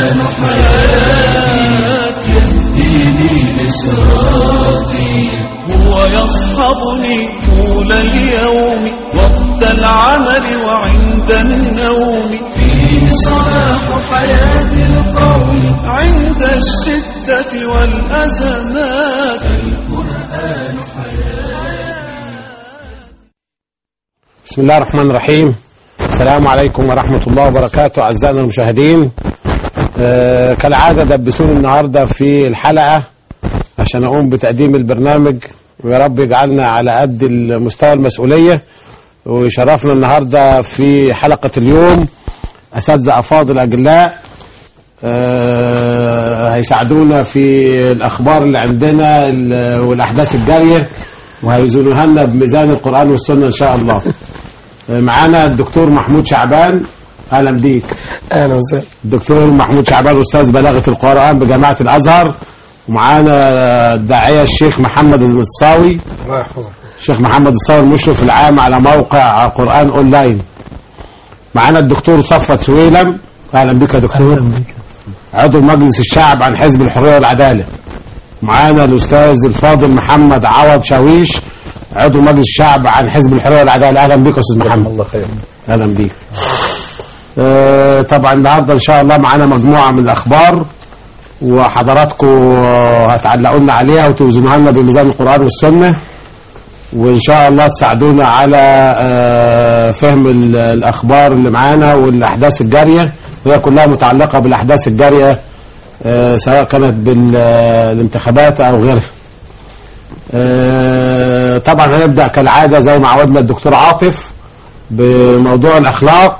القرآن حياتي يهديني لصراطي هو يصحبني طول اليوم وقت العمل وعند النوم فيه صلاح حياة القوم عند الشدة والأزمات القرآن بسم الله الرحمن الرحيم السلام عليكم ورحمة الله وبركاته أعزائنا المشاهدين آه كالعادة دبسوني النهاردة في الحلقة عشان أقوم بتقديم البرنامج ويا رب يجعلنا على قد المستوى المسؤولية ويشرفنا النهاردة في حلقة اليوم أساتذة أفاضل أجلاء آه هيساعدونا في الأخبار اللي عندنا ال- والأحداث الجارية وهيزنوها لنا بميزان القرآن والسنة إن شاء الله آه معانا الدكتور محمود شعبان أهلا بيك اهلا وسهلا الدكتور محمود شعبان أستاذ بلاغة القرآن بجامعة الأزهر ومعانا الداعية الشيخ محمد المتصاوي الله يحفظك الشيخ محمد الصاوي المشرف العام على موقع قرآن أونلاين معانا الدكتور صفوت سويلم أهلا بك يا دكتور عضو مجلس الشعب عن حزب الحرية والعدالة معانا الأستاذ الفاضل محمد عوض شاويش عضو مجلس الشعب عن حزب الحرية والعدالة أهلا بك يا أستاذ محمد الله خير اهلا بيك آه، طبعا النهارده ان شاء الله معانا مجموعه من الاخبار وحضراتكم آه، هتعلقوا لنا عليها وتوزنوها لنا بميزان القران والسنه وان شاء الله تساعدونا على آه، فهم ال- الاخبار اللي معانا والاحداث الجاريه وهي كلها متعلقه بالاحداث الجاريه آه، سواء كانت بالانتخابات او غيرها آه، طبعا هنبدا كالعاده زي ما عودنا الدكتور عاطف بموضوع الأخلاق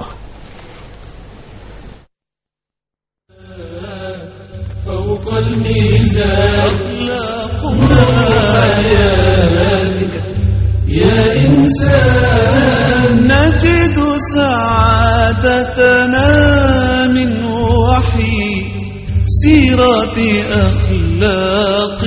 فوق الميزان حياتك يا إنسان نجد سعادتنا من وحي سيرة أخلاق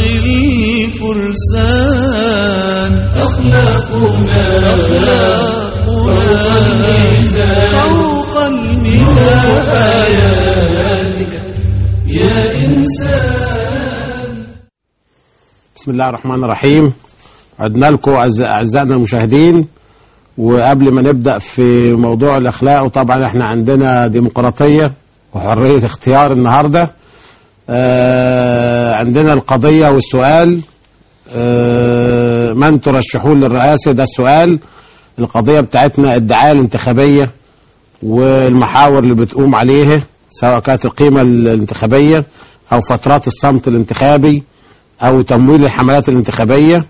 الفرسان أخلاقنا أخلاقنا فوق الميزان حياتك يا إنسان بسم الله الرحمن الرحيم عدنا لكم أعز- أعزائنا المشاهدين وقبل ما نبدأ في موضوع الأخلاق وطبعا احنا عندنا ديمقراطية وحرية اختيار النهاردة آه عندنا القضية والسؤال آه من ترشحون للرئاسة ده السؤال القضية بتاعتنا الدعاية الانتخابية والمحاور اللي بتقوم عليها سواء كانت القيمة الانتخابية أو فترات الصمت الانتخابي أو تمويل الحملات الانتخابية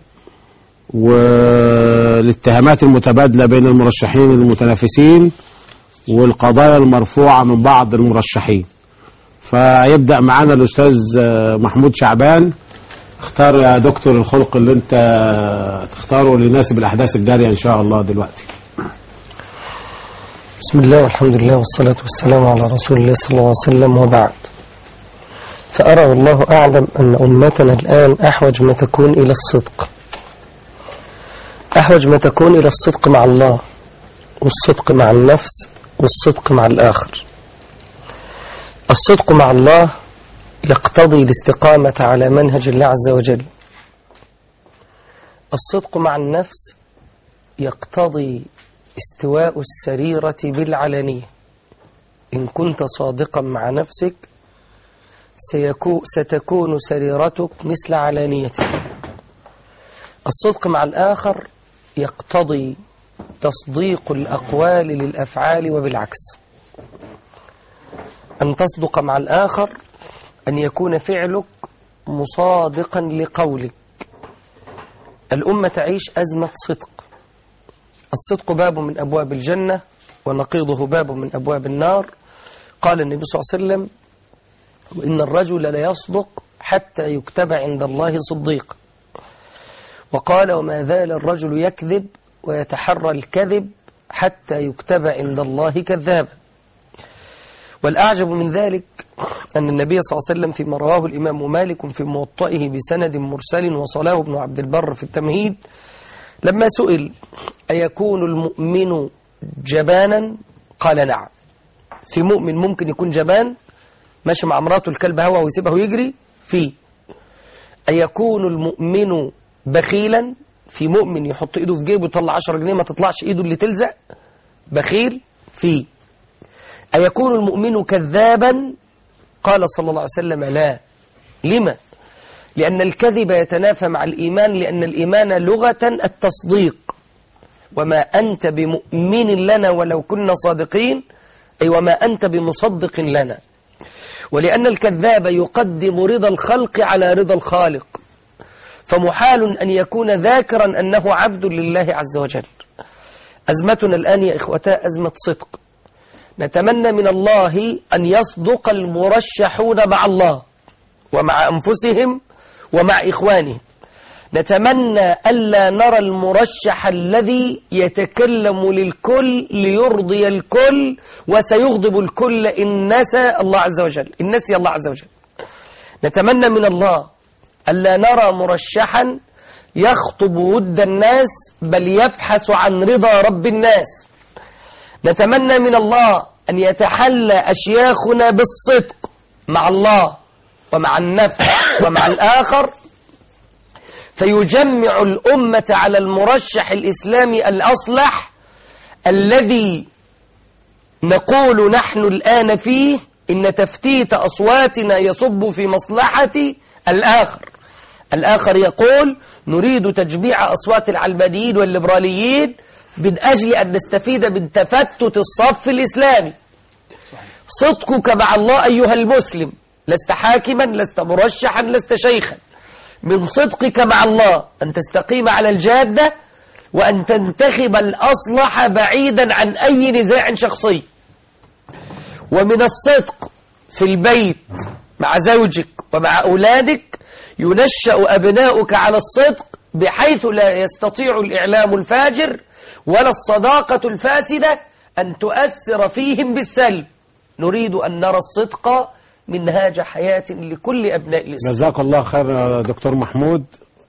والاتهامات المتبادلة بين المرشحين المتنافسين والقضايا المرفوعة من بعض المرشحين فيبدأ معنا الأستاذ آه، محمود شعبان اختار يا دكتور الخلق اللي انت تختاره اللي يناسب الأحداث الجارية إن شاء الله دلوقتي بسم الله والحمد لله والصلاة والسلام على رسول الله صلى الله عليه وسلم وبعد فأرى والله أعلم أن أمتنا الآن أحوج ما تكون إلى الصدق أحوج ما تكون إلى الصدق مع الله والصدق مع النفس والصدق مع الآخر الصدق مع الله يقتضي الاستقامة على منهج الله عز وجل الصدق مع النفس يقتضي استواء السريرة بالعلنية إن كنت صادقا مع نفسك سيكو ستكون سريرتك مثل علانيتك الصدق مع الآخر يقتضي تصديق الأقوال للأفعال وبالعكس أن تصدق مع الآخر أن يكون فعلك مصادقا لقولك الأمة تعيش أزمة صدق الصدق باب من أبواب الجنة ونقيضه باب من أبواب النار قال النبي صلى الله عليه وسلم وإن الرجل ليصدق حتى يكتب عند الله صديق وقال وما زال الرجل يكذب ويتحرى الكذب حتى يكتب عند الله كذابا والأعجب من ذلك أن النبي صلى الله عليه وسلم فيما رواه الإمام مالك في موطئه بسند مرسل وصلاه ابن عبد البر في التمهيد لما سئل أيكون المؤمن جبانا قال نعم في مؤمن ممكن يكون جبان ماشي مع مراته الكلب هوا ويسيبه يجري فيه أيكون المؤمن بخيلا في مؤمن يحط ايده في جيبه يطلع 10 جنيه ما تطلعش ايده اللي تلزق بخيل فيه أيكون المؤمن كذابا قال صلى الله عليه وسلم لا لما لأن الكذب يتنافى مع الإيمان لأن الإيمان لغة التصديق وما أنت بمؤمن لنا ولو كنا صادقين أي وما أنت بمصدق لنا ولأن الكذاب يقدم رضا الخلق على رضا الخالق فمحال أن يكون ذاكرا أنه عبد لله عز وجل أزمتنا الآن يا إخوتاء أزمة صدق نتمنى من الله أن يصدق المرشحون مع الله ومع أنفسهم ومع إخوانهم نتمنى ألا نرى المرشح الذي يتكلم للكل ليرضي الكل وسيغضب الكل إن نسى الله عز وجل إن نسي الله عز وجل نتمنى من الله ألا نرى مرشحا يخطب ود الناس بل يبحث عن رضا رب الناس نتمنى من الله أن يتحلى أشياخنا بالصدق مع الله ومع النفس ومع الآخر فيجمع الأمة على المرشح الإسلامي الأصلح الذي نقول نحن الآن فيه إن تفتيت أصواتنا يصب في مصلحة الآخر الآخر يقول نريد تجميع أصوات العلمانيين والليبراليين من أجل أن نستفيد من تفتت الصف الإسلامي صدقك مع الله أيها المسلم لست حاكما لست مرشحا لست شيخا من صدقك مع الله أن تستقيم على الجادة وأن تنتخب الأصلح بعيدا عن أي نزاع شخصي ومن الصدق في البيت مع زوجك ومع أولادك ينشأ أبناؤك على الصدق بحيث لا يستطيع الإعلام الفاجر ولا الصداقة الفاسدة أن تؤثر فيهم بالسلب نريد أن نرى الصدق منهاج حياة لكل أبناء الإسلام جزاك الله خير يا دكتور محمود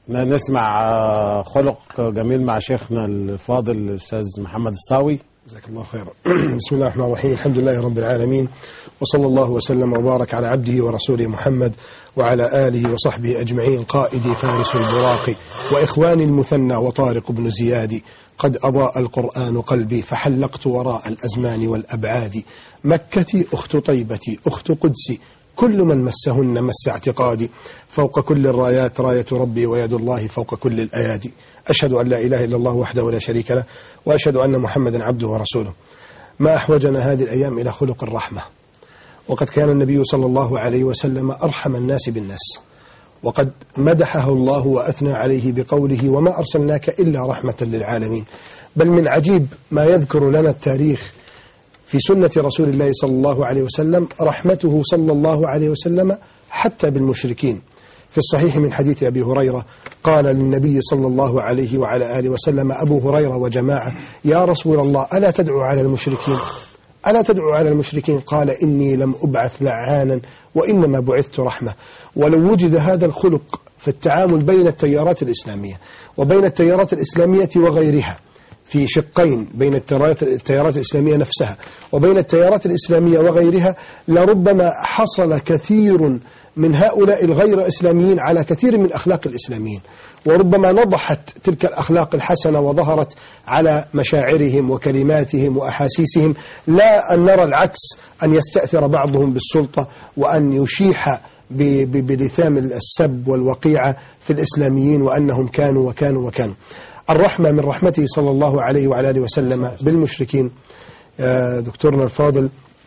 نسمع آه، خلق جميل مع شيخنا الفاضل الأستاذ محمد الصاوي جزاك الله خيرا بسم الله الرحمن الرحيم الحمد لله رب العالمين وصلى الله وسلم وبارك على عبده ورسوله محمد وعلى آله وصحبه أجمعين قائدي فارس البراق وإخواني المثنى وطارق بن زياد قد أضاء القرآن قلبي فحلقت وراء الأزمان والأبعاد مكتي أخت طيبتي أخت قدسي كل من مسهن مس اعتقادي فوق كل الرايات راية ربي ويد الله فوق كل الأيادي أشهد أن لا إله إلا الله وحده لا شريك له وأشهد أن محمدا عبده ورسوله ما أحوجنا هذه الأيام إلى خلق الرحمة وقد كان النبي صلى الله عليه وسلم أرحم الناس بالناس وقد مدحه الله وأثنى عليه بقوله وما أرسلناك إلا رحمة للعالمين بل من عجيب ما يذكر لنا التاريخ في سنة رسول الله صلى الله عليه وسلم رحمته صلى الله عليه وسلم حتى بالمشركين في الصحيح من حديث أبي هريرة قال للنبي صلى الله عليه وعلى آله وسلم أبو هريرة وجماعة يا رسول الله ألا تدعو على المشركين ألا تدعو على المشركين قال إني لم أبعث لعانا وإنما بعثت رحمة ولو وجد هذا الخلق في التعامل بين التيارات الإسلامية وبين التيارات الإسلامية وغيرها في شقين بين التيارات التيارات الإسلامية نفسها وبين التيارات الإسلامية وغيرها لربما حصل كثير من هؤلاء الغير إسلاميين على كثير من أخلاق الإسلاميين وربما نضحت تلك الأخلاق الحسنة وظهرت على مشاعرهم وكلماتهم وأحاسيسهم لا أن نرى العكس أن يستأثر بعضهم بالسلطة وأن يشيح ب- ب- بلثام السب والوقيعة في الإسلاميين وأنهم كانوا وكانوا وكانوا الرحمة من رحمته صلى الله عليه وعلى آله وسلم بالمشركين آه، دكتورنا الفاضل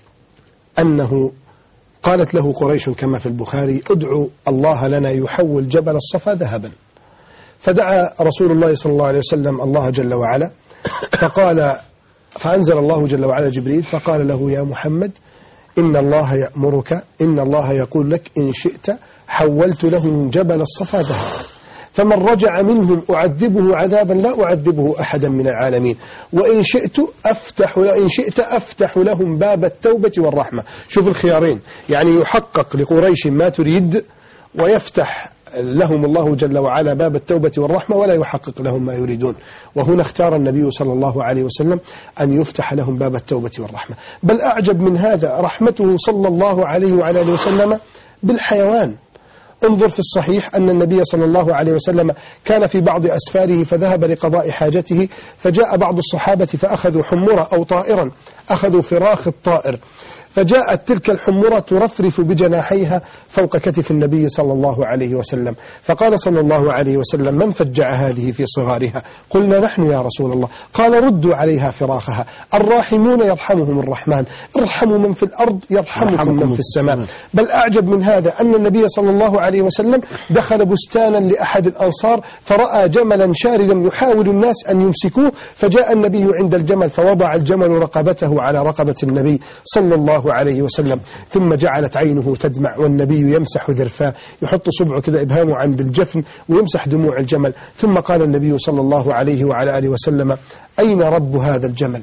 أنه قالت له قريش كما في البخاري ادعو الله لنا يحول جبل الصفا ذهبا فدعا رسول الله صلى الله عليه وسلم الله جل وعلا فقال فأنزل الله جل وعلا جبريل فقال له يا محمد إن الله يأمرك إن الله يقول لك إن شئت حولت له جبل الصفا ذهبا فمن رجع منهم أعذبه عذابا لا أعذبه أحدا من العالمين وإن شئت أفتح إن شئت أفتح لهم باب التوبة والرحمة شوف الخيارين يعني يحقق لقريش ما تريد ويفتح لهم الله جل وعلا باب التوبة والرحمة ولا يحقق لهم ما يريدون وهنا اختار النبي صلى الله عليه وسلم أن يفتح لهم باب التوبة والرحمة بل أعجب من هذا رحمته صلى الله عليه وعلى آله وسلم بالحيوان انظر في الصحيح أن النبي صلى الله عليه وسلم كان في بعض أسفاره فذهب لقضاء حاجته فجاء بعض الصحابة فأخذوا حمرة أو طائرا أخذوا فراخ الطائر فجاءت تلك الحمرة ترفرف بجناحيها فوق كتف النبي صلى الله عليه وسلم فقال صلى الله عليه وسلم من فجع هذه في صغارها قلنا نحن يا رسول الله قال ردوا عليها فراخها الراحمون يرحمهم الرحمن ارحموا من في الأرض يرحمكم يرحمكم من من في السماء السماء. بل أعجب من هذا أن النبي صلى الله عليه وسلم دخل بستانا لأحد الأنصار فرأى جملا شاردا يحاول الناس أن يمسكوه فجاء النبي عند الجمل فوضع الجمل رقبته على رقبة النبي صلى الله عليه وسلم ثم جعلت عينه تدمع والنبي يمسح ذرفاه يحط صبعه كده إبهامه عند الجفن ويمسح دموع الجمل ثم قال النبي صلى الله عليه وعلى آله وسلم أين رب هذا الجمل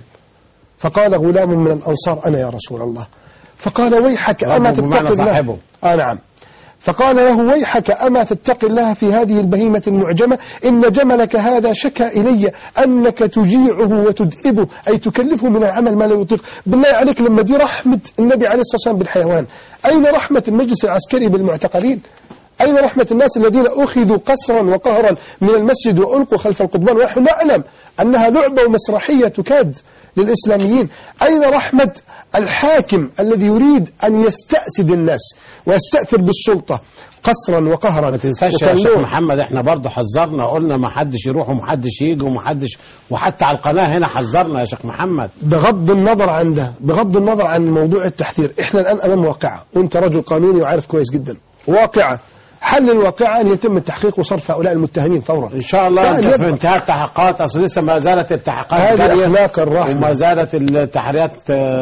فقال غلام من الأنصار أنا يا رسول الله فقال ويحك أما ربه بمعنى تتقي الله صاحبه. آه نعم فقال له ويحك أما تتقي الله في هذه البهيمة المعجمة إن جملك هذا شكى إلي أنك تجيعه وتدئبه أي تكلفه من العمل ما لا يطيق بالله عليك لما دي رحمة النبي عليه الصلاة والسلام بالحيوان أين رحمة المجلس العسكري بالمعتقلين أين رحمة الناس الذين أخذوا قسرا وقهرا من المسجد وألقوا خلف القضبان ونحن نعلم أنها لعبة ومسرحية تكاد للإسلاميين أين رحمة الحاكم الذي يريد أن يستأسد الناس ويستأثر بالسلطة قسرا وقهرا ما تنساش يا شيخ وكلهم. محمد احنا برضه حذرنا قلنا ما حدش يروح ومحدش يجي ومحدش وحتى على القناه هنا حذرنا يا شيخ محمد بغض النظر عن ده بغض النظر عن موضوع التحذير احنا الآن أمام واقعة وانت رجل قانوني وعارف كويس جدا واقعة حل الواقعة أن يتم التحقيق وصرف هؤلاء المتهمين فورا ان شاء الله لا، انت يبقى. في انتهاء التحقيقات اصل لسه ما زالت التحقيقات هذه جارية أخلاق الرحمة وما زالت التحريات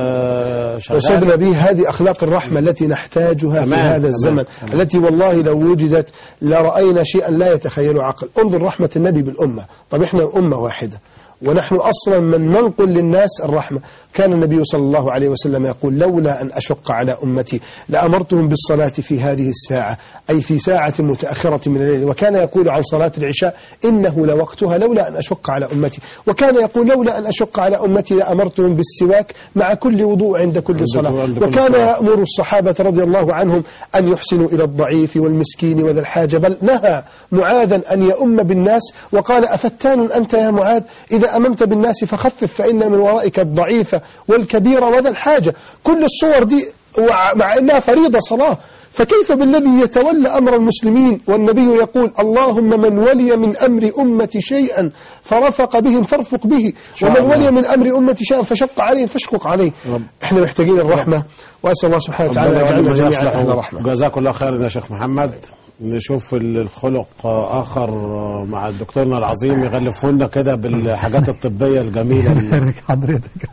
آه، أستاذ شغاله نبيه هذه أخلاق الرحمة التي نحتاجها في تمام، هذا تمام، الزمن تمام. التي والله لو وجدت لرأينا شيئا لا يتخيله عقل انظر رحمة النبي بالأمة طب إحنا أمة واحدة ونحن أصلا من ننقل للناس الرحمة كان النبي صلى الله عليه وسلم يقول لولا أن أشق على أمتي لأمرتهم بالصلاة في هذه الساعة أي في ساعة متأخرة من الليل وكان يقول عن صلاة العشاء إنه لوقتها لولا أن أشق على أمتي وكان يقول لولا أن أشق على أمتي لأمرتهم بالسواك مع كل وضوء عند كل صلاة عند كل وكان صلاة. يأمر الصحابة رضي الله عنهم أن يحسنوا إلى الضعيف والمسكين وذا الحاجة بل نهى معاذا أن يؤم بالناس وقال أفتان أنت يا معاذ إذا أممت بالناس فخفف فإن من ورائك الضعيف والكبير وذا الحاجة كل الصور دي وع- مع أنها فريضة صلاة فكيف بالذي يتولى أمر المسلمين والنبي يقول اللهم من ولي من أمر أمتي شيئا فرفق بهم فارفق به شاء ومن الله. ولي من أمر أمتي شيئا فشق عليهم فاشقق عليه رب. احنا محتاجين الرحمة وأسأل الله سبحانه وتعالى ربنا يجعلنا يولي من جميعا يصلح. أهل رحمة جزاك الله خيرا يا شيخ محمد نشوف ال- الخلق آخر مع دكتورنا العظيم يغلفه لنا كده بالحاجات الطبية الجميلة اللي- يبارك حضرتك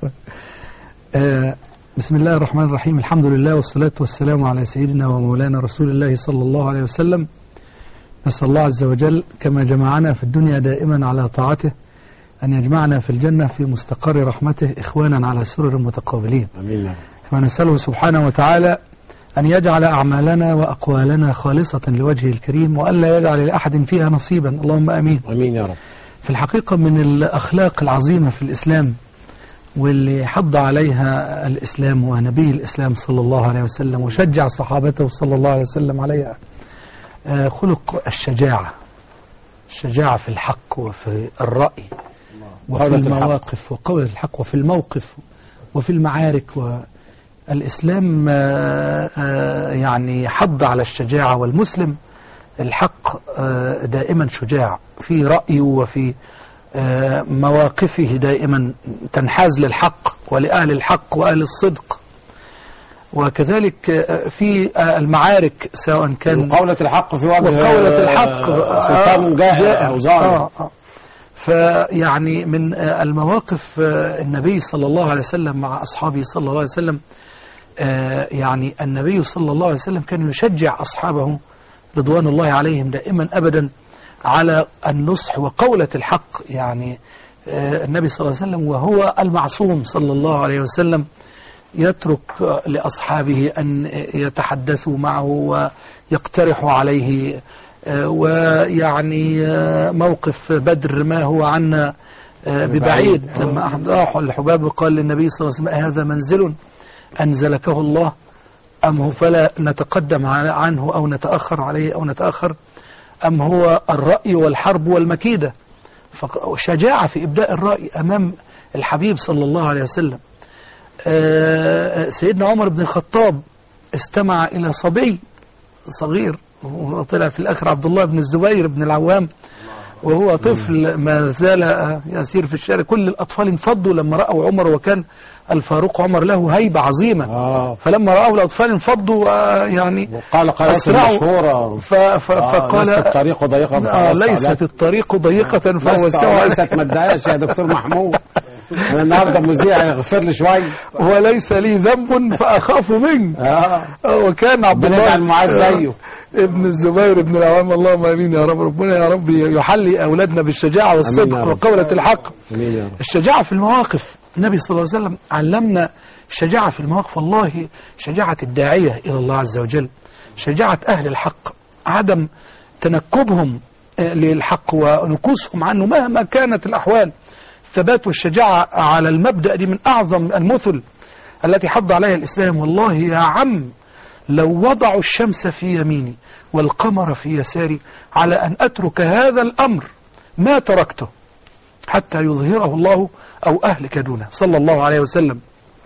آه، بسم الله الرحمن الرحيم الحمد لله والصلاة والسلام على سيدنا ومولانا رسول الله صلى الله عليه وسلم نسأل الله عز وجل كما جمعنا في الدنيا دائما على طاعته أن يجمعنا في الجنة في مستقر رحمته إخوانا على سرر متقابلين امين يا رب. ونسأله سبحانه وتعالى أن يجعل أعمالنا وأقوالنا خالصة لوجهه الكريم وألا يجعل لأحد فيها نصيبا اللهم أمين امين يا رب في الحقيقة من الأخلاق العظيمة في الإسلام واللي حض عليها الإسلام ونبي الإسلام صلى الله عليه وسلم وشجع صحابته صلى الله عليه وسلم عليها آه، خلق الشجاعة الشجاعة في الحق وفي الرأي وفي قولة الحق. المواقف وقول الحق وفي الموقف وفي المعارك والإسلام آه، آه، يعني حض على الشجاعة والمسلم الحق آه، دائما شجاع في رأيه وفي آه، مواقفه دائما تنحاز للحق ولأهل الحق وأهل الصدق وكذلك آه، في آه، المعارك سواء كان وقولة الحق في وجه وقولة الحق آه، سلطان جاهل أو ظالم آه آه. فيعني من آه، المواقف آه، النبي صلى الله عليه وسلم مع أصحابه صلى الله عليه وسلم آه، يعني النبي صلى الله عليه وسلم كان يشجع أصحابه رضوان الله عليهم دائما أبدا على النصح وقولة الحق يعني آه، النبي صلى الله عليه وسلم وهو المعصوم صلى الله عليه وسلم يترك آه، لأصحابه أن يتحدثوا معه ويقترحوا عليه آه، ويعني آه، موقف بدر ما هو عنا آه، ببعيد لما أحد راح الحباب وقال للنبي صلى الله عليه وسلم هذا منزل أنزلكه الله أم هو فلا نتقدم ع- عنه أو نتأخر عليه أو نتأخر أم هو الرأي والحرب والمكيدة فشجاعة في إبداء الرأي أمام الحبيب صلى الله عليه وسلم آه، سيدنا عمر بن الخطاب استمع إلى صبي صغير وطلع في الآخر عبد الله بن الزبير بن العوام وهو طفل ما زال آه، يسير في الشارع كل الأطفال انفضوا لما رأوا عمر وكان الفاروق عمر له هيبة عظيمة اه فلما رأوا الأطفال انفضوا آه، يعني وقال قناة أسرعوا. مشهورة ف ف فقال ليست الطريق ضيقا آه فوسع ليست لك. الطريق ضيقة لست فوسعوا ليست ما تضايقش يا دكتور محمود انا النهارده مذيع يغفر لي شويه وليس لي ذنب فأخاف منك اه وكان عبد ربنا الله يجعل معاذ زيه. ابن الزبير ابن العوام اللهم امين يا رب ربنا يا رب يحلي اولادنا بالشجاعه يا والصدق رب. وقوله الحق امين يا رب الشجاعه في المواقف النبي صلى الله عليه وسلم علمنا الشجاعه في المواقف والله شجاعه الداعيه الى الله عز وجل شجاعه اهل الحق عدم تنكبهم آه، للحق ونكوسهم عنه مهما كانت الاحوال الثبات والشجاعه على المبدا دي من اعظم المثل التي حض عليها الاسلام والله يا عم لو وضعوا الشمس في يميني والقمر في يساري على أن أترك هذا الأمر ما تركته حتى يظهره الله أو أهلك دونه صلى الله عليه وسلم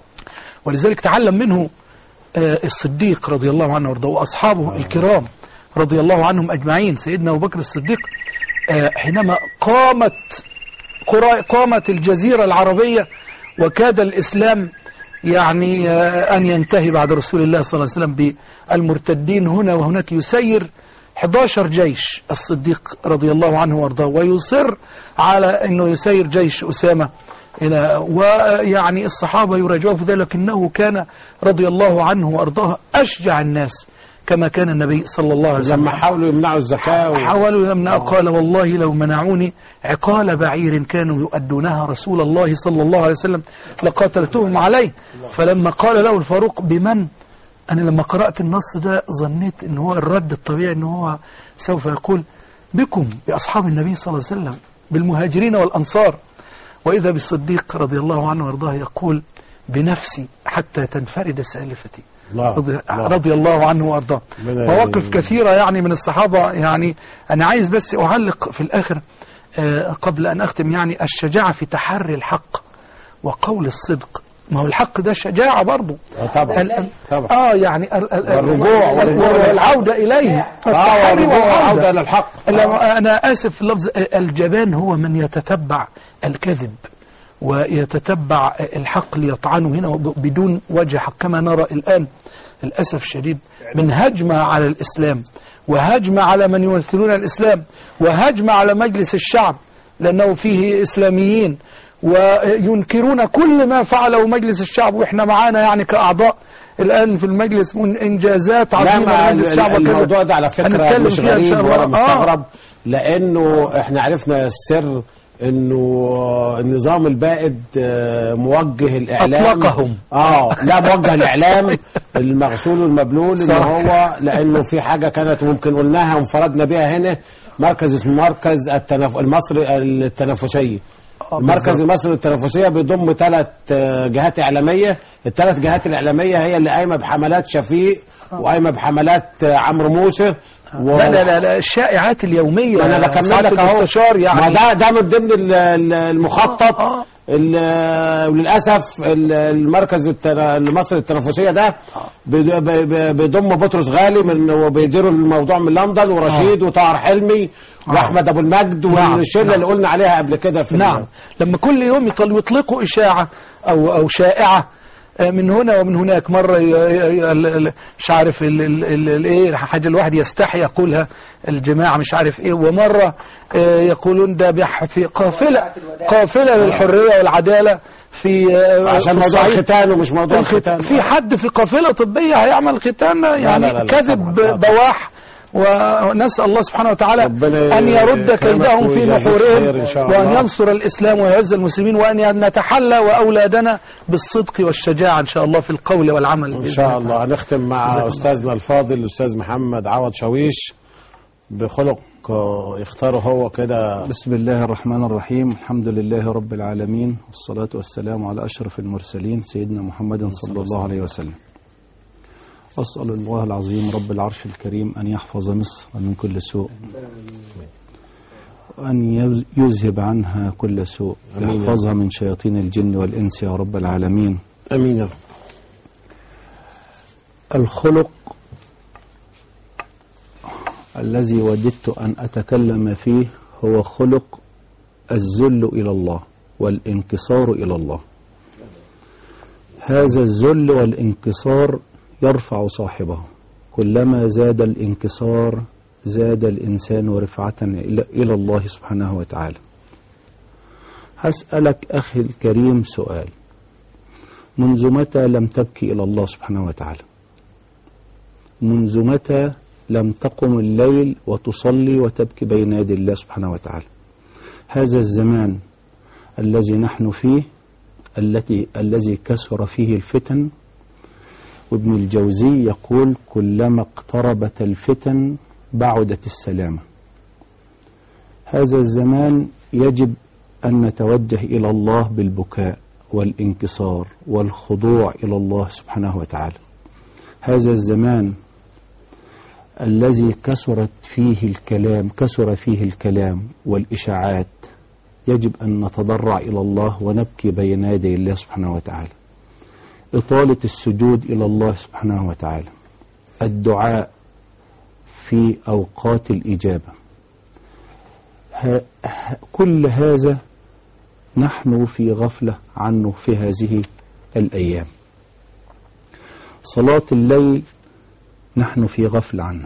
ولذلك تعلم منه آه، الصديق رضي الله عنه وارضاه وأصحابه الكرام رضي الله عنهم أجمعين سيدنا أبو بكر الصديق آه، حينما قامت قرا- قامت الجزيرة العربية وكاد الإسلام يعني آه، أن ينتهي بعد رسول الله صلى الله عليه وسلم بالمرتدين هنا وهناك يسير 11 جيش الصديق رضي الله عنه وارضاه ويصر على أنه يسير جيش أسامة إلى ويعني الصحابة يراجعوا في ذلك لكنه كان رضي الله عنه وأرضاه أشجع الناس كما كان النبي صلى الله عليه وسلم لما حاولوا يمنعوا الزكاه و... حاولوا يمنع قال والله لو منعوني عقال بعير كانوا يؤدونها رسول الله صلى الله عليه وسلم لقاتلتهم عليه فلما قال له الفاروق بمن أنا لما قرأت النص ده ظنيت أن هو الرد الطبيعي أن هو سوف يقول بكم بأصحاب النبي صلى الله عليه وسلم بالمهاجرين والأنصار وإذا بالصديق رضي الله عنه وارضاه يقول بنفسي حتى تنفرد سالفتي الله رضي, الله. رضي الله عنه وارضاه ربنا مواقف ي- كثيرة يعني من الصحابة يعني أنا عايز بس أعلق في الآخر آه، قبل أن أختم يعني الشجاعة في تحري الحق وقول الصدق ما هو الحق ده شجاعة برضه آه طبعا ال- ال- طبعا اه يعني ال- ال- والرجوع- وال- والرجوع والعودة إليه اه التحري والرجوع والعوده والعودة للحق لا، أنا آسف في اللفظ الجبان هو من يتتبع الكذب ويتتبع الحق ليطعنه هنا بدون وجه حق كما نرى الآن للأسف الشديد من هجمة على الإسلام وهجمة على من يمثلون الإسلام وهجمة على مجلس الشعب لأنه فيه إسلاميين وينكرون كل ما فعله مجلس الشعب وإحنا معانا يعني كأعضاء الآن في المجلس من إنجازات لا عظيمة ما لمجلس الشعب وكذا. الموضوع ده على فكره هنتكلم مش فيها إن شاء غريب الله. ولا آه. مستغرب لانه احنا عرفنا السر انه النظام البائد آه، موجه الاعلام أطلقهم. اه لا موجه الاعلام المغسول والمبلول ان صح. هو لانه في حاجه كانت ممكن قلناها وانفردنا بيها هنا مركز اسمه مركز التنف... المصري التنافسيه المركز المصري للتنافسيه بيضم ثلاث جهات اعلاميه الثلاث جهات الاعلاميه هي اللي قايمه بحملات شفيق وقايمه بحملات آه، عمرو موسى و... لا لا لا, لا الشائعات اليومية انا بكمل سعادة لك اهو المستشار يعني ما ده ده من ضمن ال- ال- المخطط آه، آه. ال- وللاسف ال- المركز التنا- المصري للتنافسيه ده بيد- بي- بي- بيضم بطرس غالي من وبيديروا الموضوع من لندن ورشيد وطاهر حلمي واحمد ابو المجد نعم، والشله نعم. اللي قلنا عليها قبل كده في ال- نعم لما كل يوم يطل- يطلقوا إشاعة أو أو شائعة آه، من هنا ومن هناك مرة ي- ي- ال- ال- مش عارف ال- ال- ال- ال- ايه حاجة الواحد يستحي يقولها الجماعة مش عارف ايه ومرة آه، يقولون ده بيح- في قافلة قافلة للحرية والعدالة في آه، عشان في موضوع الصعيد. الختان ومش موضوع الخت- الختان في حد في قافلة طبية هيعمل ختان يعني لا، لا، لا، كذب طبعاً، طبعاً. بواح ونسأل الله سبحانه وتعالى ربنا أن يرد يكرمك كيدهم في ويجازيك خير إن نحورهم شاء وأن الله. ينصر الإسلام ويعز المسلمين وأن نتحلى وأولادنا بالصدق والشجاعة إن شاء الله في القول والعمل ان شاء الله هنختم مع استاذنا الفاضل الاستاذ محمد عوض شاويش بخلق آه، يختاره هو كده بسم الله الرحمن الرحيم الحمد لله رب العالمين والصلاة والسلام على أشرف المرسلين سيدنا محمد صلى الله عليه وسلم أسأل الله العظيم رب العرش الكريم أن يحفظ مصر من كل سوء وأن يز- يذهب عنها كل سوء يحفظها من شياطين الجن والإنس يا رب العالمين امين يا رب الخلق الذي وددت أن أتكلم فيه هو خلق الذل إلى الله والانكسار إلى الله هذا الذل والانكسار يرفع صاحبه كلما زاد الانكسار زاد الإنسان رفعة إلى إلى الله سبحانه وتعالى هسألك أخي الكريم سؤال منذ متى لم تبكي إلى الله سبحانه وتعالى منذ متى لم تقم الليل وتصلي وتبكي بين يدي الله سبحانه وتعالى هذا الزمان الذي نحن فيه التي الذي كثر فيه الفتن وابن الجوزي يقول كلما اقتربت الفتن بعدت السلامة هذا الزمان يجب أن نتوجه إلى الله بالبكاء والانكسار والخضوع إلى الله سبحانه وتعالى هذا الزمان الذي كثرت فيه الكلام كثر فيه الكلام والإشاعات يجب أن نتضرع إلى الله ونبكي بين يدي الله سبحانه وتعالى إطالة السجود إلى الله سبحانه وتعالى الدعاء في أوقات الإجابة ه- ه- كل هذا نحن في غفلة عنه في هذه الأيام صلاة الليل نحن في غفلة عنها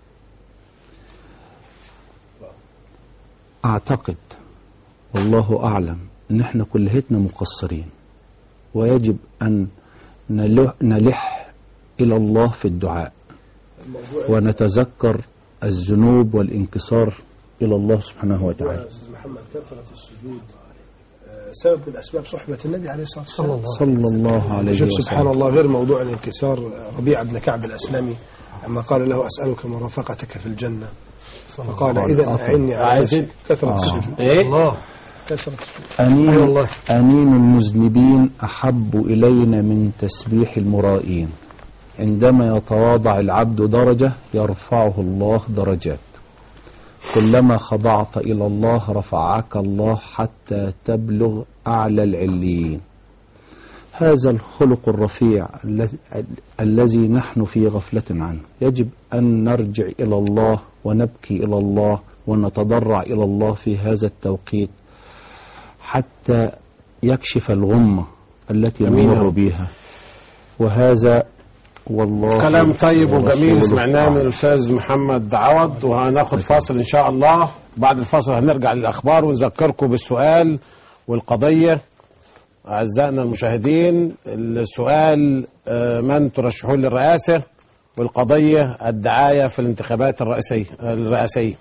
أعتقد والله أعلم أن احنا كلهتنا مقصرين ويجب أن نلح, نلح إلى الله في الدعاء ونتذكر الذنوب والانكسار إلى الله سبحانه يا وتعالى أستاذ محمد كثرة السجود آه، سبب من أسباب صحبة النبي عليه الصلاة والسلام صلى الله عليه شوف وسلم سبحان الله غير موضوع الانكسار ربيع بن كعب الأسلمي لما قال له أسألك مرافقتك في الجنة فقال إذا أعني على عايزين- نفسك كثرة السجود ايه الله كثرة السجود أنين, أي والله. أنين المذنبين أحب إلينا من تسبيح المرائين عندما يتواضع العبد درجة يرفعه الله درجات كلما خضعت إلى الله رفعك الله حتى تبلغ أعلى العليين هذا الخلق الرفيع الذي- الذي نحن في غفلة عنه يجب أن نرجع إلى الله ونبكي إلى الله ونتضرع إلى الله في هذا التوقيت حتى يكشف الغمة التي أمين يا نمر رب. بها وهذا والله كلام طيب وجميل ورسوله سمعناه من أعلم. الاستاذ محمد عوض وهناخد فاصل ان شاء الله بعد الفاصل هنرجع للاخبار ونذكركم بالسؤال والقضيه اعزائنا المشاهدين السؤال آه، من ترشحون للرئاسه والقضيه الدعايه في الانتخابات الرئاسيه الرئاسيه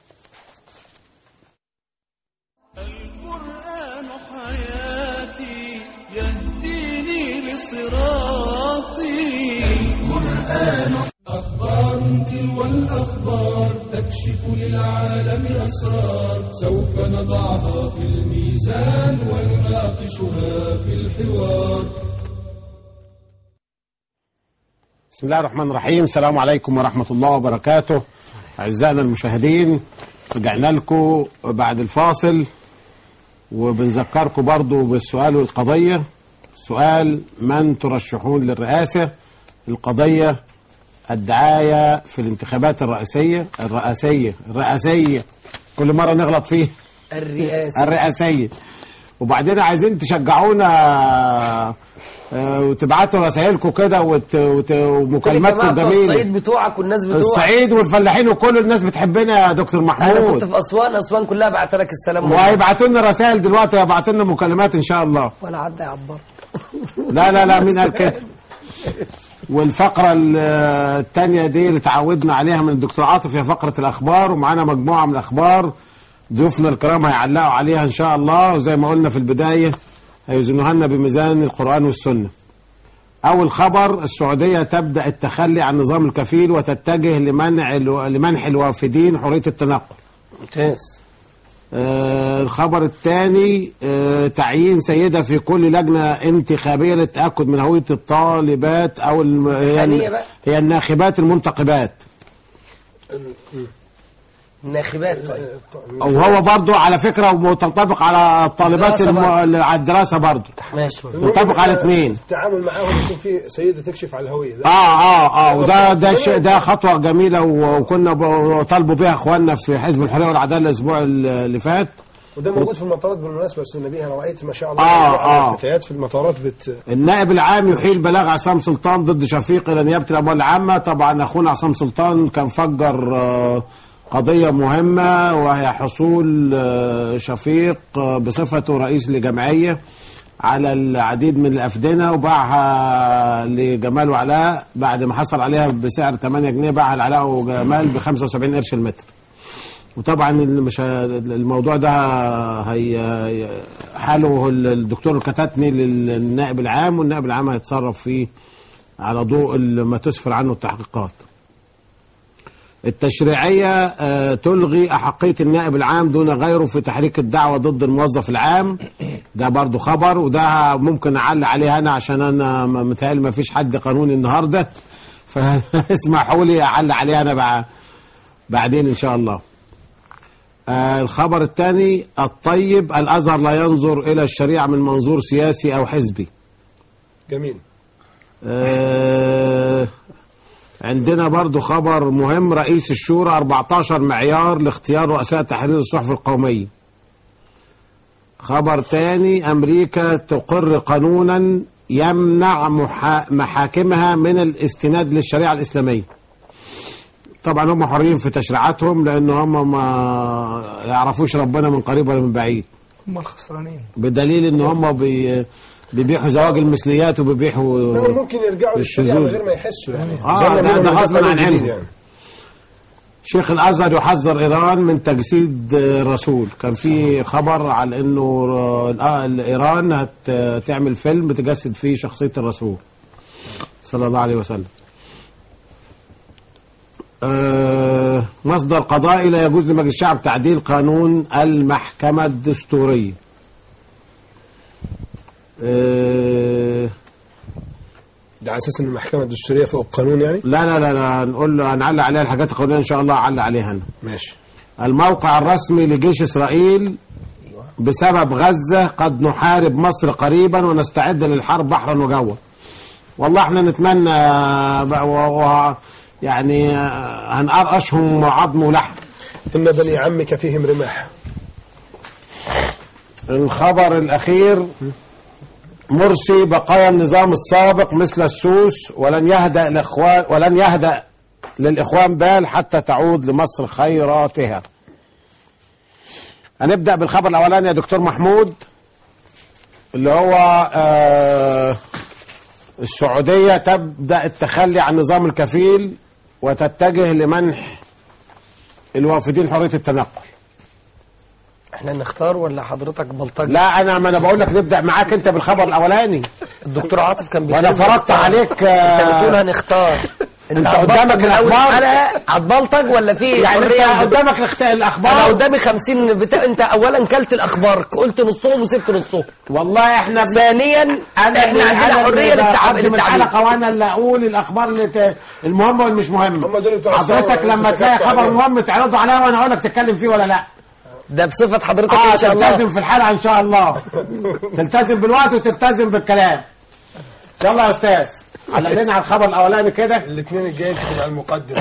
القرآن حياتي يهديني لصراطي أخبار تلو الأخبار تكشف للعالم أسرار سوف نضعها في الميزان ونناقشها في الحوار بسم الله الرحمن الرحيم السلام عليكم ورحمة الله وبركاته أعزائنا المشاهدين رجعنا لكم بعد الفاصل وبنذكركم برضو بالسؤال والقضية سؤال من ترشحون للرئاسة القضية الدعاية في الانتخابات الرئاسية الرئاسية الرئاسية كل مرة نغلط فيه الرئاسة الرئاسية وبعدين عايزين تشجعونا آه، وتبعتوا رسائلكم كده وت- وت- ومكالماتكم كل الجماعة بتوع جميلة الصعيد بتوعك والناس بتوعك الصعيد والفلاحين وكل الناس بتحبنا يا دكتور انا كنت محمود في اسوان اسوان كلها بعت لك السلام وهيبعتوا لنا رسائل دلوقتي وهيبعتوا لنا مكالمات ان شاء الله ولا عدى يعبر لا لا لا مين قال كده والفقرة ال- التانية دي اللي تعودنا عليها من الدكتور عاطف هي فقرة الأخبار ومعانا مجموعة من الأخبار ضيوفنا الكرام هيعلقوا عليها إن شاء الله وزي ما قلنا في البداية هيوزنوها لنا بميزان القرآن والسنة أول خبر السعودية تبدأ التخلي عن نظام الكفيل وتتجه لمنع الو... لمنح الوافدين حرية التنقل ممتاز آه الخبر الثاني آه تعيين سيدة في كل لجنة انتخابية للتأكد من هوية الطالبات أو الم... هي, ثانية بقى. هي الناخبات المنتقبات الناخبات طيب وهو برضو على فكرة وتنطبق على الطالبات الدراسة الم... برضو. على الدراسة برضو ماشي تنطبق على اثنين التعامل معاهم يكون في سيدة تكشف على الهوية ده اه اه اه وده ده شيء ده خطوه جميله و- وكنا ب- طالبوا بها اخواننا في حزب الحريه والعداله الاسبوع اللي فات وده موجود في المطارات بالمناسبة أستاذ نبيه أنا رأيت ما شاء الله آه، آه. الفتيات في المطارات بت النائب العام يحيل بلاغ عصام سلطان ضد شفيق الى نيابه الاموال العامه طبعا اخونا عصام سلطان كان فجر آه، قضيه مهمه وهي حصول آه، شفيق آه، بصفته رئيس لجمعيه على العديد من الافدنه وباعها لجمال وعلاء بعد ما حصل عليها بسعر 8 جنيه باعها لعلاء وجمال ب 75 قرش المتر وطبعا مش الموضوع ده هي حاله الدكتور الكتاتني للنائب العام والنائب العام هيتصرف فيه على ضوء ما تسفر عنه التحقيقات التشريعية آه، تلغي أحقية النائب العام دون غيره في تحريك الدعوة ضد الموظف العام ده برضو خبر وده ممكن أعلق عليه أنا عشان أنا م- متهيألي ما فيش حد قانوني النهاردة فاسمحوا لي أعلق عليه أنا بقى بعدين إن شاء الله آه الخبر الثاني الطيب الأزهر لا ينظر إلى الشريعة من منظور سياسي أو حزبي جميل آه عندنا برضو خبر مهم رئيس الشورى 14 معيار لاختيار رؤساء تحرير الصحف القومية خبر تاني أمريكا تقر قانونا يمنع محا- محاكمها من الاستناد للشريعة الإسلامية طبعا هم حرين في تشريعاتهم لأن هم ما يعرفوش ربنا من قريب ولا من بعيد هم الخسرانين بدليل ان هم بي بيبيحوا زواج المثليات وبيبيحوا لا، ممكن يرجعوا للشريعة من للشذوذ. غير ما يحسوا يعني آه، ظن ده- منهم ده إن غصب قانون عن جديد عنهم. يعني. شيخ الازهر يحذر ايران من تجسيد الرسول كان في خبر على انه ر- ايران هتعمل فيلم تجسد فيه شخصيه الرسول صلى الله عليه وسلم آه، مصدر قضائي لا يجوز لمجلس الشعب تعديل قانون المحكمة الدستورية آه، ده على اساس ان المحكمه الدستوريه فوق القانون يعني لا لا لا لا هنقول له هنعلق عليها الحاجات القانونية إن شاء الله أعلق عليها أنا ماشي الموقع الرسمي لجيش إسرائيل بسبب غزة قد نحارب مصر قريبا ونستعد للحرب بحرا وجوا والله احنا نتمنى بقى- و... و... يعني آه، هنقرقشهم عظم ولحم ان بني عمك فيهم رماح الخبر الأخير مرسي بقايا النظام السابق مثل السوس ولن يهدأ الإخوان ولن يهدأ للإخوان بال حتى تعود لمصر خيراتها هنبدأ بالخبر الأولاني يا دكتور محمود اللي هو آه السعودية تبدأ التخلي عن نظام الكفيل وتتجه لمنح الوافدين حرية التنقل احنا نختار ولا حضرتك بلطجي لا انا ما انا بقول لك نبدا معاك انت بالخبر الاولاني الدكتور عاطف كان وانا بيخلي فرضت نختار. عليك انت بتقول آه، هنختار انت هتبلطج قدامك من أول الأخبار؟ حلقة هتبلطج ولا في يعني انت حرية؟ قدامك الاخت- انا الاخبار قدامي 50 بتاع انت اولا كلت الاخبار قلت نصهم وسبت نصهم والله احنا بن- ثانيا انا احنا عندنا أنا حريه اللي للتعب- بقدم للتعبير الحلقه وانا اللي اقول الاخبار اللي ت... المهمه والمش مهمه هم دول بتوع حضرتك الثورة، لما انتوا تلاقي سكتوا خبر عليهم. مهم تعرضه عليا وانا اقول لك تتكلم فيه ولا لا ده بصفه حضرتك اه ان شاء الله تلتزم في الحلقه ان شاء الله تلتزم بالوقت وتلتزم بالكلام يلا يا استاذ علقنا على الخبر الاولاني كده الاثنين الجايين تكون على المقدم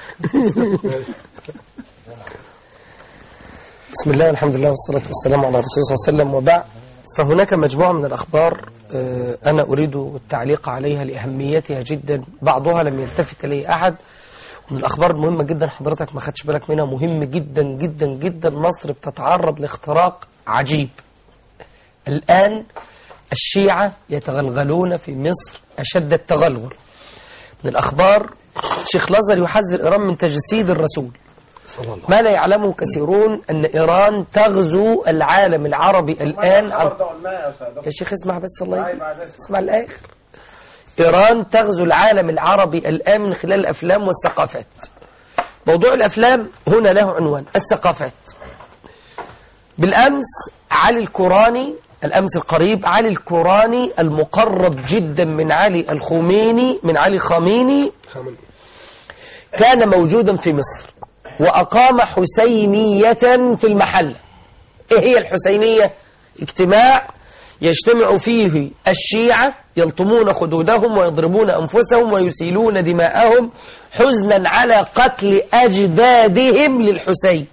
بسم الله والحمد لله والصلاة والسلام على رسول الله صلى الله عليه وسلم وبعد فهناك مجموعة من الأخبار آه، أنا أريد التعليق عليها لأهميتها جدا بعضها لم يلتفت إليه أحد من الأخبار المهمة جدا حضرتك ما خدش بالك منها مهم جدا جدا جدا مصر بتتعرض لاختراق عجيب الآن الشيعة يتغلغلون في مصر أشد التغلغل من الأخبار شيخ لازر يحذر إيران من تجسيد الرسول ما لا يعلمه كثيرون أن إيران تغزو العالم العربي الآن عن... يا شيخ اسمع بس الله يهديك. اسمع الآخر إيران تغزو العالم العربي الآن من خلال الأفلام والثقافات موضوع الأفلام هنا له عنوان الثقافات بالأمس علي الكوراني الأمس القريب علي الكوراني المقرب جدا من علي الخميني من علي خاميني خامنئي. كان موجودا في مصر وأقام حسينية في المحل إيه هي الحسينية؟ اجتماع يجتمع فيه الشيعة يلطمون خدودهم ويضربون أنفسهم ويسيلون دماءهم حزنا على قتل أجدادهم للحسين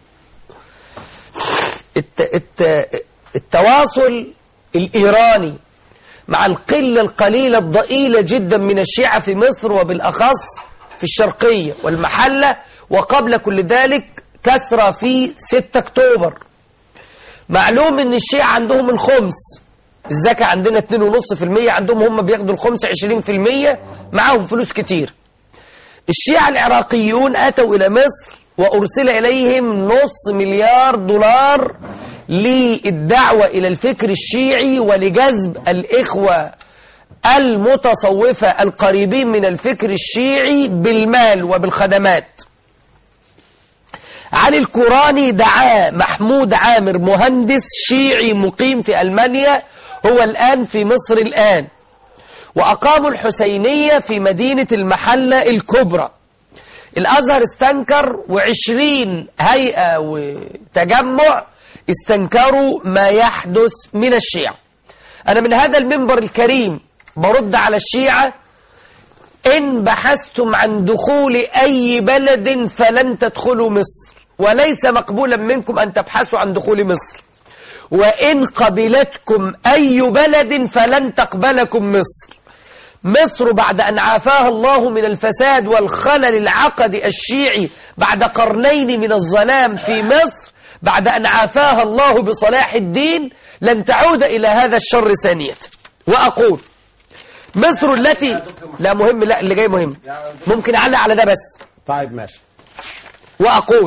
الت الت التواصل الإيراني مع القلة القليلة الضئيلة جدا من الشيعة في مصر وبالأخص في الشرقية والمحلة وقبل كل ذلك كسرة في 6 أكتوبر معلوم ان الشيعة عندهم الخمس الزكاة عندنا 2.5% عندهم هم بياخدوا الخمس 20% معاهم فلوس كتير الشيعة العراقيون أتوا إلى مصر وأرسل إليهم نص مليار دولار للدعوة إلى الفكر الشيعي ولجذب الإخوة المتصوفة القريبين من الفكر الشيعي بالمال وبالخدمات علي الكوراني دعاه محمود عامر مهندس شيعي مقيم في ألمانيا هو الآن في مصر الآن وأقاموا الحسينية في مدينة المحلة الكبرى الأزهر استنكر وعشرين هيئة وتجمع استنكروا ما يحدث من الشيعة أنا من هذا المنبر الكريم برد على الشيعة إن بحثتم عن دخول أي بلد فلن تدخلوا مصر وليس مقبولا منكم أن تبحثوا عن دخول مصر وإن قبلتكم أي بلد فلن تقبلكم مصر مصر بعد أن عافاها الله من الفساد والخلل العقدي الشيعي بعد قرنين من الظلام في مصر بعد أن عافاها الله بصلاح الدين لن تعود إلى هذا الشر ثانية وأقول مصر التي لا مهم لا اللي جاي مهم ممكن أعلق على ده بس طيب ماشي وأقول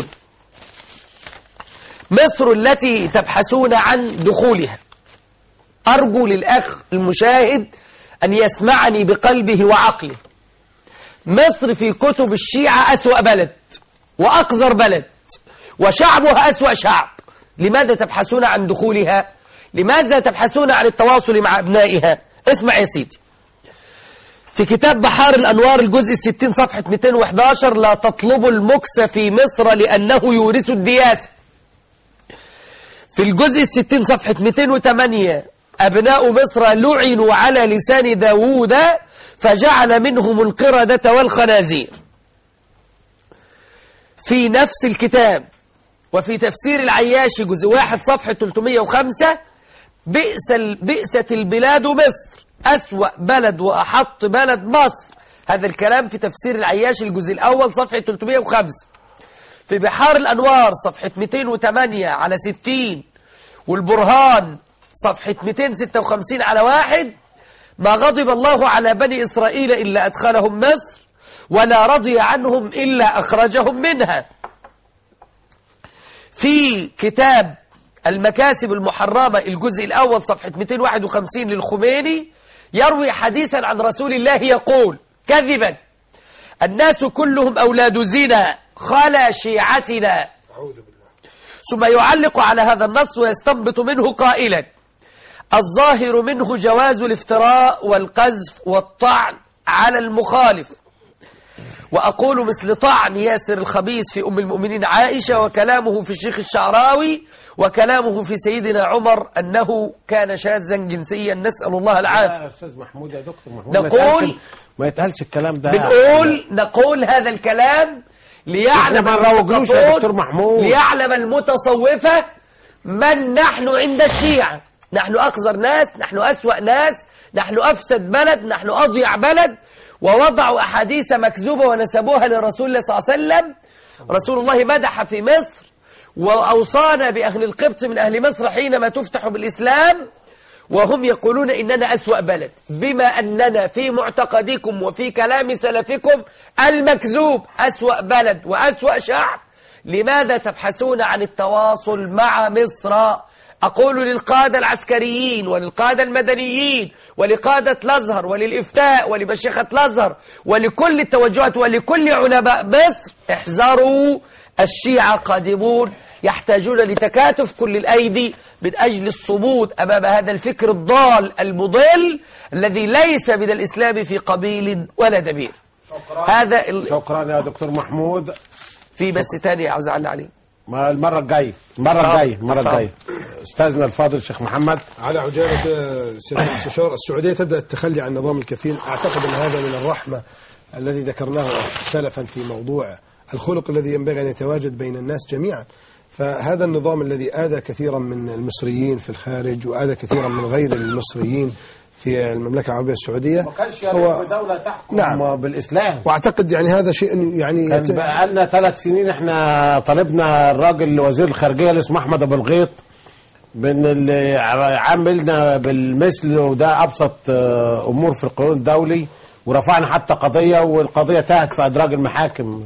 مصر التي تبحثون عن دخولها أرجو للأخ المشاهد أن يسمعني بقلبه وعقله مصر في كتب الشيعة أسوأ بلد وأقذر بلد وشعبها أسوأ شعب لماذا تبحثون عن دخولها لماذا تبحثون عن التواصل مع أبنائها اسمع يا سيدي في كتاب بحار الأنوار الجزء الستين صفحة 211 لا تطلبوا المكس في مصر لأنه يورث الدياسة في الجزء الستين صفحة 208 أبناء مصر لعنوا على لسان داوود فجعل منهم القردة والخنازير في نفس الكتاب وفي تفسير العياشي جزء واحد صفحة 305 بئس ال- بئست البلاد مصر أسوأ بلد وأحط بلد مصر هذا الكلام في تفسير العياشي الجزء الأول صفحة 305 في بحار الأنوار صفحة 208 على 60 والبرهان صفحة 256 على واحد ما غضب الله على بني إسرائيل إلا أدخلهم مصر ولا رضي عنهم إلا أخرجهم منها في كتاب المكاسب المحرمة الجزء الأول صفحة 251 للخميني يروي حديثا عن رسول الله يقول كذبا الناس كلهم أولاد زنا خلا شيعتنا أعوذ بالله ثم يعلق على هذا النص ويستنبط منه قائلا الظاهر منه جواز الافتراء والقذف والطعن على المخالف وأقول مثل طعن ياسر الخبيث في أم المؤمنين عائشة وكلامه في الشيخ الشعراوي وكلامه في سيدنا عمر أنه كان شاذا جنسيا نسأل الله العافية يا استاذ محمود يا دكتور محمود نقول- ما يتقالش- ما يتقالش الكلام ده بنقول نقول هذا الكلام ليعلم إحنا ما نروجلوش يا المثقفون، دكتور محمود. ليعلم المتصوفة من نحن عند الشيعة نحن أقذر ناس نحن أسوأ ناس نحن أفسد بلد نحن أضيع بلد ووضعوا أحاديث مكذوبة ونسبوها لرسول الله صلى الله عليه وسلم رسول الله مدح في مصر وأوصانا بأهل القبط من أهل مصر حينما تفتح بالإسلام وهم يقولون إننا أسوأ بلد بما أننا في معتقدكم وفي كلام سلفكم المكذوب أسوأ بلد وأسوأ شعب لماذا تبحثون عن التواصل مع مصر أقول للقادة العسكريين وللقادة المدنيين ولقادة الأزهر وللإفتاء ولمشيخة الأزهر ولكل التوجهات ولكل علماء مصر احذروا الشيعة قادمون يحتاجون لتكاتف كل الأيدي من أجل الصمود أمام هذا الفكر الضال المضل الذي ليس من الإسلام في قبيل ولا دبير هذا ال... شكرا يا دكتور محمود في بس تاني عاوز أعلق عليه ما المره الجايه المره طب. الجايه المره طب. الجايه استاذنا الفاضل شيخ محمد على عجالة آه، سيادة المستشار السعودية تبدأ التخلي عن نظام الكفيل أعتقد أن هذا من الرحمة الذي ذكرناه سلفا في موضوع الخلق الذي ينبغي أن يتواجد بين الناس جميعا فهذا النظام الذي آذى كثيرا من المصريين في الخارج وآذى كثيرا من غير المصريين في المملكة العربية السعودية ما كانش هو دوله تحكم نعم. بالاسلام واعتقد يعني هذا شيء يعني كان يت- بقالنا ثلاث سنين احنا طالبنا الراجل وزير الخارجيه اللي اسمه احمد ابو الغيط بان اللي عاملنا بالمثل وده ابسط آه، امور في القانون الدولي ورفعنا حتى قضيه والقضيه تاهت في ادراج المحاكم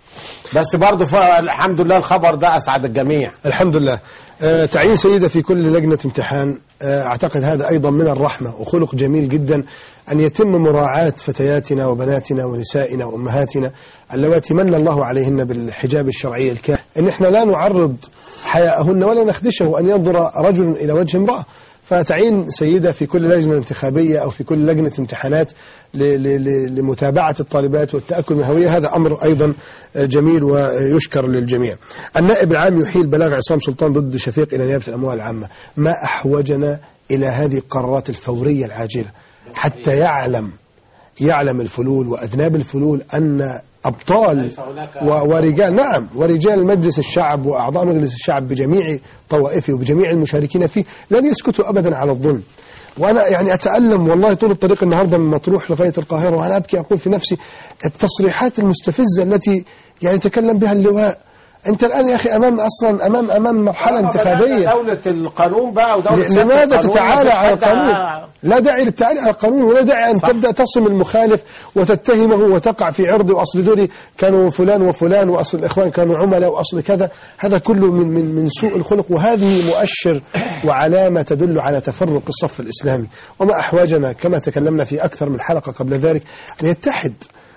بس برضه ف- الحمد لله الخبر ده اسعد الجميع الحمد لله آه، تعيين سيدة في كل لجنة امتحان آه، أعتقد هذا أيضا من الرحمة وخلق جميل جدا أن يتم مراعاة فتياتنا وبناتنا ونسائنا وأمهاتنا اللواتي من الله عليهن بالحجاب الشرعي الكامل أن احنا لا نعرض حياءهن ولا نخدشه أن ينظر رجل إلى وجه امرأة فتعيين سيدة في كل لجنة انتخابية أو في كل لجنة امتحانات ل- ل- ل- لمتابعة الطالبات والتأكد من الهوية هذا أمر أيضا جميل ويشكر للجميع النائب العام يحيل بلاغ عصام سلطان ضد شفيق إلى نيابة الأموال العامة ما أحوجنا إلى هذه القرارات الفورية العاجلة حتى يعلم يعلم الفلول وأذناب الفلول أن أبطال و- ورجال نعم ورجال مجلس الشعب وأعضاء مجلس الشعب بجميع طوائفه وبجميع المشاركين فيه لن يسكتوا أبدا على الظلم وأنا يعني أتألم والله طول الطريق النهاردة من مطروح لغاية القاهرة وأنا أبكي أقول في نفسي التصريحات المستفزة التي يعني تكلم بها اللواء أنت الآن يا أخي أمام أصلا أمام أمام مرحلة انتخابية دولة القانون بقى ودولة ل- سيادة لماذا القانون، تتعالى مفيش على حد- القانون لا داعي للتعالي على القانون ولا داعي أن صح. تبدأ تصم المخالف وتتهمه وتقع في عرض وأصل دوري كانوا فلان وفلان وأصل الإخوان كانوا عملاء وأصل كذا هذا كله من, من, من سوء الخلق وهذه مؤشر وعلامة تدل على تفرق الصف الإسلامي وما أحواجنا كما تكلمنا في أكثر من حلقة قبل ذلك أن يتحد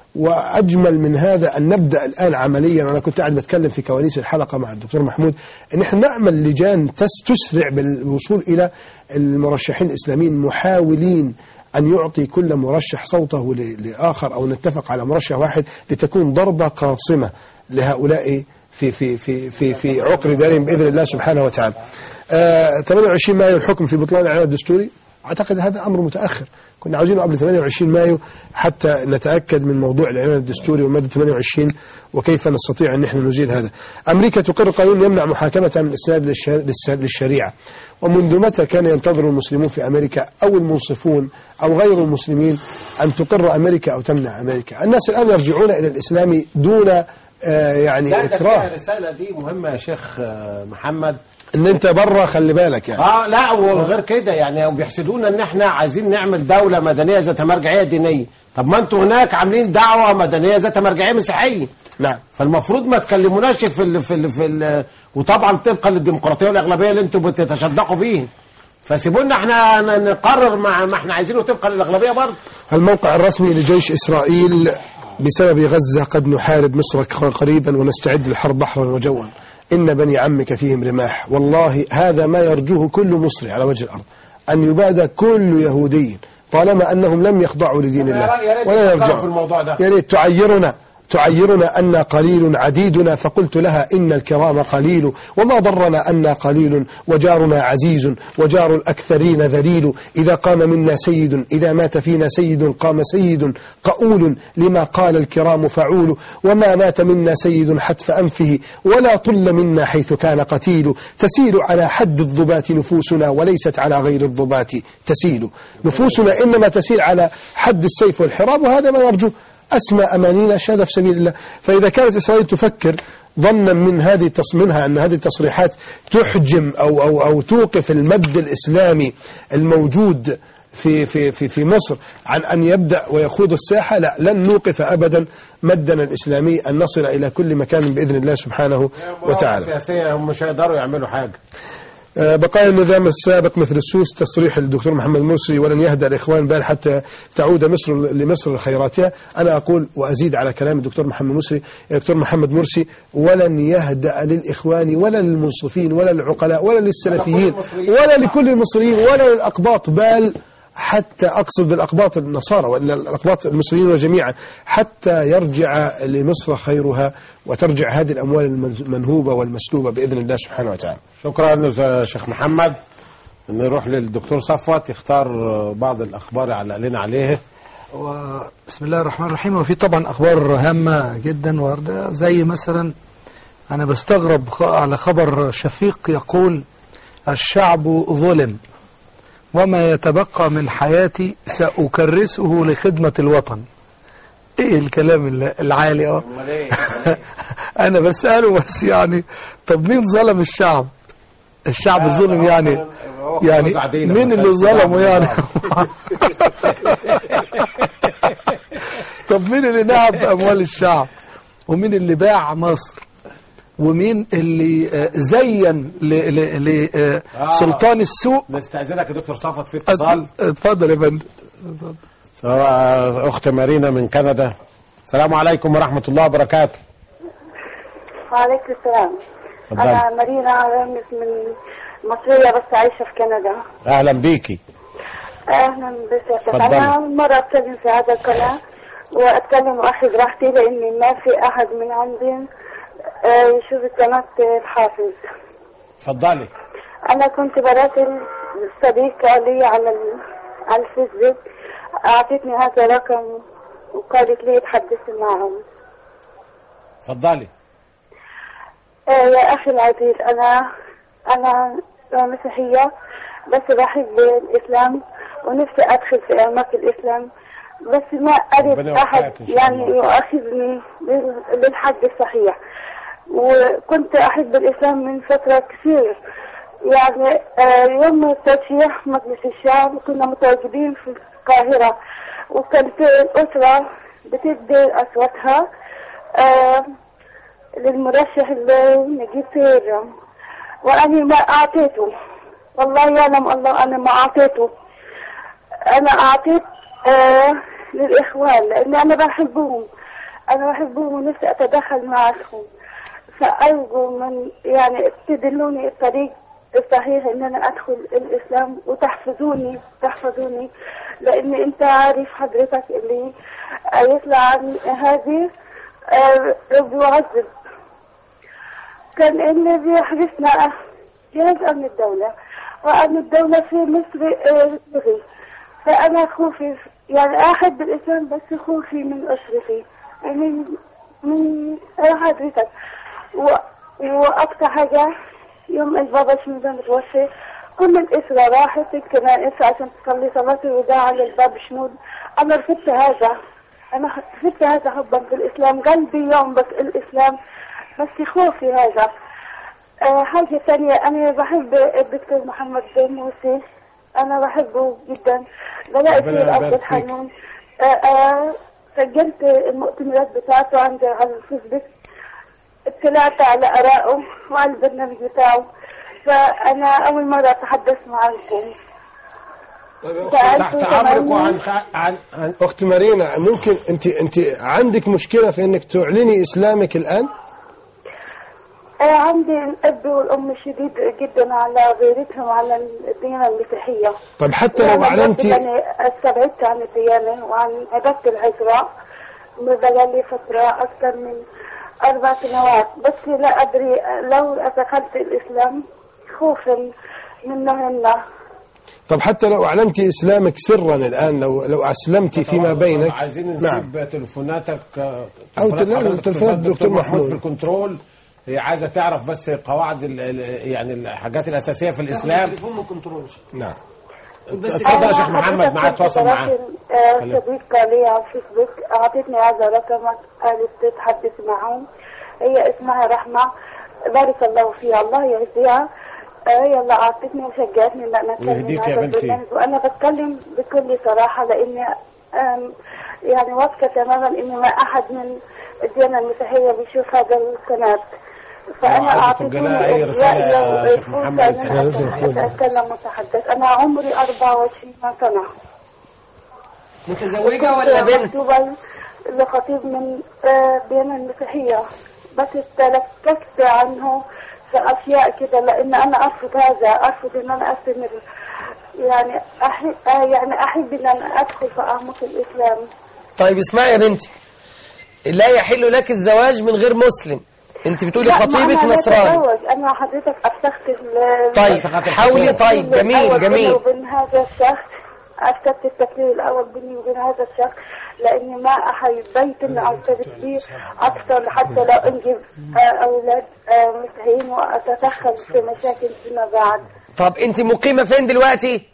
واجمل من هذا ان نبدا الان عمليا انا كنت قاعد بتكلم في كواليس الحلقه مع الدكتور محمود ان احنا نعمل لجان تس تسرع بالوصول الى المرشحين الاسلاميين محاولين ان يعطي كل مرشح صوته ل- لاخر او نتفق على مرشح واحد لتكون ضربه قاصمه لهؤلاء في في في في في عقر دارهم باذن الله سبحانه وتعالى. آه 28 مايو الحكم في بطلان الاعلان الدستوري اعتقد هذا امر متاخر كنا عاوزينه قبل 28 مايو حتى نتاكد من موضوع الاعلان الدستوري والماده 28 وكيف نستطيع ان احنا نزيل هذا. امريكا تقر قانون يمنع محاكمه من الاسناد للش- للس- للشريعه. ومنذ متى كان ينتظر المسلمون في امريكا او المنصفون او غير المسلمين ان تقر امريكا او تمنع امريكا. الناس الان يرجعون الى الاسلام دون آه يعني لا ده اكراه فيها الرسالة دي مهمة يا شيخ آه، محمد ان انت بره خلي بالك يعني. اه لا وغير كده يعني بيحسدونا ان احنا عايزين نعمل دولة مدنية ذات مرجعية دينية طب ما انتوا هناك عاملين دعوة مدنية ذات مرجعية مسيحية نعم. فالمفروض ما تكلموناش في ال في ال في ال وطبعا طبقا للديمقراطيه والاغلبيه اللي انتم بتتشدقوا بيه فسيبونا احنا ن- نقرر مع ما احنا عايزينه طبقا للاغلبيه برضه الموقع الرسمي لجيش إسرائيل بسبب غزة قد نحارب مصر قريبا ونستعد للحرب بحرا وجوا إن بني عمك فيهم رماح والله هذا ما يرجوه كل مصري على وجه الأرض أن يباد كل يهودي طالما أنهم لم يخضعوا لدين الله يا ريت ولا تفكروا في يرجعوا الموضوع ده يا ريت تعيرنا تعيرنا أن قليل عديدنا فقلت لها إن الكرام قليل وما ضرنا أن قليل وجارنا عزيز وجار الأكثرين ذليل إذا قام منا سيد إذا مات فينا سيد قام سيد قؤول لما قال الكرام فعول وما مات منا سيد حتف أنفه ولا طل منا حيث كان قتيل تسيل على حد الضبات نفوسنا وليست على غير الضبات تسيل نفوسنا إنما تسيل على حد السيف والحراب وهذا ما نرجو أسمى أمانينا الشهادة في سبيل الله فإذا كانت إسرائيل تفكر ظنا من هذه التص- منها أن هذه التصريحات تحجم أو, أو, أو توقف المد الإسلامي الموجود في, في, في, في مصر عن أن يبدأ ويخوض الساحة لا لن نوقف أبدا مدنا الإسلامي أن نصل إلى كل مكان بإذن الله سبحانه وتعالى سياسيه هم مش هيقدروا يعملوا حاجه آه، بقايا النظام السابق مثل السوس تصريح الدكتور محمد مرسي ولن يهدأ الإخوان بل حتى تعود مصر لمصر لخيراتها أنا أقول وأزيد على كلام الدكتور محمد مرسي الدكتور محمد مرسي ولن يهدأ للإخوان ولا للمنصفين ولا للعقلاء ولا للسلفيين ولا لكل المصريين ولا للأقباط بل حتى أقصد بالأقباط النصارى ولا الأقباط المصريين جميعا حتى يرجع لمصر خيرها وترجع هذه الأموال المنهوبة والمسلوبة بإذن الله سبحانه وتعالى شكرا يا شيخ محمد نروح للدكتور صفوت يختار بعض الاخبار يعلق لنا عليها وبسم الله الرحمن الرحيم وفي طبعا أخبار هامة جدا واردة زي مثلا أنا بستغرب خ- على خبر شفيق يقول الشعب ظلم وما يتبقى من حياتي سأكرسه لخدمة الوطن ايه الكلام ال- العالي اه انا بسأله بس يعني طب مين ظلم الشعب الشعب ظلم يعني يعني مين اللي ظلمه يعني طب مين اللي نهب في اموال الشعب ومين اللي باع مصر ومين اللي آه، زين لسلطان السوق نستأذنك يا دكتور صفوت في اتصال اتفضل يا فندم هو اخت مارينا من كندا السلام عليكم ورحمه الله وبركاته وعليكم السلام اتفضل. أنا مارينا رامز من مصرية بس عايشة في كندا اهلا بيكي أهلا بسيادتك اتفضلي. أنا أول مرة أتكلم في هذا القناة وأتكلم وأخذ راحتي لأني ما في أحد من عندي آه، يشوف قناة الحافظ اتفضلي أنا كنت براسل صديقة لي على ال... على الفيسبوك أعطتني هذا رقم وقالت لي تحدثي معهم اتفضلي آه، يا أخي العزيز أنا أنا مسيحية بس بحب الإسلام ونفسي أدخل في أعماق الإسلام بس ما أريد ربنا أحد يوفقك إن شاء يعني الله. يؤاخذني لل- للحد الصحيح وكنت أحب الإسلام من فترة كثير يعني آه، يوم ترشيح مجلس الشعب كنا متواجدين في القاهرة وكانت الأسرة بتدي أصواتها آه، للمرشح اللي نجيب سيرة وأنا ما أعطيته والله يعلم الله أنا ما أعطيته أنا أعطيت آه للإخوان لأن أنا بحبهم أنا بحبهم ونفسي أتدخل معهم فأرجو من يعني تدلوني الطريق الصحيح إن أنا أدخل الإسلام وتحفظوني تحفظوني لأن أنت عارف حضرتك اللي يطلع عن هذه آه، ربي يعذب كان اللي بيحبسنا جهاز أمن الدولة وأمن الدولة في مصر آه، بغي فأنا خوفي يعني أحب الإسلام بس خوفي من أشرفي من من حضرتك و... وأكتر حاجة يوم البابا شنودة متوفي كل الأسرة راحت الكنائس عشان تصلي صلاة الوداع على الباب شنود أنا رفضت هذا أنا رفضت هذا حبا في الإسلام قلبي يوم بس الإسلام بس خوفي هذا آه حاجة ثانية أنا بحب الدكتور محمد بن موسي أنا بحبه جدا بلاقي ربنا فيه الأب يبارك فيك. الحنون آه آه سجلت المؤتمرات بتاعته عندي على الفيسبوك اطلعت على آرائه وعلى البرنامج بتاعه فأنا أول مرة أتحدث معكم تحت امرك وعن عن عن أخت مارينا ممكن أنت أنت عندك مشكلة في أنك تعلني إسلامك الآن آه، عندي الأب والأم شديد جدا على غيرتهم على الديانة المسيحية طيب حتى لو يعني أعلنتي يعني استبعدت عن الديانة وعن عبادة العذراء بقالي فترة أكثر من أربع سنوات بس لا أدري لو دخلت الإسلام خوفا منهن طب حتى لو أعلنتي إسلامك سرا الآن لو لو أسلمتي فيما بينك عايزين نعم نسيب تليفوناتك آه، أو تليفونات تلا- حضرتك تليفونات دكتور دكتور محمود. في الكنترول هي عايزه تعرف بس قواعد ال- ال- يعني الحاجات الاساسيه في الاسلام تليفون من كنترول نعم اتفضل يا شيخ محمد معاك تواصل معاك آه، صديقة لي على الفيسبوك أعطتني هذا رقمك قالت تتحدث معهم هي اسمها رحمة بارك الله فيها الله يهديها آه، يلا أعطتني وشجعتني إن أنا أتكلم ويهديك يا هذا بنتي. البرنامج وأنا بتكلم بكل صراحة لأني آم، يعني واثقة تماما إن ما أحد من الديانة المسيحية بيشوف هذا القناة فأنا عايزة أعطيتني توجه أي رسالة يا شيخ محمد فرصة إن أنا أتكلم متحدث أنا عمري 24 سنة متزوجة ولا بنت مكتوبة لخطيب من آه، بين المسيحية بس تلككت عنه في أشياء كده لأن أنا أرفض هذا أرفض إن أنا أستمر يعني أحب آه، يعني أحب إن أنا أدخل في أعمق الإسلام طيب اسمعي يا بنتي لا يحل لك الزواج من غير مسلم انت بتقولي لا، ما خطيبك أنا لا نصراني أتزوج. أنا حضرتك أفتخت ال- طيب حاولي طيب جميل الأول بيني جميل وبين هذا الشخص أفتت التكليل الأول بيني وبين هذا الشخص لأني ما أحبيت إني أرتبط به أكثر حتى لو أنجب آه، أولاد آه، مسيحيين وأتدخل في مشاكل فيما بعد طب انت مقيمة فين دلوقتي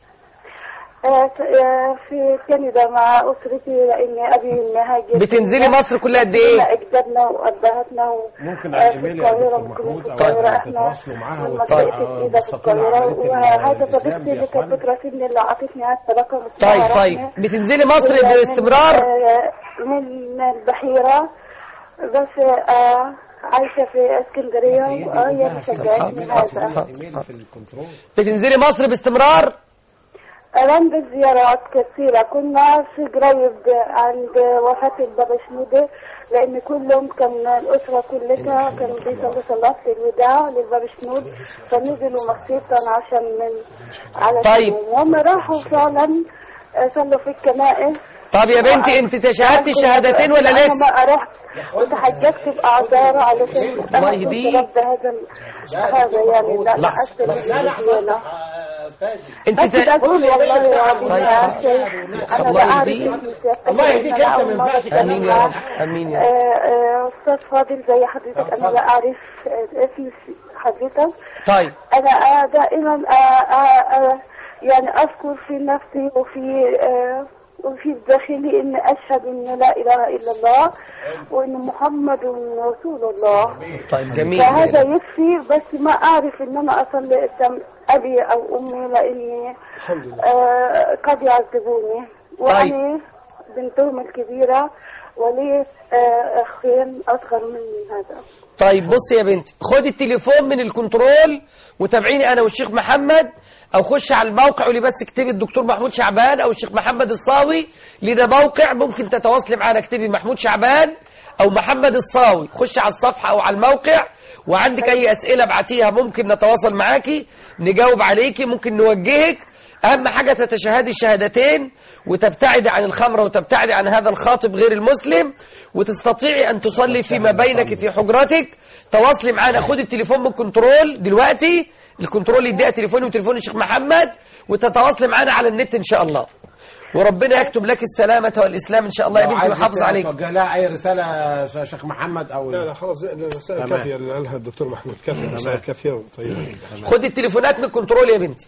آه، ت- آه، في كندا مع أسرتي لأني أبي مهاجر بتنزلي مصر كل قد ايه كنا أجدادنا وأبهاتنا و... ممكن آه، على في الايميل يا القاهرة دكتور ممكن في محمود او القاهرة احنا تتواصلوا معاها من وتبقى منطقة الجيزة في مستقيم القاهرة عمليه وهذا الاسلام صديقتي دي اللي يا كانت اخوان بتراسلني اللي أعطتني هذا الرقم طيب اسمها طيب رحمة. بتنزلي مصر هي من- باستمرار آه، من البحيرة بس آه، عايشة في اسكندرية وهي بتشجعني هذا ايميل في الكنترول بتنزلي مصر باستمرار عندي زيارات كثيرة كنا في قريب عند وفاة البابا شنودة لأن كلهم كان الأسرة كلها كانوا بيصلوا صلاة الوداع للبابا شنود فنزلوا مخصوصا عشان من على طيب. هم راحوا فعلا آه، صلوا في الكنائس طب يا بنتي انت تشهدتي الشهادتين ولا أنا لسه بقى رحت وتحججت بأعذار علشان الله أنا كنت يهديك. رافضة هذا ال- هذا يعني لا لا أستلم الديانة انت بس ت... بقول والله يا عبد طيب. الله شيخ انا الله بعرف يهديك. إنت الله يهديك أنا انت أول ما مرة ينفعش امين يا رب أسمع. امين يا رب آه، آه، استاذ فاضل زي حضرتك انا لا اعرف آه، اسم حضرتك طيب انا آه، دائما آه، آه، آه، يعني اذكر في نفسي وفي آه، وفي داخلي اني اشهد ان لا اله الا الله وان محمد رسول الله طيب جميل فهذا يكفي بس ما اعرف ان انا اصلي قدام ابي او امي لاني الحمد لله آه، قد يعذبوني وأنا بنتهم الكبيرة ولي آه، أخين أصغر مني هذا طيب بصي يا بنتي خدي التليفون من الكنترول وتابعيني انا والشيخ محمد او خش على الموقع قولي بس اكتبي الدكتور محمود شعبان او الشيخ محمد الصاوي لده موقع ممكن تتواصلي معانا اكتبي محمود شعبان او محمد الصاوي خش على الصفحه او على الموقع وعندك اي اسئله ابعتيها ممكن نتواصل معاكي نجاوب عليكي ممكن نوجهك اهم حاجه تتشهدي الشهادتين وتبتعدي عن الخمره وتبتعدي عن هذا الخاطب غير المسلم وتستطيعي ان تصلي فيما بينك في حجرتك تواصلي معانا خدي التليفون من الكنترول دلوقتي الكنترول يديها تليفوني وتليفون الشيخ محمد وتتواصلي معانا على النت ان شاء الله وربنا يكتب لك السلامه والاسلام ان شاء الله يا بنتي ويحافظ عليك توجه لها اي رساله يا شيخ محمد او لا لا خلاص الرسائل تمام. كافية اللي قالها الدكتور محمود كافية الرسائل كافية وطيبة خدي التليفونات من الكنترول يا بنتي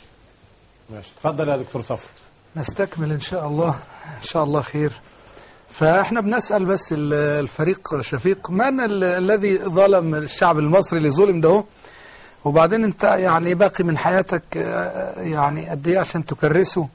ماشي اتفضل يا دكتور صفر نستكمل إن شاء الله إن شاء الله خير فإحنا بنسأل بس ال- الفريق شفيق من ال- الذي ظلم الشعب المصري اللي ظلم ده هو؟ وبعدين أنت يعني باقي من حياتك آه، يعني قد إيه عشان تكرسه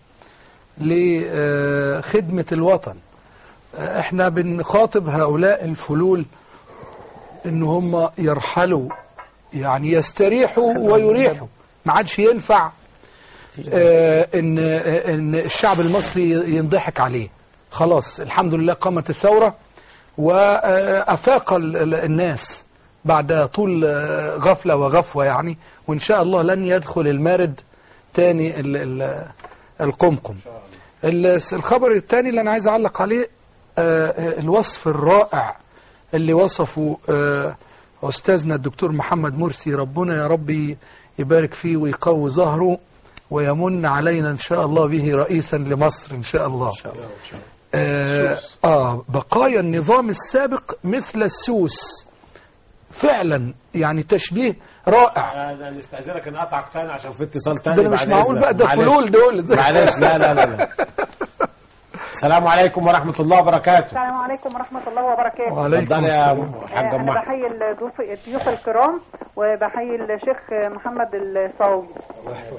لخدمة الوطن آه، إحنا بنخاطب هؤلاء الفلول إن هم يرحلوا يعني يستريحوا ويريحوا ما عادش ينفع آه، ان آه، ان الشعب المصري ينضحك عليه خلاص الحمد لله قامت الثوره وافاق ال- ال- الناس بعد طول آه، غفله وغفوه يعني وان شاء الله لن يدخل المارد تاني ال- ال- القمقم ال- الخبر الثاني اللي انا عايز اعلق عليه آه، آه، الوصف الرائع اللي وصفه آه، استاذنا الدكتور محمد مرسي ربنا يا ربي يبارك فيه ويقوي ظهره ويمن علينا ان شاء الله به رئيسا لمصر ان شاء الله آه, اه بقايا النظام السابق مثل السوس فعلا يعني تشبيه رائع آه، نستأذنك ان اقطعك تاني عشان في اتصال تاني ده أنا مش بعد معقول إذنك. بقى ده معلش. فلول دول معلش لا لا لا لا السلام عليكم ورحمة الله وبركاته السلام عليكم ورحمة الله وبركاته وعليكم اتفضل يا السلام حاج أنا أم أحمد. بحيي الضيوف الضيوف الكرام وبحيي الشيخ محمد الصاوي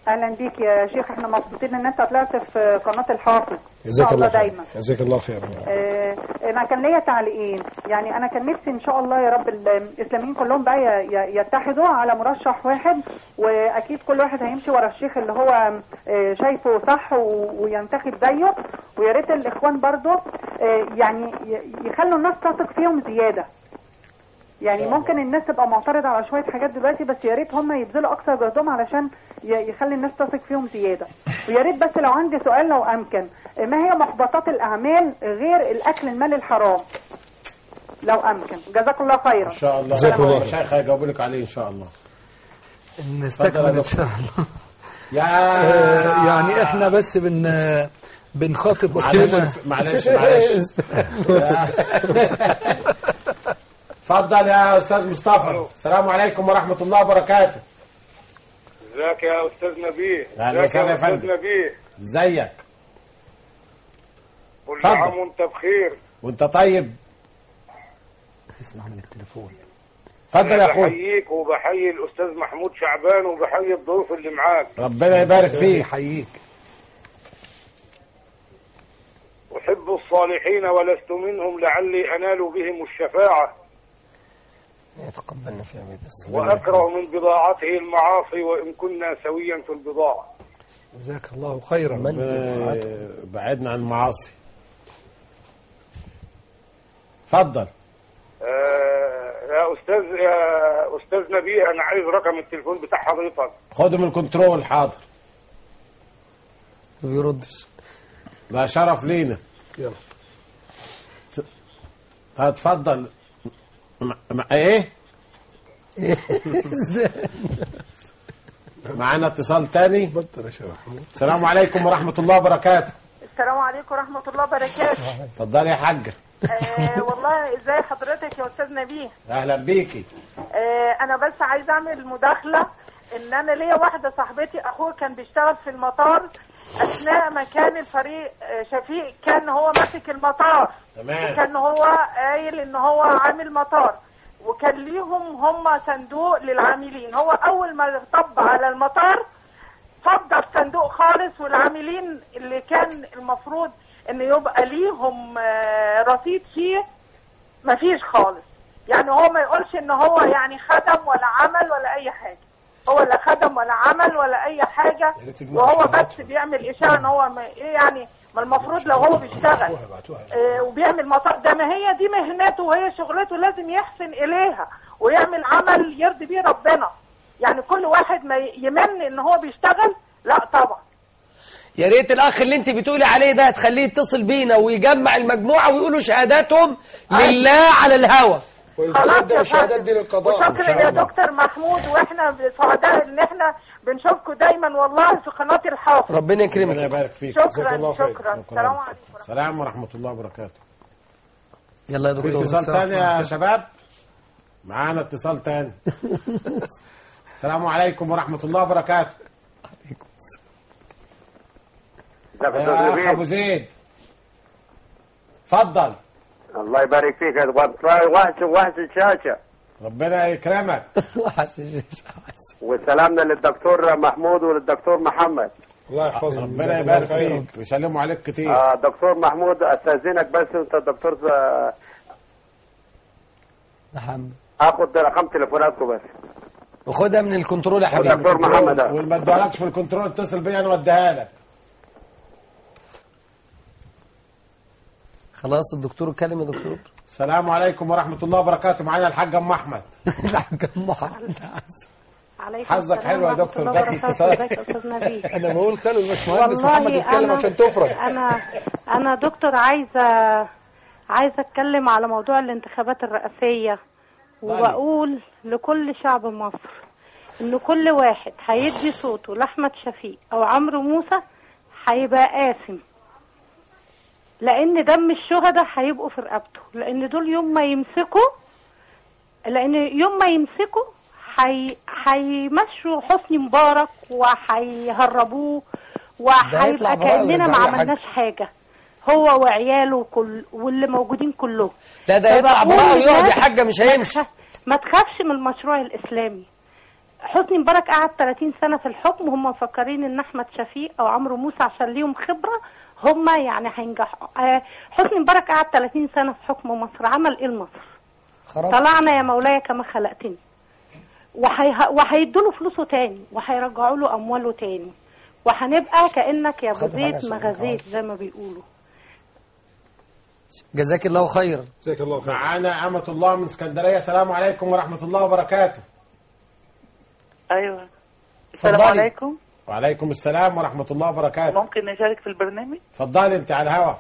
اهلا بيك يا شيخ احنا مبسوطين ان انت طلعت في قناه الحافظ ان جزاك شاء الله الله خير دايما جزاك الله خير آه، انا كان ليا تعليقين يعني انا كان نفسي ان شاء الله يا رب الاسلاميين كلهم بقى ي- ي- يتحدوا على مرشح واحد واكيد كل واحد هيمشي ورا الشيخ اللي هو آه، شايفه صح و- وينتخب زيه ويا ريت الاخوان برضو آه، يعني ي- يخلوا الناس تثق فيهم زياده يعني ممكن الناس تبقى معترضة على شوية حاجات دلوقتي بس يا ريت هم يبذلوا أقصى جهدهم علشان ي- يخلي الناس تثق فيهم زيادة ويا ريت بس لو عندي سؤال لو أمكن ما هي محبطات الأعمال غير الأكل المال الحرام لو أمكن جزاك الله خيرا ان شاء الله جزاك الله خير. المشايخ هيجاوبوا لك عليه ان شاء الله اتفضل يا نستكمل ان دكتور. شاء الله يا آه، يعني احنا بس بن بنخاطب معلش اختنا معلش معلش اتفضل يا استاذ مصطفى السلام عليكم ورحمه الله وبركاته ازيك يا استاذ نبيه أهلا ازيك وسهلا يا يا استاذ فندم. نبيه ازيك كل اتفضل. عام وانت بخير وانت طيب اسمع من التليفون اتفضل يا انا اخويا بحييك وبحيي الاستاذ محمود شعبان وبحيي الضيوف اللي معاك ربنا يبارك فيك يحييك احب الصالحين ولست منهم لعلي انال بهم الشفاعه يتقبلنا في عباد الصلاة واكره من بضاعته المعاصي وان كنا سويا في البضاعه جزاك الله خيرا ربنا بعدنا عن المعاصي اتفضل آه يا استاذ يا استاذ نبيه انا عايز رقم التليفون بتاع حضرتك خده من الكنترول حاضر ما بيردش ده شرف لينا يلا ت- اتفضل مع... مع... ايه معانا اتصال تاني بطل يا شيخ محمود السلام عليكم ورحمة الله وبركاته السلام عليكم ورحمة الله وبركاته اتفضلي يا حاجة آه والله ازاي حضرتك يا أستاذ نبيه اهلا بيكي آه، انا بس عايزه اعمل مداخله ان انا ليا واحده صاحبتي اخوه كان بيشتغل في المطار اثناء ما كان الفريق آه، شفيق كان هو ماسك المطار تمام وكان هو قايل ان هو عامل مطار وكان ليهم هم صندوق للعاملين هو اول ما طب على المطار فضى الصندوق خالص والعاملين اللي كان المفروض ان يبقى ليهم آه، رصيد فيه مفيش خالص يعني هو ما يقولش ان هو يعني خدم ولا عمل ولا اي حاجه هو لا خدم ولا عمل ولا اي حاجه وهو بس بيعمل اشاره ان هو ما ايه يعني ما المفروض لو هو بيشتغل آه، وبيعمل مطار ده ما هي دي مهنته وهي شغلته لازم يحسن اليها ويعمل عمل يرضي بيه ربنا يعني كل واحد ما يمن ان هو بيشتغل لا طبعا يا ريت الاخ اللي انت بتقولي عليه ده تخليه يتصل بينا ويجمع المجموعه ويقولوا شهاداتهم لله على الهوى ويقدم الشهادات دي للقضاء وشكرا يا دكتور محمود واحنا سعداء ان احنا بنشوفكم دايما والله في قناه الحافظ ربنا يكرمك ربنا يبارك فيك شكرا الله خير. شكرا السلام عليكم السلام ورحمة الله وبركاته يلا يا في دكتور اتصال تاني يا شباب معانا اتصال تاني السلام عليكم ورحمة الله وبركاته ازيك يا يا استاذ اخ نبيه ابو زيد اتفضل الله يبارك فيك يا دكتور وحش وحش الشاشه ربنا يكرمك وسلامنا للدكتور محمود وللدكتور محمد الله يحفظهم ربنا يبارك فيك ويسلموا عليك كتير آه دكتور محمود استاذنك بس انت الدكتور آه، محمد اخد رقم تليفوناتكم بس وخدها من الكنترول يا حبيبي دكتور محمد آه. واللي ما ادوهالكش في الكنترول اتصل بيا انا وديها لك خلاص الدكتور اتكلم يا دكتور السلام عليكم ورحمة الله وبركاته معانا الحاج ام احمد عليكم حظك السلام حلو يا ورحمة دكتور، الله جات لي وبركاته. اتصالات. ازيك يا استاذ نبيل انا بقول خلوا الباشمهندس والله محمد يتكلم أنا عشان تفرج انا انا دكتور عايزه عايزه اتكلم على موضوع الانتخابات الرئاسيه وبقول لكل شعب مصر ان كل واحد هيدي صوته لاحمد شفيق او عمرو موسى هيبقى قاسم لان دم الشهداء هيبقوا في رقبته لان دول يوم ما يمسكوا لان يوم ما يمسكوا هي- هيمشوا حسني مبارك وهيهربوه ده هيطلع وهيبقى براءة كاننا ما ويرجع لي عملناش حاجه هو وعياله كل واللي موجودين كلهم لا ده يطلع فبقول براءة ويقعد يا للناس حاجة مش ما هيمشي تخ- ما تخافش من المشروع الاسلامي حسني مبارك قعد 30 سنة في الحكم وهم مفكرين ان احمد شفيق او عمرو موسى عشان ليهم خبرة هم يعني هينجحوا آه، حسني مبارك قعد 30 سنة في حكم مصر عمل ايه لمصر خراب طلعنا يا مولاي كما خلقتني وهيه... وهيدوا له فلوسه تاني وهيرجعوا له امواله تاني وهنبقى كانك يا ابو خدوا حاجة زيت عشان مغازيت زي ما بيقولوا جزاك الله خيرا جزاك الله خير معانا أمة الله من اسكندرية السلام عليكم ورحمة الله وبركاته ايوه السلام اتفضلي. عليكم وعليكم السلام ورحمة الله وبركاته ممكن نشارك في البرنامج اتفضلي انت على الهوا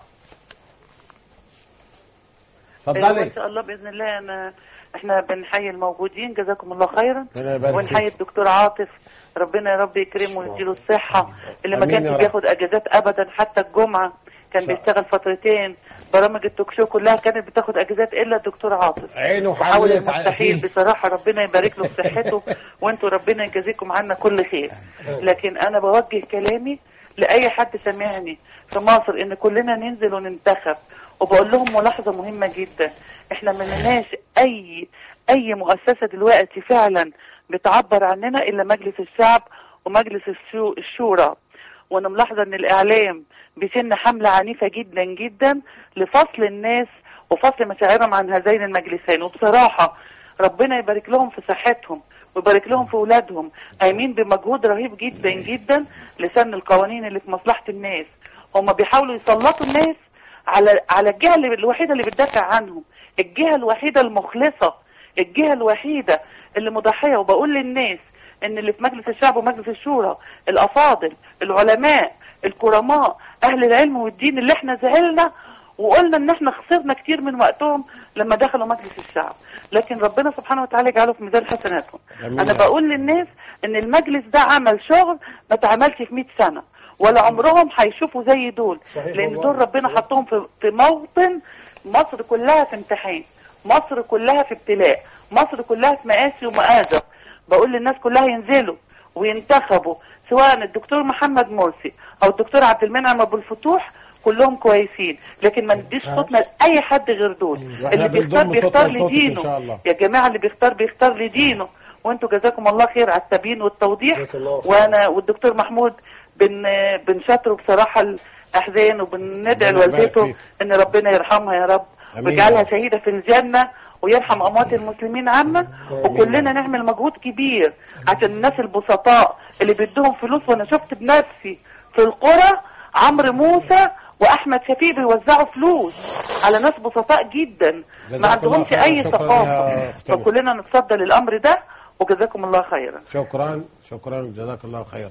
أيوة، اتفضلي ان شاء الله باذن الله انا احنا بنحيي الموجودين جزاكم الله خيرا ربنا يبارك ونحيي فيك. الدكتور عاطف ربنا يا رب يكرمه ويديله الصحه اللي ما آمين كانش يا رب. بياخد اجازات ابدا حتى الجمعه كان بيشتغل فترتين برامج التوك شو كلها كانت بتاخد اجازات الا الدكتور عاطف عينه وحاول حلت على المستحيل فيه. بصراحة ربنا يبارك له في صحته وانتوا ربنا يجازيكم عنا كل خير لكن انا بوجه كلامي لأي حد سمعني في مصر ان كلنا ننزل وننتخب وبقول لهم ملاحظة مهمة جدا احنا ما لناش اي اي مؤسسة دلوقتي فعلا بتعبر عننا الا مجلس الشعب ومجلس الشو- الشورى وانا ملاحظة ان الاعلام بيشن حملة عنيفة جدا جدا لفصل الناس وفصل مشاعرهم عن هذين المجلسين وبصراحة ربنا يبارك لهم في صحتهم ويبارك لهم في اولادهم قايمين بمجهود رهيب جدا جدا لسن القوانين اللي في مصلحة الناس هم بيحاولوا يسلطوا الناس على على الجهة اللي الوحيدة اللي بتدافع عنهم الجهة الوحيدة المخلصة الجهة الوحيدة اللي مضحية وبقول للناس ان اللي في مجلس الشعب ومجلس الشورى الافاضل العلماء الكرماء اهل العلم والدين اللي احنا زعلنا وقلنا ان احنا خسرنا كتير من وقتهم لما دخلوا مجلس الشعب لكن ربنا سبحانه وتعالى يجعله في ميزان حسناتهم آمين انا يا رب. بقول للناس ان المجلس ده عمل شغل ما اتعملش في 100 سنه ولا عمرهم هيشوفوا زي دول صحيح لان والله. دول ربنا حطهم في في موطن مصر كلها في امتحان مصر كلها في ابتلاء مصر كلها في مآسي ومآزق بقول للناس كلها ينزلوا وينتخبوا سواء الدكتور محمد مرسي او الدكتور عبد المنعم ابو الفتوح كلهم كويسين لكن ما نديش صوتنا لاي حد غير دول واحنا اللي بيختار بنضم بيختار صوتنا لصوتك إن شاء لدينه الله. يا جماعه اللي بيختار بيختار لدينه وانتوا جزاكم الله خير على التبيين والتوضيح جزاك الله خير. وانا والدكتور محمود بن بنشاطره بصراحه الاحزان وبندعي ربنا يبارك لوالدته فيك. ان ربنا يرحمها يا رب آمين ويجعلها يا رب. شهيده في الجنه ويرحم اموات المسلمين عامه وكلنا نعمل مجهود كبير عشان الناس البسطاء اللي بيدوهم فلوس وانا شفت بنفسي في القرى عمرو موسى واحمد شفيق بيوزعوا فلوس على ناس بسطاء جدا جزاك ما الله عندهمش خير. اي شكراً يا ثقافه أختنا. فكلنا نتصدى للامر ده وجزاكم الله خيرا شكرا شكرا جزاك الله خيرا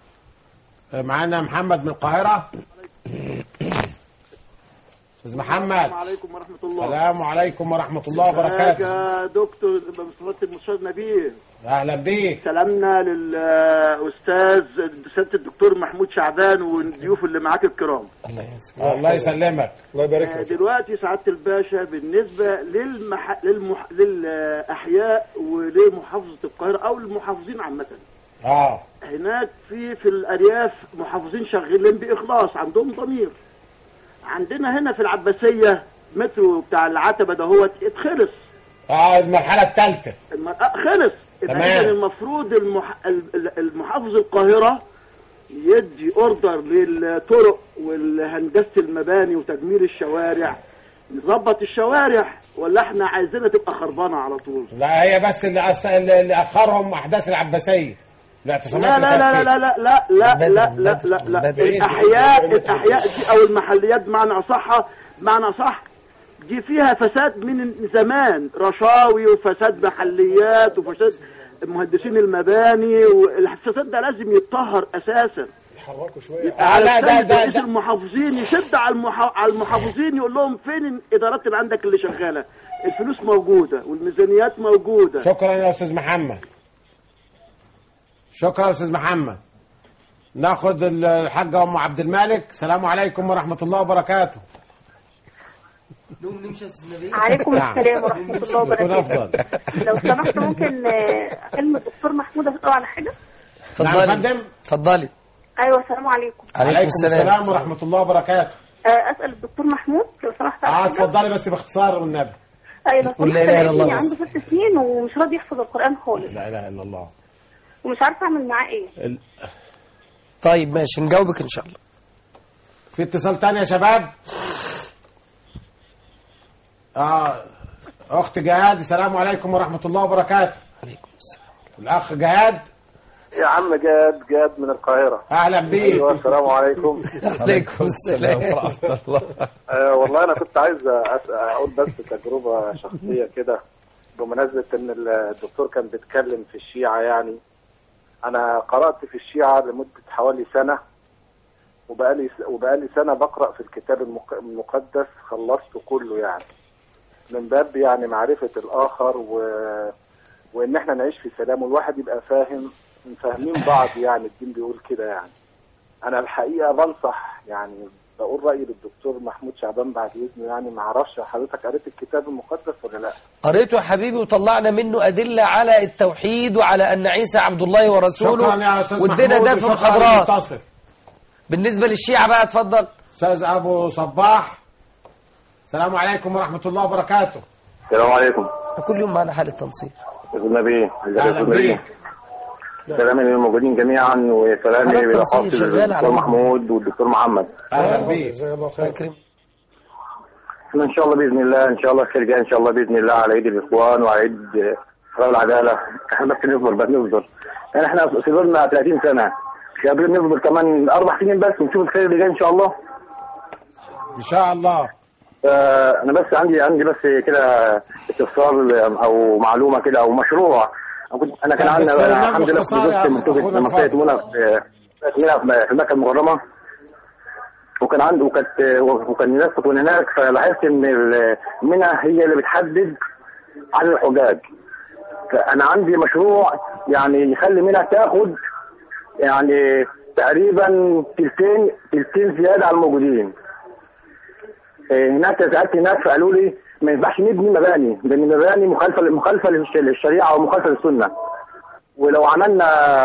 معانا محمد من القاهرة استاذ محمد السلام عليكم ورحمة الله السلام عليكم ورحمة الله وبركاته يا دكتور مصطفى المستشار نبيل اهلا بيك سلامنا للأستاذ سيادة الدكتور محمود شعبان والضيوف اللي معاك الكرام الله يسلمك الله يبارك آه، فيك دلوقتي سعادة الباشا بالنسبة للمح... للمح... للأحياء ولمحافظة القاهرة أو المحافظين عامة اه هناك في في الأرياف محافظين شغالين بإخلاص عندهم ضمير عندنا هنا في العباسية مترو بتاع العتبة دهوت اتخلص اه المرحلة الثالثة الم- آه، خلص يبقى تمام. إذا المفروض المح... ال- المحافظ القاهرة يدي اوردر للطرق والهندسة المباني وتجميل الشوارع نظبط الشوارع ولا احنا عايزينها تبقى خربانة على طول لا هي بس اللي, أس... اللي اللي اخرهم احداث العباسية الاعتصامات لا لا اللي لا كانت لا فيه. لا لا لا بدري، لا لا بدري، لا لا بدري. الاحياء الاحياء دي او المحليات بمعنى اصحها بمعنى اصح دي فيها فساد من زمان رشاوي وفساد محليات وفساد مهندسين المباني والفساد ده لازم يتطهر اساسا يحركوا شويه يبقى آه، على لا، ده- السيد ده- رئيس ده. المحافظين يشد على المحا... على المحافظين يقول لهم فين الادارات اللي عندك اللي شغاله الفلوس موجوده والميزانيات موجوده شكرا يا استاذ محمد شكرا يا استاذ محمد ناخد ال- الحاجة ام عبد الملك السلام عليكم ورحمة الله وبركاته عليكم نعم. السلام ورحمة الله يكون وبركاته افضل لو سمحت ممكن آه، اكلم الدكتور محمود اساله على حاجة نعم يا اتفضلي فندم اتفضلي ايوه السلام عليكم عليكم السلام السلام ورحمة الله وبركاته آه، اسال الدكتور محمود لو سمحت على اه حاجة اتفضلي بس باختصار والنبي ايوه لو قول سمحت لا إله إلا الله ابني بس. عنده ست سنين ومش راضي يحفظ القرآن خالص لا اله الا الله ومش عارفه اعمل معاه ايه طيب ماشي نجاوبك ان شاء الله في اتصال تاني يا شباب اه اخت جهاد السلام عليكم ورحمه الله وبركاته عليكم السلام الاخ جهاد يا عم جاد جاد من القاهرة اهلا بيك أيوة السلام عليكم عليكم السلام ورحمه الله آه والله أنا كنت عايز أس- أقول بس تجربة شخصية كده بمناسبة إن الدكتور كان بيتكلم في الشيعة يعني أنا قرأت في الشيعة لمدة حوالي سنة وبقالي وبقالي سنة بقرأ في الكتاب المق- المقدس خلصته كله يعني من باب يعني معرفة الآخر و... وإن إحنا نعيش في سلام والواحد يبقى فاهم فاهمين بعض يعني الدين بيقول كده يعني أنا الحقيقة بنصح يعني بقول رأيي للدكتور محمود شعبان بعد إذنه يعني ما أعرفش حضرتك قريت الكتاب المقدس ولا لأ؟ قريته يا حبيبي وطلعنا منه أدلة على التوحيد وعلى أن عيسى عبد الله ورسوله شكرا يا استاذ وادينا محمود ده في وشكراً محاضرات للمتصل. بالنسبة للشيعة بقى اتفضل استاذ ابو صباح السلام عليكم ورحمه الله وبركاته السلام عليكم كل يوم معنا حالة تنصير النبي اهلا بيك سلامي للموجودين جميعا وسلامي حضرتك للأخ تنسيق شغال على الدكتور بعض. محمود والدكتور محمد اهلا بيك جزاك الله خير أكرم احنا ان شاء الله باذن الله ان شاء الله خير جاي ان شاء الله باذن الله على عيد الاخوان وعلى عيد حرب العداله احنا بس نصبر بس نصبر يعني احنا صبرنا 30 سنه مش قادرين نصبر كمان اربع سنين بس ونشوف الخير اللي جاي ان شاء الله ان شاء الله آه، انا بس عندي عندي بس كده استفسار او معلومه كده او مشروع أنا كنت- انا كان طب عندي بس أنا نعمل الحمد لله اختصار يا في أخ- أخونا منطقه منطقه الفاضل. منى في منى في مكه المكرمه وكان عنده وكانت وكان الناس كنت من هناك فلاحظت ان ال- منى هي اللي بتحدد عدد الحجاج فانا عندي مشروع يعني يخلي منى تاخد يعني تقريبا تلتين تلتين زياده على الموجودين إيه، هناك سالت هناك فقالوا لي ما ينفعش نبني مباني لان المباني مخالفه مخالفه للش- للشريعه ومخالفه للسنه ولو عملنا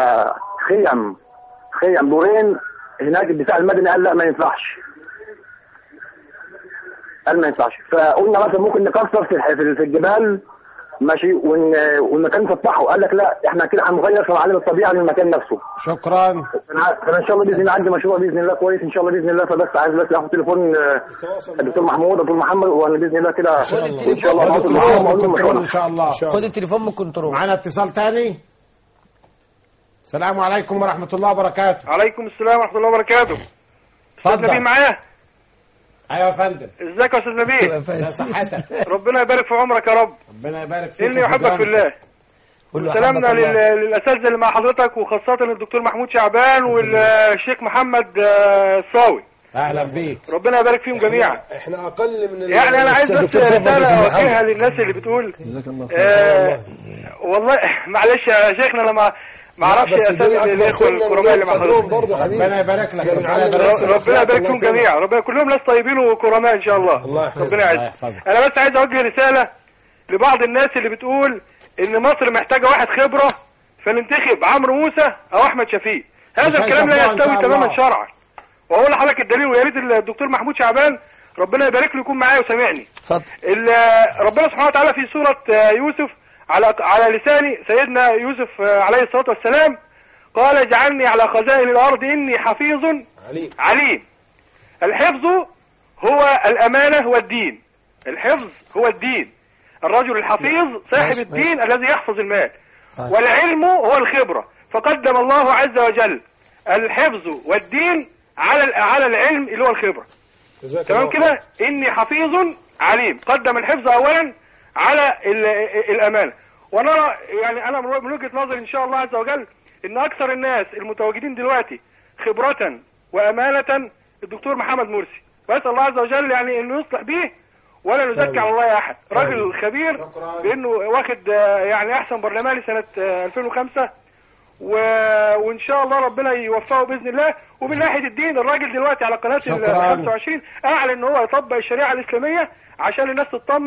خيم خيم دورين هناك الدفاع المدني قال لا ما ينفعش قال ما ينفعش فقلنا مثلا ممكن نكسر في الح- في في الجبال ماشي ون... والمكان نفتحه قال لك لا احنا كده هنغير في معالم الطبيعه للمكان نفسه شكرا انا أنا ان شاء الله باذن الله عندي مشروع باذن الله كويس ان شاء الله باذن الله فبس عايز بس اخد تليفون آه، الدكتور محمود الدكتور محمد وانا باذن الله كده ان شاء الله خد هقعد التليفون معاهم من وأقول لهم كنترول مشروعنا. ان شاء الله خد التليفون من كنترول معانا اتصال تاني السلام عليكم ورحمه الله وبركاته عليكم السلام ورحمه الله وبركاته استاذ نبيل اتفضل معايا ايوه يا فندم ازيك يا استاذ نبيل ده صحتك ربنا يبارك في عمرك يا رب ربنا يبارك فيك اني احبك في الله قول له سلامنا أحبك الله. لل- للاساتذه اللي مع حضرتك وخاصه الدكتور محمود شعبان والشيخ محمد آه، الصاوي اهلا بيك ربنا يبارك فيهم جميعا احنا اقل من ال- يعني انا عايز بس الدكتور فضل رساله أستاذ اوجهها محمد. للناس اللي بتقول جزاك الله آه والله معلش يا شيخنا لما ما اعرفش بس دول اسامي أكبر الاخوه سنا الكرماء اللي مع ولاد فضلهم حضرتك برضه حبيبي ربنا يبارك لك احنا ربنا بنعلم يبارك الناس لك ربنا يبارك الله فيهم يكرمك. جميعا ربنا كلهم ناس طيبين وكرماء ان شاء الله الله يحفظك. ربنا الله يعز يحفظك. انا بس عايز اوجه رساله لبعض الناس اللي بتقول ان مصر محتاجه واحد خبره فننتخب عمرو موسى او احمد شفيق مش هذا الكلام لا هيشوفوها إن يستوي شاء تماما الله. شرعا واقول لحضرتك الدليل ويا ريت الدكتور محمود شعبان ربنا يبارك له يكون معايا وسامعني اتفضل ال- ربنا سبحانه وتعالى في سورة آه، يوسف على على لسان سيدنا يوسف آه، عليه الصلاة والسلام قال اجعلني على خزائن الأرض إني حفيظ عليم عليم الحفظ هو الأمانة والدين الحفظ هو الدين الرجل الحفيظ ماشي، صاحب الدين الذي يحفظ المال طيب. والعلم هو الخبرة فقدم الله عز وجل الحفظ والدين على على العلم اللي هو الخبرة جزاك تمام الله كده اني حفيظ عليم قدم الحفظ اولا على ال- الامانه ونرى يعني انا من وجهه نظري ان شاء الله عز وجل ان اكثر الناس المتواجدين دلوقتي خبره وامانه الدكتور محمد مرسي واسال الله عز وجل يعني انه يصلح به ولا نزكي على الله احد راجل خبير بانه واخد آه، يعني احسن برلماني سنه آه، 2005 و... وان شاء الله ربنا يوفقه باذن الله ومن ناحيه الدين الراجل دلوقتي على قناه ال شكراً. 25 اعلن ان هو يطبق الشريعه الاسلاميه عشان الناس تطمن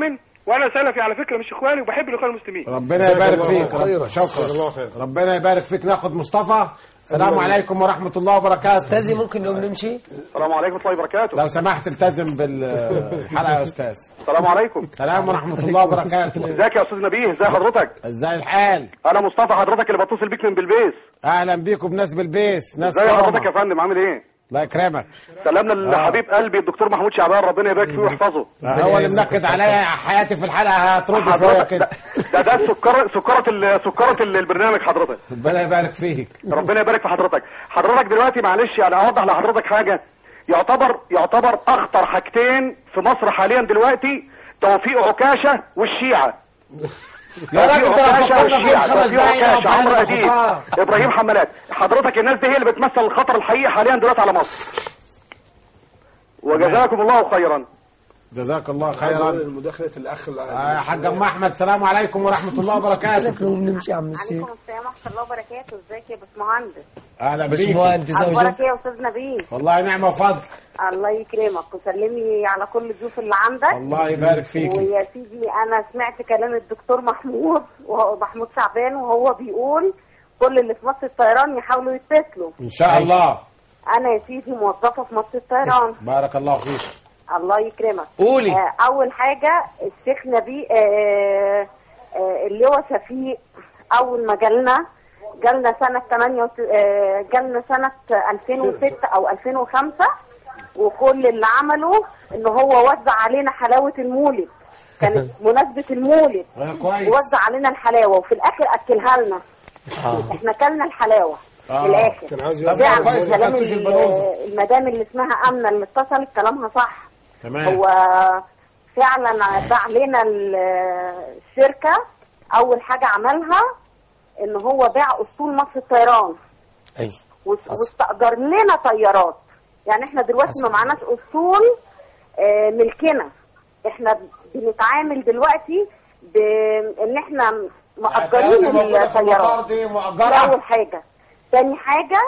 وانا سلفي على فكره مش اخواني وبحب الاخوان المسلمين ربنا جزاك يبارك الله فيك خيرا. رب- شكرا جزاك الله خيرا. ربنا يبارك فيك ناخد مصطفى السلام عليكم ورحمة الله وبركاته استاذي ممكن نقوم نمشي السلام عليكم ورحمه الله وبركاته لو سمحت التزم بالحلقة يا أستاذ السلام عليكم السلام ورحمة الله وبركاته ازيك يا استاذ نبيه ازي حضرتك ازاي الحال انا مصطفى حضرتك اللي بتصل بيك من بلبيس أهلا بيكم بناس بالبيس ناس ازي كرمة. حضرتك يا فندم عامل ايه الله يكرمك سلامنا آه. لحبيب قلبي الدكتور محمود شعبان ربنا يبارك فيه ويحفظه هو اللي منكد عليا حياتي في الحلقة هترد شوية حضرتك كده ده ده سكر سكرة ال- سكرة ال- البرنامج حضرتك ربنا يبارك فيك ربنا يبارك في حضرتك حضرتك دلوقتي معلش يعني اوضح لحضرتك حاجه يعتبر يعتبر اخطر حاجتين في مصر حاليا دلوقتي توفيق عكاشه والشيعه يا راجل ده توفيق عكاشة فكرنا فيهم والشيعة. خمس توفيق دقايق عكاشة عمرو وبعدين اديب خسارة. ابراهيم حمالات حضرتك الناس دي هي اللي بتمثل الخطر الحقيقي حاليا دلوقتي على مصر وجزاكم الله خيرا جزاك الله خيرا خيرا المداخلة الأخ آه، يا حاج أم أحمد السلام عليكم ورحمة الله وبركاته نقوم نمشي يا عم السيد عليكم السلام ورحمه الله وبركاته ازيك يا باشمهندس أهلا بيك باشمهندس اخبارك ايه يا استاذ نبيل والله نعمة وفضل الله يكرمك وسلمي على كل الضيوف اللي عندك الله يبارك فيك ويا سيدي انا سمعت كلام الدكتور محمود وهو محمود شعبان وهو بيقول كل اللي في مصر الطيران يحاولوا يتصلوا إن شاء الله انا يا سيدي موظفه في مصر الطيران بارك الله فيك الله يكرمك قولي. آه اول حاجه الشيخ نبي آه آه اللواء شفيق اول ما جالنا جالنا سنه 8 وت- آه جالنا سنه 2006 او 2005 وكل اللي عمله ان هو وزع علينا حلاوه المولد كانت مناسبه المولد آه، كويس وزع علينا الحلاوه وفي الاخر اكلها لنا احنا كلنا الحلاوه آه. في الاخر كان عاوز طب يوزع يعني كويس ما كلام كلتوش ال- البلوزة المدام اللي اسمها امنه اللي اتصلت كلامها صح تمام هو فعلا باع لنا ال- الشركه اول حاجه عملها ان هو باع اسطول مصر الطيران ايوه واس- واستاجر لنا طيارات يعني احنا دلوقتي ما معناش اسطول آه، ملكنا احنا بنتعامل دلوقتي بان احنا مأجرين الطيارات الموجودة في المطار الطيارات دي دي مؤجرة اول حاجه تاني حاجه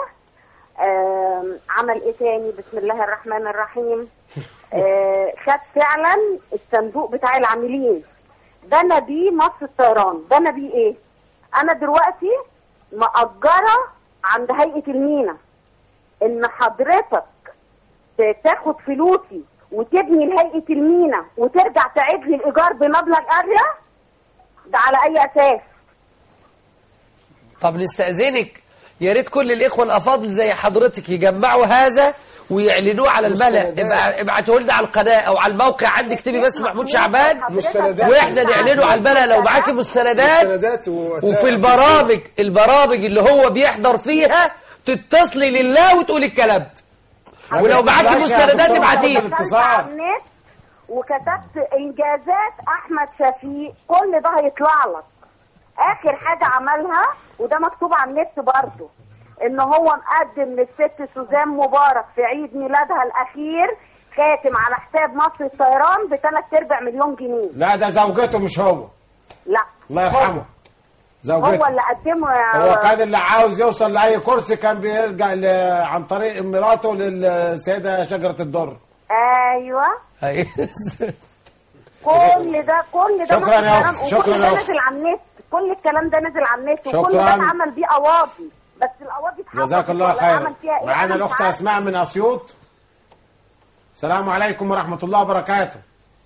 آم، عمل ايه تاني بسم الله الرحمن الرحيم آه، خد فعلا الصندوق بتاع العاملين بنى بيه مصر الطيران بنى بيه ايه انا دلوقتي مأجرة عند هيئة المينا ان حضرتك ت- تاخد فلوسي وتبني لهيئة المينا وترجع تعيد لي الايجار بمبلغ اغلى ده على اي اساس طب نستأذنك يا ريت كل الإخوة الأفاضل زي حضرتك يجمعوا هذا ويعلنوه على الملأ ابع- ابعتوه لنا على القناة أو على الموقع عندك اكتبي بس محمود شعبان مستندات واحنا نعلنه على الملأ لو معاكي مستندات مستندات و- وفي البرامج البرامج اللي هو بيحضر فيها تتصلي لله وتقولي الكلام ده ولو معاكي بلاش يا مستندات دكتور ابعتيها محمد. دخلت على النت وكتبت انجازات احمد شفيق كل ده هيطلع لك اخر حاجه عملها وده مكتوب على النت برضه ان هو مقدم للست سوزان مبارك في عيد ميلادها الاخير خاتم على حساب مصر الطيران بثلاث ارباع مليون جنيه لا ده زوجته مش هو لا الله يرحمه هو زوجته اللي قدمه يا هو كان اللي عاوز يوصل لأي كرسي كان بيرجع ل... عن طريق مراته للسيدة شجرة الدر ايوه كل ده كل ده شكراً يا نزل أخت، على- شكراً وكل يا ده أخت. نزل على النت كل الكلام ده نزل على النت وكل شكراً. ده اتعمل بيه قواضي بس القواضي اتحولت جزاك الله ولا خير عمل فيها ايه معانا أنا مش الأخت عارفة. أسماء من أسيوط السلام عليكم ورحمة الله وبركاته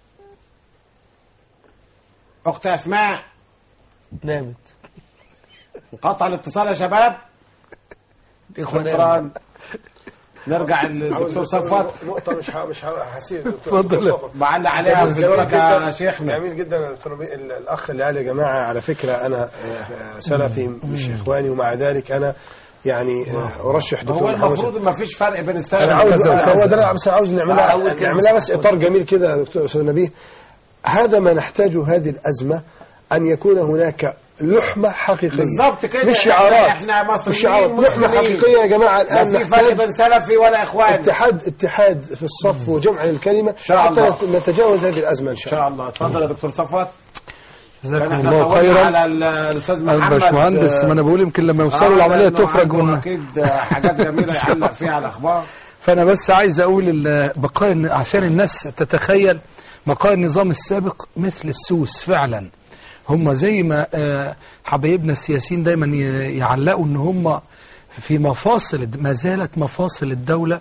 أخت أسماء نامت قطع الاتصال يا شباب إخوة شكرا نرجع للدكتور صفوت نقطة مش ها مش ها- هسيب اتفضل. بعلق عليها في دورك يا شيخنا. جميل جدا يا دكتور نبيل. ال- الأخ اللي قال يا جماعة على فكرة أنا آه، سلفي مش إخواني ومع ذلك أنا يعني آه، أرشح هو دكتور محمد المفروض ما فيش فرق بين السلف انا عاوز وكذا هو وكذا. ده انا بس عاوز آه، نعملها أول كلمة. نعملها بس اطار جميل كده يا دكتور استاذ نبيه هذا ما نحتاجه هذه الازمه ان يكون هناك لحمه حقيقيه بالظبط كده. مش شعارات إحنا مصريين مش شعارات لحمه مسلمين. حقيقيه يا جماعه الان لا في فرق نحتاج بين سلفي ولا إخواني اتحاد اتحاد في الصف وجمع الكلمه شاء حتى الله. نت- نتجاوز هذه الازمه ان شاء الله ان شاء الله اتفضل يا دكتور صفوت جزاكم كان احنا الله طولنا خيرا على ال- الاستاذ محمد الباشمهندس آه، ما انا بقول يمكن لما يوصلوا آه، العمليه لأنه تفرج عنده من اكيد آه، حاجات جميله يعلق فيها على الاخبار فانا بس عايز اقول ال- بقاء إن- عشان الناس تتخيل بقايا النظام السابق مثل السوس فعلا هم زي ما آه، حبايبنا السياسيين دايما ي- يعلقوا ان هم في مفاصل ما زالت مفاصل الدولة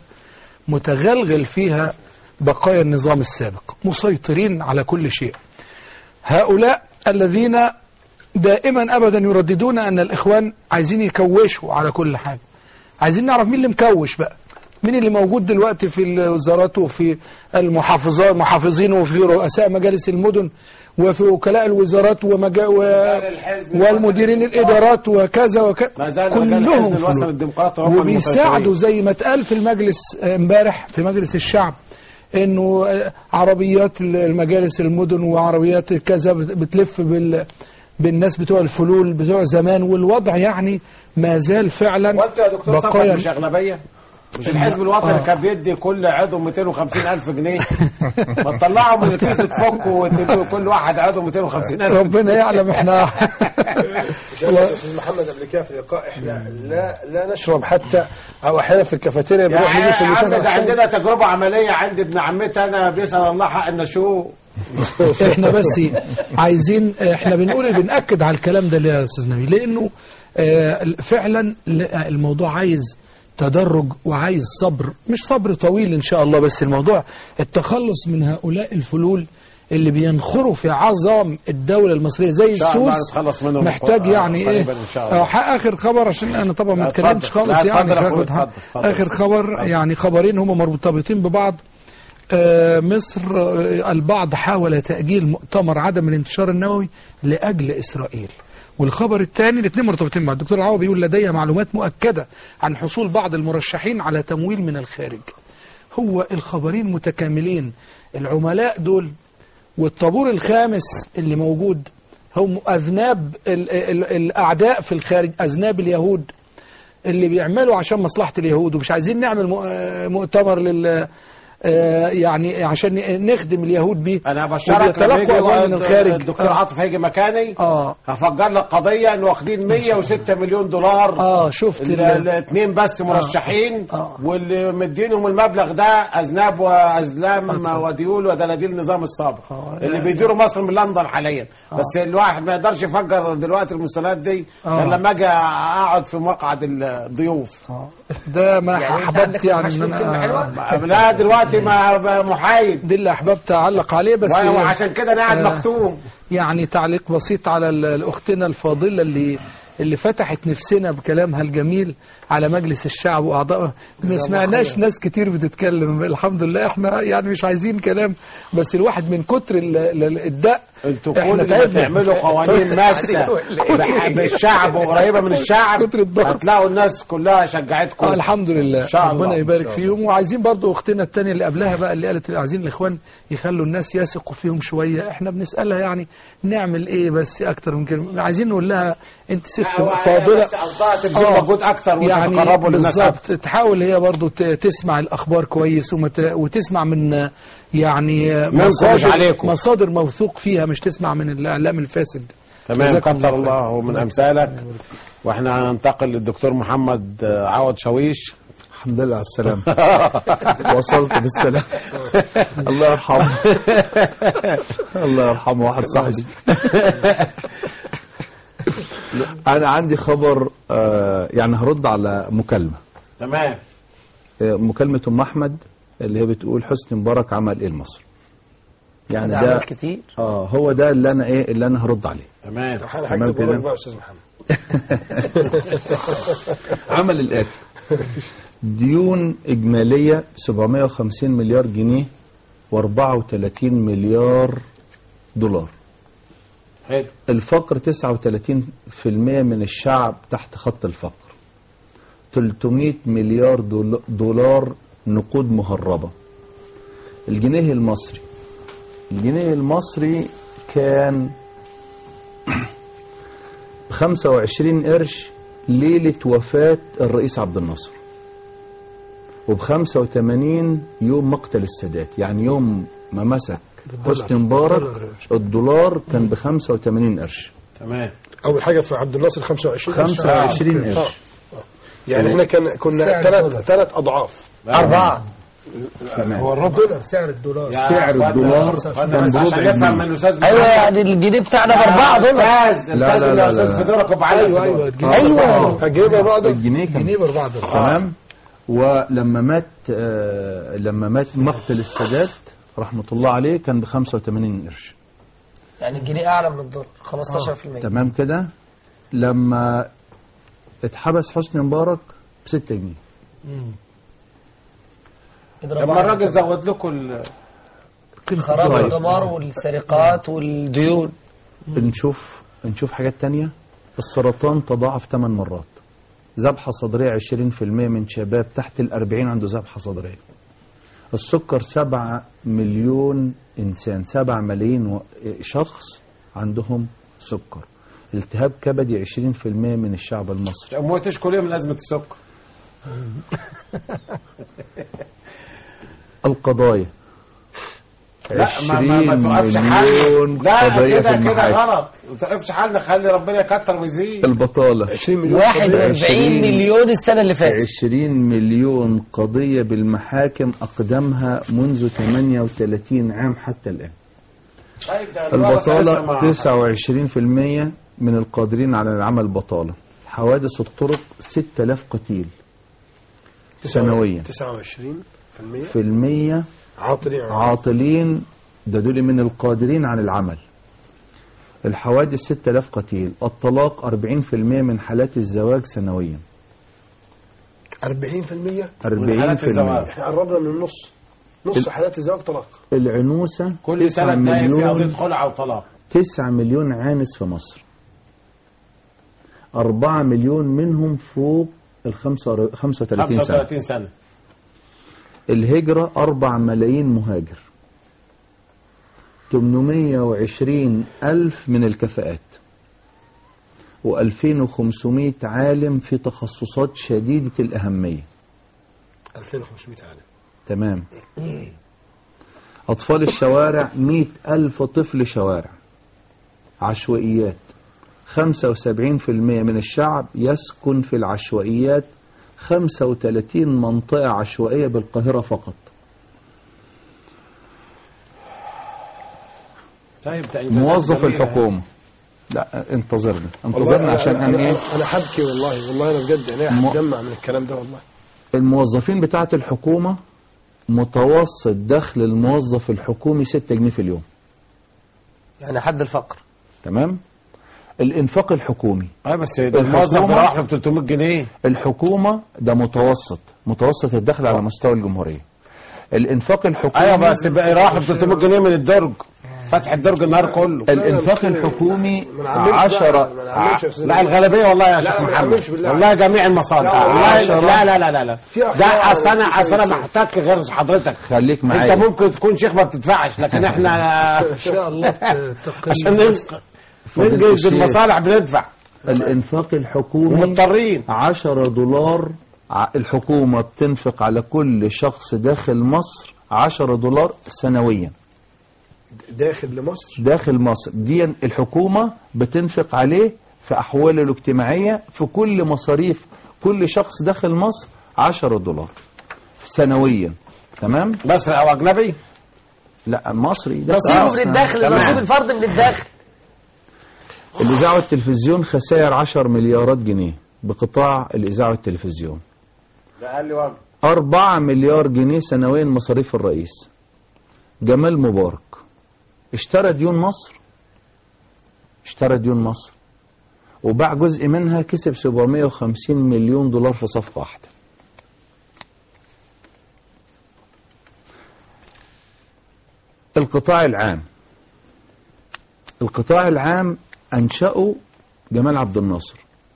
متغلغل فيها بقايا النظام السابق مسيطرين على كل شيء هؤلاء الذين دائما ابدا يرددون ان الاخوان عايزين يكوشوا على كل حاجه عايزين نعرف مين اللي مكوش بقى مين اللي موجود دلوقتي في الوزارات وفي المحافظات محافظين وفي رؤساء مجالس المدن وفي وكلاء الوزارات ومجا و... والمديرين الادارات وكذا وكذا ما زال مجال كلهم الحزب الوطني فلول. الديمقراطي هم وبيساعدوا المسيطرين. زي ما اتقال في المجلس آه، امبارح في مجلس الشعب انه آه، عربيات المجالس المدن وعربيات كذا بت- بتلف بال بالناس بتوع الفلول بتوع زمان والوضع يعني ما زال فعلا وانت يا دكتور صفر بقايا مش اغلبيه مش الحزب الوطني آه. كان بيدي كل عضو 250 الف جنيه ما تطلعوا من الكيس تفكوا وتدوا كل واحد عضو 250 الف ربنا يعلم احنا مش أنا أستاذ محمد قبل كده في اللقاء احنا لا لا نشرب حتى او احيانا في الكافيتيريا يا بنروح نجيب عم سندوتشات ده أحسن. عندنا تجربه عمليه عند ابن عمتي انا بيسال الله حق النشوء احنا بس عايزين احنا بنقول بنأكد على الكلام ده ليه يا استاذ نبيل لانه آه، فعلا الموضوع عايز تدرج وعايز صبر مش صبر طويل ان شاء الله بس الموضوع التخلص من هؤلاء الفلول اللي بينخروا في عظام الدولة المصرية زي إن شاء الله السوس نتخلص منهم محتاج آه، يعني ايه قريباً إن شاء الله. آه، اخر خبر عشان انا طبعا ما لا، اتكلمتش اتفضل. خالص لا، يعني اتفضل يا هاخد أخوي، حق. اتفضل، اتفضل. اخر خبر يعني خبرين هم مرتبطين ببعض آه، مصر آه، البعض حاول تأجيل مؤتمر عدم الانتشار النووي لأجل إسرائيل والخبر الثاني الاثنين مرتبطين بعض الدكتور عوض بيقول لدي معلومات مؤكدة عن حصول بعض المرشحين على تمويل من الخارج هو الخبرين متكاملين العملاء دول والطابور الخامس اللي موجود هم أذناب ال ال الأعداء في الخارج أذناب اليهود اللي بيعملوا عشان مصلحة اليهود ومش عايزين نعمل مؤ- آه، مؤتمر لل آه، يعني عشان نخدم اليهود بيه انا بشرك لما وبيتلقوا يجي أموال من الخارج الدكتور آه. عاطف هيجي مكاني اه هفجر لك قضيه ان واخدين 106 مليون دولار اه شفت ال- الاثنين بس مرشحين واللي مدينهم المبلغ ده اذناب وازلام وديول ودلاديل النظام السابق اللي بيديروا مصر من لندن حاليا بس الواحد ما يقدرش يفجر دلوقتي المستندات دي آه. غير لما اجي اقعد في مقعد الضيوف ده ما يعني أنت احببت عندك يعني محشور إن كلمة أنا- حلوة؟ لا دلوقتي ما بقى محايد دي اللي احببت اعلق عليه بس وأنا وعشان كده انا قاعد آه، مكتوم يعني تعليق بسيط على ال- اختنا الفاضله اللي اللي فتحت نفسنا بكلامها الجميل على مجلس الشعب واعضائه ما سمعناش ناس كتير بتتكلم الحمد لله احنا يعني مش عايزين كلام بس الواحد من كتر ال- ال- الدق انتوا إحنا كل ما تعبنا. تعملوا قوانين ماسه بح- بالشعب وقريبه من الشعب كتر الضغط. هتلاقوا الناس كلها شجعتكم آه الحمد لله ان شاء الله ربنا إن يبارك شاء الله. فيهم وعايزين برضو اختنا التانية اللي قبلها بقى اللي قالت عايزين الاخوان يخلوا الناس يثقوا فيهم شويه احنا بنسالها يعني نعمل ايه بس اكتر من كده عايزين نقول لها انت ست هو فاضله بس قصدها تبذلوا مجهود اكتر يعني وتتقربوا للناس بالظبط تحاول هي برضو ت- تسمع الاخبار كويس ومت... وتسمع من يعني منكم مش عليكم. مصادر موثوق فيها مش تسمع من الاعلام الفاسد تمام جزاكم كتر الله خير. الله من امثالك واحنا هننتقل للدكتور محمد آه، عوض شويش الحمد لله على السلامة وصلت بالسلام الله يرحمه الله يرحمه واحد صاحبي أنا عندي خبر آه، يعني هرد على مكالمة تمام آه، مكالمة أم أحمد اللي هي بتقول حسني مبارك عمل إيه لمصر يعني ده ده عمل كتير اه هو ده اللي أنا إيه اللي أنا هرد عليه تمام انا تمام هكتب كده. وراك بقى يا استاذ محمد عمل الآتي ديون إجمالية 750 مليار جنيه و34 مليار دولار حلو الفقر 39% من الشعب تحت خط الفقر 300 مليار دول- دولار نقود مهربة الجنيه المصري الجنيه المصري كان 25 قرش ليلة وفاة الرئيس عبد الناصر وب 85 يوم مقتل السادات يعني يوم ما مسك حسني مبارك الدولار كان ب 85 قرش تمام اول حاجه في عبد الناصر 25 قرش. 25 آه. قرش يعني احنا كان كنا سعر ثلاث الدولار. ثلاث اضعاف أربعة هو الرقم سعر الدولار سعر الدولار كان بس عشان بربع نفهم من جنيه الاستاذ ايوه يعني الجنيه بتاعنا باربعه دولار استاذ لا، استاذ لا، لا، يا استاذ لا. فدورك وبعلى ايوه ايوه الجنيه ايوه هجيبها بعد الجنيه كان الجنيه باربعه دولار تمام ولما مات آه لما مات مقتل السادات رحمة الله عليه كان ب 85 قرش يعني الجنيه اعلى من الدولار 15% تمام كده لما اتحبس حسني مبارك ب 6 جنيه اضرب لما واحد. الراجل زود لكم ال- خراب طيب. الدمار والسرقات والديون نشوف نشوف حاجات تانية السرطان تضاعف 8 مرات ذبحة صدرية 20% من شباب تحت الأربعين عنده ذبحة صدرية السكر 7 مليون إنسان 7 ملايين و- شخص عندهم سكر التهاب كبدي 20% من الشعب المصري موتش كل يوم من ازمه السكر القضايا لا ما ما, ما توقفش حالنا مليون لا قضية كده في كده المحاكم. غلط ما توقفش حالنا خلي ربنا يكتر ويزيد البطالة 20 مليون 41 20 مليون السنه اللي فاتت 20 مليون قضية بالمحاكم أقدمها منذ 38 عام حتى الآن طيب ده الورثة البطالة لسه ما- 29% من القادرين على العمل بطالة حوادث الطرق 6000 قتيل سنويا 29 في المية عاطلين عاطلين ده دول من القادرين على العمل الحوادث 6000 قتيل الطلاق 40% من حالات الزواج سنويا 40% 40% حالات الزواج. احنا قربنا من النص نص حالات الزواج طلاق العنوسة كل 9 ثلاث دقايق في قضيه مليون خلع وطلاق 9 مليون عانس في مصر 4 مليون منهم فوق ال 35 سنة 35 سنه الهجرة 4 ملايين مهاجر 820 ألف من الكفاءات و2500 عالم في تخصصات شديدة الأهمية 2500 عالم تمام أطفال الشوارع 100 ألف طفل شوارع عشوائيات 75% من الشعب يسكن في العشوائيات 35 منطقة عشوائية بالقاهرة فقط طيب ده إنجازات موظف جميلة. الحكومة لا انتظرني والله انتظرني أنا- عشان أنا, أنا أنا, إيه أنا حبكي والله والله أنا بجد أنا م- هتجمع من الكلام ده والله الموظفين بتاعة الحكومة متوسط دخل الموظف الحكومي 6 جنيه في اليوم يعني حد الفقر تمام الانفاق الحكومي اه بس ده الموظف الحكومة- راح له ب 300 جنيه الحكومة ده متوسط متوسط الدخل على مستوى الجمهورية الانفاق الحكومي ايوه بس بقى راح له ب 300 جنيه من الدرج فتح الدرج النهار كله الانفاق الحكومي ما نعممش بقى، 10 ما نعممش يا أستاذ لا الغالبيه والله يا شيخ لا، ما محمد نعممش بالله والله جميع المصالح لا، والله عشرة. لا لا لا لا لا في ده أخطاء اصل انا وفي اصل انا كويسين. محتاج غير حضرتك خليك معايا انت ممكن تكون شيخ ما بتدفعش لكن احنا ان شاء الله تقل عشان ننقذ فضيلة ننجز الشيخ. المصالح بندفع الانفاق الحكومي ومضطرين 10 دولار ع- الحكومة بتنفق على كل شخص داخل مصر 10 دولار سنويا داخل لمصر داخل مصر دي الحكومة بتنفق عليه في أحواله الاجتماعية في كل مصاريف كل شخص داخل مصر 10 دولار سنويا تمام مصري او اجنبي لا مصري ده نصيبه آه. من الداخل تمام. نصيب الفرد من الداخل الإذاعة والتلفزيون خسائر 10 مليارات جنيه بقطاع الإذاعة والتلفزيون ده قال لي وجه 4 مليار جنيه سنويا مصاريف الرئيس جمال مبارك اشترى ديون مصر اشترى ديون مصر وباع جزء منها كسب 750 مليون دولار في صفقة واحدة القطاع العام القطاع العام أنشأه جمال عبد الناصر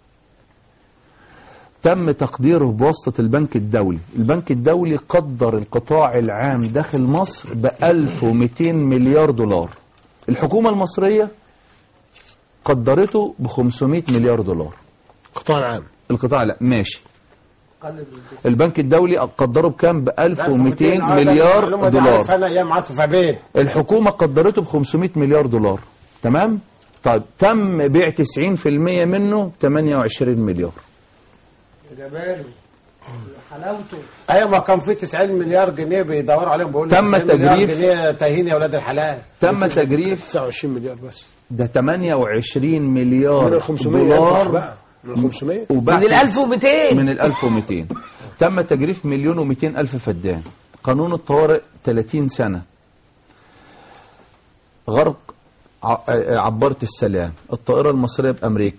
تم تقديره بواسطة البنك الدولي البنك الدولي قدر القطاع العام داخل مصر ب 1200 مليار دولار الحكومة المصرية قدرته ب 500 مليار دولار قطاع العام القطاع لا ماشي البنك الدولي قدره بكام ب 1200 مليار دولار انا ايام عاطف عبيد الحكومة قدرته ب 500 مليار دولار تمام طيب تم بيع 90% منه ب 28 مليار حلاوته ايوه ما كان في 90 مليار جنيه بيدوروا عليهم بيقولوا تم 90 مليار تجريف- جنيه تاهين يا اولاد الحلال تم تجريف 29 مليار بس ده 28 مليار من ال 500 دولار ينفع بقى من ال 500 وبعد من ال 1200 من ال 1200 تم تجريف مليون و200 ألف فدان قانون الطوارئ 30 سنة غرق ع- عبارة السلام الطائرة المصرية بأمريكا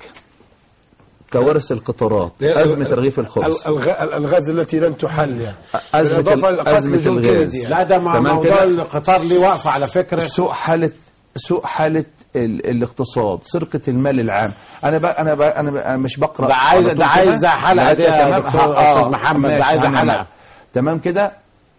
كوارث القطارات أزمة رغيف الخبز ال- الغ- الالغاز التي لن تحل يعني أزمة بالإضافة ال- لقتل أزمة جون الغاز كينيدي يعني. لا ده مع تمام موضوع كده؟ القطار ليه واقفه على فكره سوء حالة سوء حالة ال- الاقتصاد سرقة المال العام أنا بقى أنا بقى أنا, بقى أنا مش بقرأ ده عايز- على طول ده عايز كده. حلقة لا، دي يا تمام. دكتور آه، أستاذ محمد، ده ماشي، عايز هنعمل. حلقة. تمام كده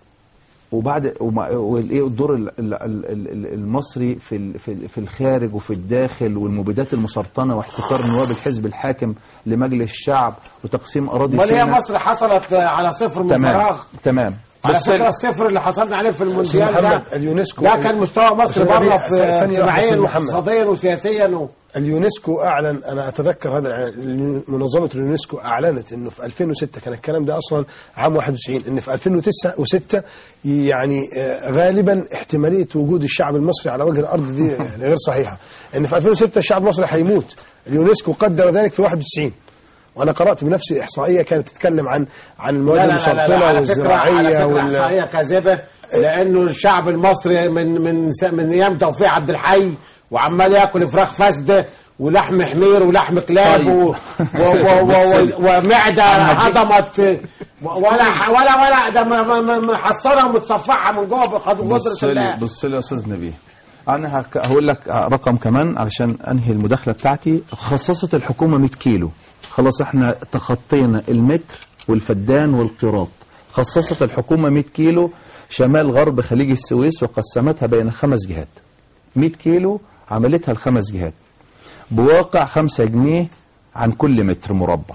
وبعد وما- والايه الدور ال- ال- ال- ال- المصري في ال- في ال- في الخارج وفي الداخل والمبيدات المسرطنه واحتكار نواب الحزب الحاكم لمجلس الشعب وتقسيم اراضي امال هي سيناء مصر حصلت على صفر من تمام فراغ تمام على بس فكره الصفر اللي حصلنا عليه في المونديال محمد ده اليونسكو ده كان مستوى مصر أستاذ بره نبيل، في ثانية واحدة، اجتماعيا أستاذ محمد. واقتصاديا وسياسيا و... اليونسكو اعلن انا اتذكر هذا الإعلان. منظمه اليونسكو اعلنت انه في 2006 كان الكلام ده اصلا عام 91 ان في 2009 و6 يعني آه، غالبا احتماليه وجود الشعب المصري على وجه الارض دي يعني غير صحيحه ان في 2006 الشعب المصري هيموت اليونسكو قدر ذلك في 91 وانا قرات بنفسي احصائيه كانت تتكلم عن عن المواد لا لا لا, لا, لا المسرطنه على فكره على والزراعيه فكره وال احصائيه كاذبه لانه الشعب المصري من من س- من ايام توفيق عبد الحي وعمال ياكل فراخ فاسده ولحم حمير ولحم كلاب طيب. و- و- و- و- ومعده هضمت ولا ولا ولا ده م- م- م- محصره ومتصفحه من جوه بقدر بص قدره لي الله بص لي يا استاذ نبيه انا هك- هقول لك رقم كمان علشان انهي المداخله بتاعتي خصصت الحكومه 100 كيلو خلاص احنا تخطينا المتر والفدان والقيراط خصصت الحكومه 100 كيلو شمال غرب خليج السويس وقسمتها بين خمس جهات 100 كيلو عملتها الخمس جهات بواقع 5 جنيه عن كل متر مربع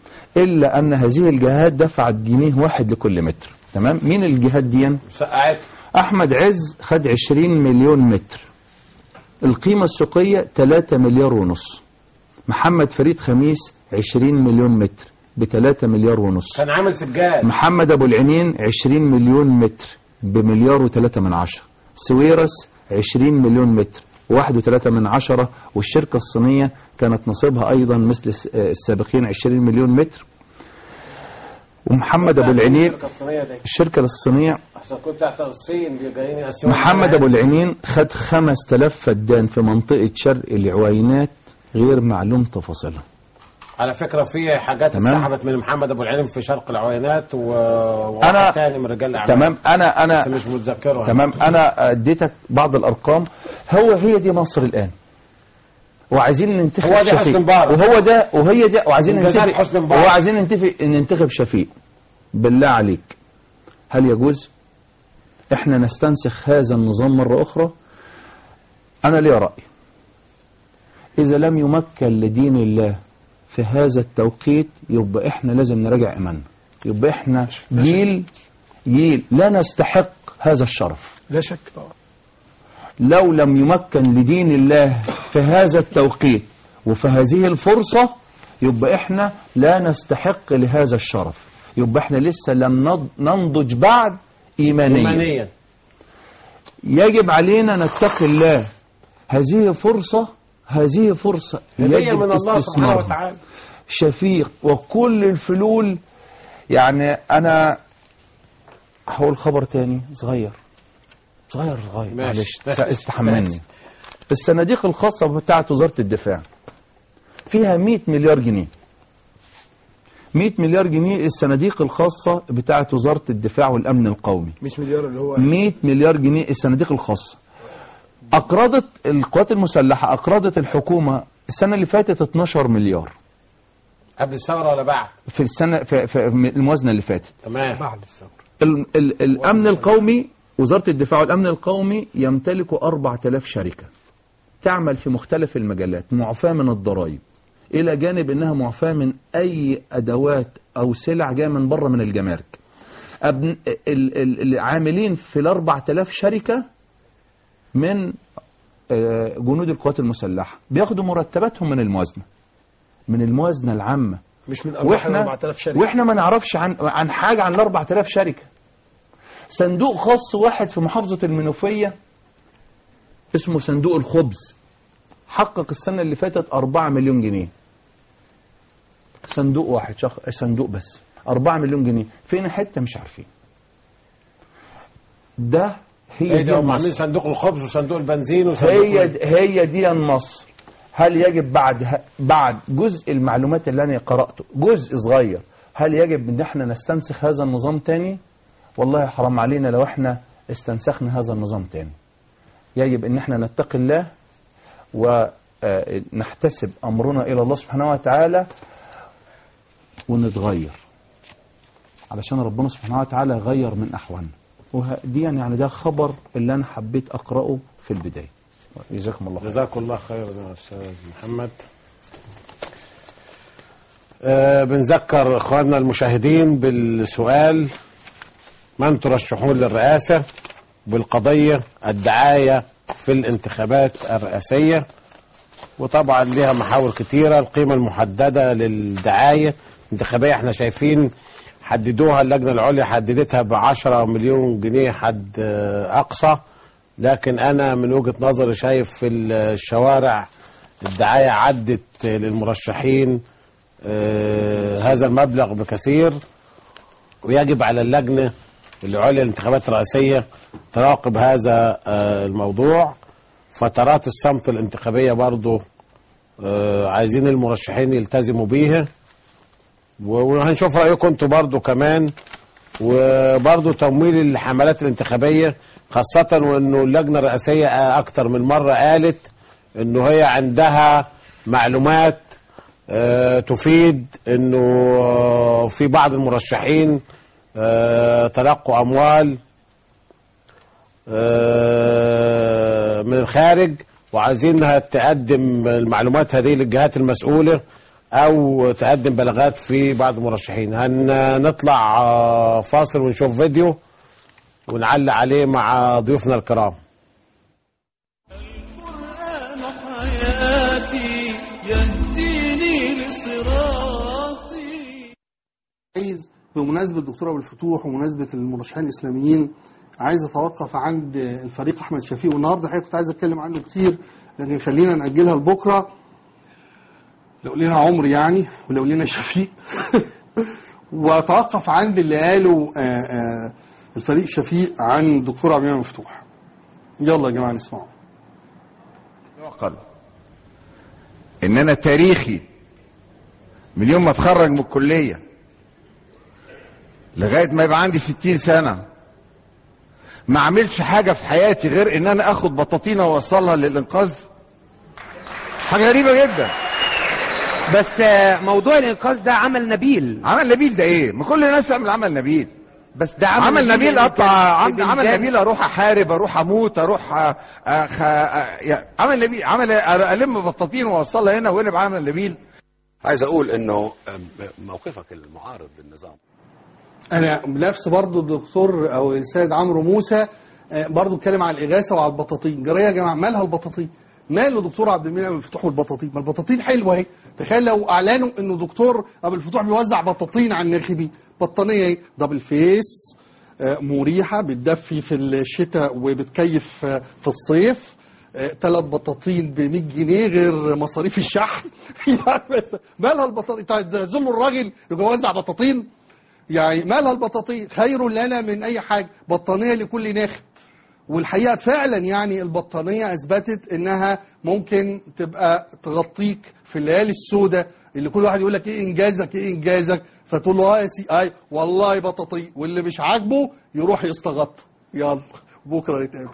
إلا أن هذه الجهات دفعت جنيه واحد لكل متر تمام مين الجهات دي سقعت أحمد عز خد 20 مليون متر القيمة السوقية 3 مليار ونص محمد فريد خميس 20 مليون متر ب 3 مليار ونص كان عامل سجاد محمد أبو العينين 20 مليون متر بمليار وثلاثة من عشرة سويرس 20 مليون متر واحد وثلاثة من عشرة والشركة الصينية كانت نصيبها أيضا مثل الس- آه، السابقين 20 مليون متر ومحمد أبو العينين الصينيه دي الشركة الصينية عشان كنت تحت الصين اللي جايين يقسموا محمد أبو العينين خد 5000 فدان في منطقة شرق العوينات غير معلوم تفاصيلها على فكره في حاجات تمام. اتسحبت من محمد ابو العلم في شرق العوينات و... أنا- وواحد تاني من رجال الاعمال تمام أنا أنا بس مش متذكره تمام انا اديتك بعض الارقام هو هي دي مصر الان وعايزين ننتخب هو دي شفيق حسني مبارك. وهو ده وهي ده وعايزين إنجازات ننتخب حسني مبارك. وهو عايزين ننتخب ننتخب شفيق بالله عليك هل يجوز احنا نستنسخ هذا النظام مرة اخرى انا لي رأي اذا لم يمكن لدين الله في هذا التوقيت يبقى احنا لازم نراجع ايماننا يبقى احنا جيل جيل لا نستحق هذا الشرف لا شك طبعا لو لم يمكن لدين الله في هذا التوقيت وفي هذه الفرصة يبقى احنا لا نستحق لهذا الشرف يبقى احنا لسه لم نض- ننضج بعد إيمانيا ايمانيا يجب علينا نتقي الله هذه فرصة هذه فرصة هديه يجب من الله سبحانه استثمارها. وتعالى شفيق وكل الفلول يعني أنا هقول خبر تاني صغير صغير صغير ماشي. معلش استحملني الصناديق الخاصة بتاعة وزارة الدفاع فيها 100 مليار جنيه 100 مليار جنيه الصناديق الخاصة بتاعة وزارة الدفاع والأمن القومي 100 مليار اللي هو 100 مليار جنيه الصناديق الخاصة أقرضت القوات المسلحة أقرضت الحكومة السنة اللي فاتت 12 مليار قبل الثوره ولا بعد في السنة في, في الموازنة اللي فاتت تمام بعد الثورة ال ال الأمن القومي وزارة الدفاع والأمن القومي يمتلك 4000 شركة تعمل في مختلف المجالات معفاة من الضرائب إلى جانب أنها معفاة من أي أدوات أو سلع جاية من بره من الجمارك أبن ال- ال- العاملين في ال 4000 شركة من آه، جنود القوات المسلحة بياخدوا مرتباتهم من الموازنة من الموازنة العامة مش من أرباح ال واحنا 4000 شركة. واحنا ما نعرفش عن عن حاجه عن ال 4000 شركه صندوق خاص واحد في محافظه المنوفيه اسمه صندوق الخبز حقق السنه اللي فاتت 4 مليون جنيه صندوق واحد شخ... صندوق بس 4 مليون جنيه فين حته مش عارفين ده هي ايه دي ده هم عاملين مصر صندوق الخبز وصندوق البنزين وصندوق هي هي دي مصر هل يجب بعد بعد جزء المعلومات اللي انا قراته جزء صغير هل يجب ان احنا نستنسخ هذا النظام تاني والله حرام علينا لو احنا استنسخنا هذا النظام تاني يجب ان احنا نتقي الله ونحتسب امرنا الى الله سبحانه وتعالى ونتغير علشان ربنا سبحانه وتعالى غير من احوالنا ودي يعني ده خبر اللي انا حبيت اقراه في البدايه جزاكم الله خير جزاك الله خيرا يا استاذ محمد آه بنذكر اخواننا المشاهدين بالسؤال من ترشحون للرئاسه بالقضيه الدعايه في الانتخابات الرئاسيه وطبعا ليها محاور كتيره القيمه المحدده للدعايه الانتخابيه احنا شايفين حددوها اللجنه العليا حددتها ب 10 مليون جنيه حد آه، اقصى لكن انا من وجهه نظري شايف في الشوارع الدعايه عدت للمرشحين آه، هذا المبلغ بكثير ويجب على اللجنه العليا للانتخابات الرئاسيه تراقب هذا آه، الموضوع فترات الصمت الانتخابيه برضو آه، عايزين المرشحين يلتزموا بيها وهنشوف رايكم انتوا برضو كمان وبرضو تمويل الحملات الانتخابيه خاصه وانه اللجنه الرئاسيه اكتر من مره قالت انه هي عندها معلومات آه، تفيد انه آه، في بعض المرشحين آه، تلقوا اموال آه، من الخارج وعايزينها تقدم المعلومات هذه للجهات المسؤولة أو تقدم بلاغات في بعض المرشحين هنطلع آه، فاصل ونشوف فيديو ونعلق عليه مع ضيوفنا الكرام حياتي يهديني لصراطي عايز بمناسبة الدكتور أبو الفتوح ومناسبة المرشحين الإسلاميين عايز أتوقف عند الفريق أحمد شفيق والنهاردة حقيقة كنت عايز أتكلم عنه كتير لكن خلينا نأجلها لبكرة لو لنا عمر يعني ولو لنا شفيق وأتوقف عند اللي قاله آه، آه، الفريق شفيق عن الدكتور عبد المنعم مفتوح يلا يا جماعة نسمعه معقل ان انا تاريخي من يوم ما اتخرج من الكليه لغايه ما يبقى عندي 60 سنه ما اعملش حاجه في حياتي غير ان انا اخد بطاطينه واوصلها للانقاذ حاجه غريبه جدا بس آه، موضوع الانقاذ ده عمل نبيل عمل نبيل ده ايه ما كل الناس تعمل عمل نبيل بس ده عمل, عمل نبيل اللي اطلع كان عمل, عمل بإمداد- نبيل اروح احارب اروح اموت اروح أ- أخ... أ- يعني عمل نبيل عمل الم بطاطين واوصلها هنا وهنا بعمل نبيل عايز اقول انه موقفك المعارض للنظام انا نفس برضو الدكتور او السيد عمرو موسى آه، برضو اتكلم على الاغاثه وعلى البطاطين جرى يا جماعه مالها البطاطين ماله دكتور عبد المنعم مفتوح والبطاطين ما البطاطين حلوه اهي تخيل لو اعلنوا انه دكتور ابو الفتوح بيوزع بطاطين على الناخبين بطانيه ايه دبل فيس آه، مريحه بتدفي في الشتاء وبتكيف آه، في الصيف ثلاث بطاطين ب 100 جنيه غير مصاريف الشحن يعني بس مالها البطاطين تذلوا الراجل يوزع بطاطين يعني مالها البطاطين خير لنا من اي حاجه بطانيه لكل ناخب والحقيقه فعلا يعني البطانيه اثبتت انها ممكن تبقى تغطيك في الليالي السوداء اللي كل واحد يقول لك ايه انجازك ايه انجازك فتقول له اه يا سي اي والله بطاطين واللي مش عاجبه يروح يستغط يلا بكره نتقابل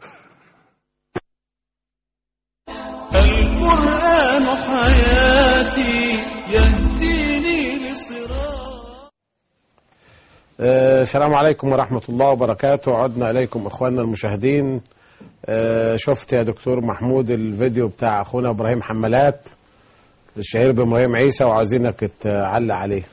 القرآن حياتي يهديني لصراط آه، السلام عليكم ورحمة الله وبركاته عدنا إليكم إخواننا المشاهدين آه، شفت يا دكتور محمود الفيديو بتاع أخونا إبراهيم حمالات الشهير بإبراهيم عيسى وعايزينك تعلق عليه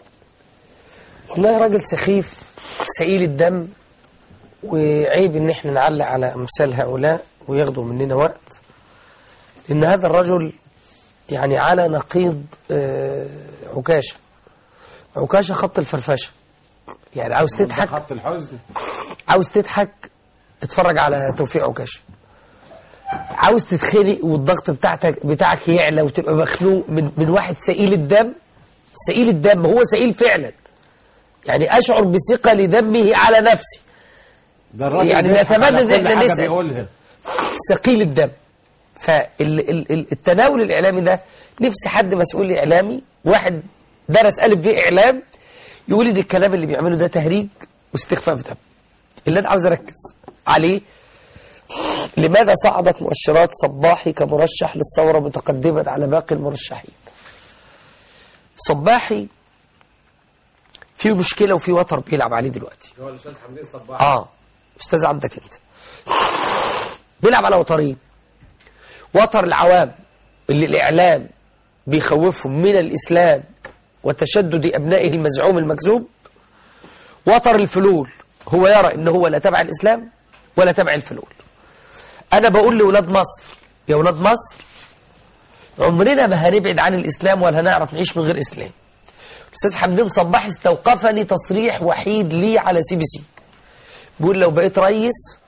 والله راجل سخيف سئيل الدم وعيب ان احنا نعلق على امثال هؤلاء وياخدوا مننا وقت لان هذا الرجل يعني على نقيض آه، عكاشة عكاشة خط الفرفشة يعني عاوز تضحك خط الحزن عاوز تضحك اتفرج على توفيق عكاشة عاوز تتخنق والضغط بتاعتك بتاعك يعلى وتبقى مخنوق من من واحد سئيل الدم سئيل الدم هو سئيل فعلا يعني اشعر بثقل دمه على نفسي ده الراجل يعني بيضحك نتمنى على ان كل احنا حاجة نسال بيقولها ثقيل الدم فالتناول الاعلامي ده نفسي حد مسؤول اعلامي واحد درس الف في اعلام يقول ان الكلام اللي بيعمله ده تهريج واستخفاف دم اللي انا عاوز اركز عليه لماذا صعدت مؤشرات صباحي كمرشح للثوره متقدما على باقي المرشحين صباحي في مشكله وفي وتر بيلعب عليه دلوقتي هو الاستاذ حمدين صباح اه استاذ عندك انت بيلعب على وترين وتر العوام اللي الاعلام بيخوفهم من الاسلام وتشدد ابنائه المزعوم المكذوب وتر الفلول هو يرى ان هو لا تبع الاسلام ولا تبع الفلول انا بقول لاولاد مصر يا اولاد مصر عمرنا ما هنبعد عن الاسلام ولا هنعرف نعيش من غير اسلام الاستاذ حمدين صباح استوقفني تصريح وحيد لي على سي بي سي بيقول لو بقيت رئيس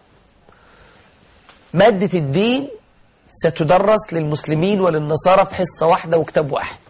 مادة الدين ستدرس للمسلمين وللنصارى في حصة واحدة وكتاب واحد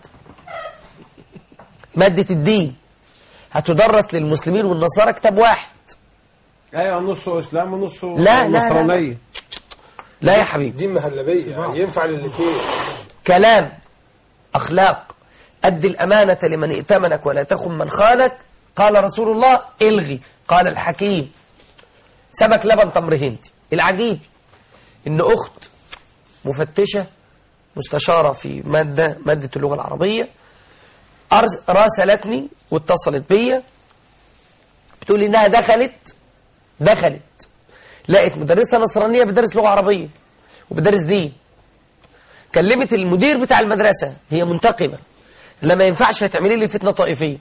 مادة الدين هتدرس للمسلمين والنصارى كتاب واحد ايوه نصه اسلام ونصه لا، لا، لا. نصرانيه لا يا حبيبي دين مهلبية يعني ينفع للاثنين كلام أخلاق أد الأمانة لمن ائتمنك ولا تخن من خانك قال رسول الله الغي قال الحكيم سمك لبن تمر هندي العجيب إن أخت مفتشة مستشارة في مادة مادة اللغة العربية أرس- راسلتني واتصلت بيا بتقول إنها دخلت دخلت لقت مدرسة نصرانية بتدرس لغة عربية وبتدرس دين كلمت المدير بتاع المدرسة هي منتقبة لا ما ينفعش هتعملي لي فتنة طائفية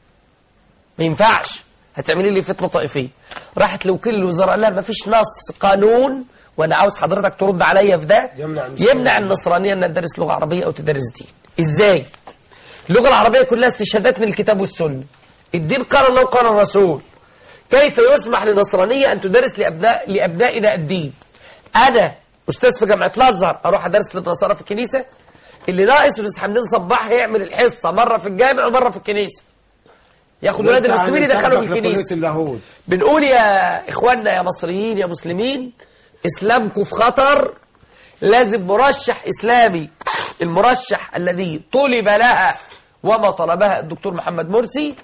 ما ينفعش هتعملي لي فتنة طائفية راحت لوكيل الوزارة قال لها ما فيش نص قانون وانا عاوز حضرتك ترد عليا في ده يمنع النصرانية. يمنع النصرانية انها تدرس لغة عربية او تدرس دين ازاي اللغة العربية كلها استشهادات من الكتاب والسنة الدين قال الله وقال الرسول كيف يسمح للنصرانية أن تدرس لأبناء لأبنائنا الدين أنا أستاذ في جامعة الأزهر أروح أدرس للنصارى في الكنيسة اللي ناقص أستاذ حمدين صباح هيعمل الحصة مرة في الجامع ومرة في الكنيسة ياخد ولاد المسلمين يدخلهم الكنيسة اللاهوت بنقول يا إخواننا يا مصريين يا مسلمين إسلامكم في خطر لازم مرشح إسلامي المرشح الذي طلب لها وما طلبها الدكتور محمد مرسي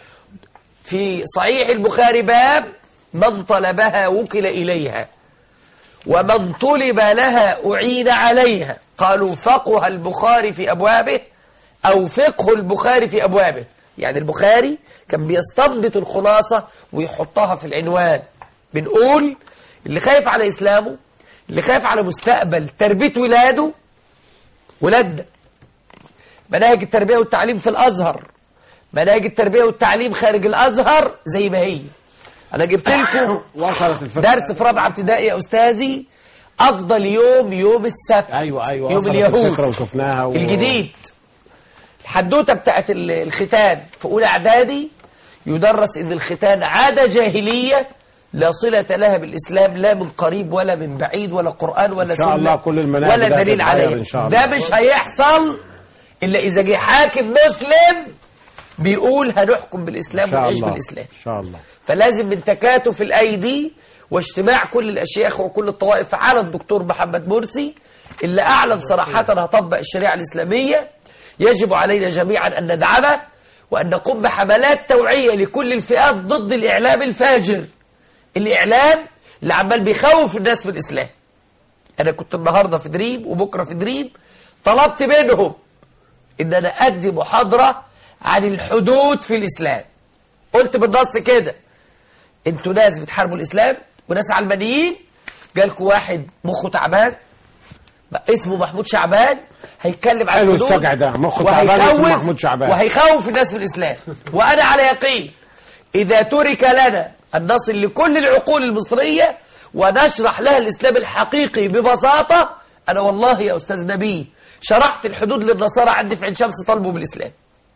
في صحيح البخاري باب من طلبها وكل إليها ومن طلب لها أعين عليها قالوا فقه البخاري في أبوابه أو فقه البخاري في أبوابه يعني البخاري كان بيستنبط الخلاصة ويحطها في العنوان بنقول اللي خايف على إسلامه اللي خايف على مستقبل تربية ولاده ولادنا مناهج التربية والتعليم في الأزهر مناهج التربية والتعليم خارج الأزهر زي ما هي أنا جبت لكم وصلت الفكره درس في رابعة ابتدائي يا أستاذي أفضل يوم يوم السبت ايوه ايوه يوم وصلت اليهود الفكره وشفناها و... الجديد الحدوتة بتاعت ال- الختان في أولى إعدادي يدرس إن الختان عادة جاهلية لا صلة لها بالإسلام لا من قريب ولا من بعيد ولا قرآن ولا إن شاء سنة الله كل المناهج ولا ده دليل هتتغير عليه إن شاء الله. ده مش هيحصل إلا إذا جه حاكم مسلم بيقول هنحكم بالإسلام ان شاء ونعيش الله بالإسلام ان شاء الله فلازم من تكاتف الأيدي واجتماع كل الأشياخ وكل الطوائف على الدكتور محمد مرسي اللي أعلن صراحة هطبق الشريعة الإسلامية يجب علينا جميعا أن ندعمه وأن نقوم بحملات توعية لكل الفئات ضد الإعلام الفاجر الإعلام اللي عمال بيخوف الناس من الإسلام أنا كنت النهاردة في دريم وبكرة في دريم طلبت منهم إن أنا أدي محاضرة عن الحدود في الإسلام قلت بالنص كده انتوا ناس بتحاربوا الإسلام وناس علمانيين جالكوا واحد مخه تعبان بقى اسمه محمود شعبان هيتكلم عن حلو الحدود السجع ده مخه تعبان اسمه وهيخوف- محمود شعبان وهيخوف الناس من الإسلام وأنا على يقين إذا ترك لنا أن نصل لكل العقول المصرية ونشرح لها الإسلام الحقيقي ببساطة أنا والله يا أستاذ نبيه شرحت الحدود للنصارى عندي في عين شمس طالبوا بالإسلام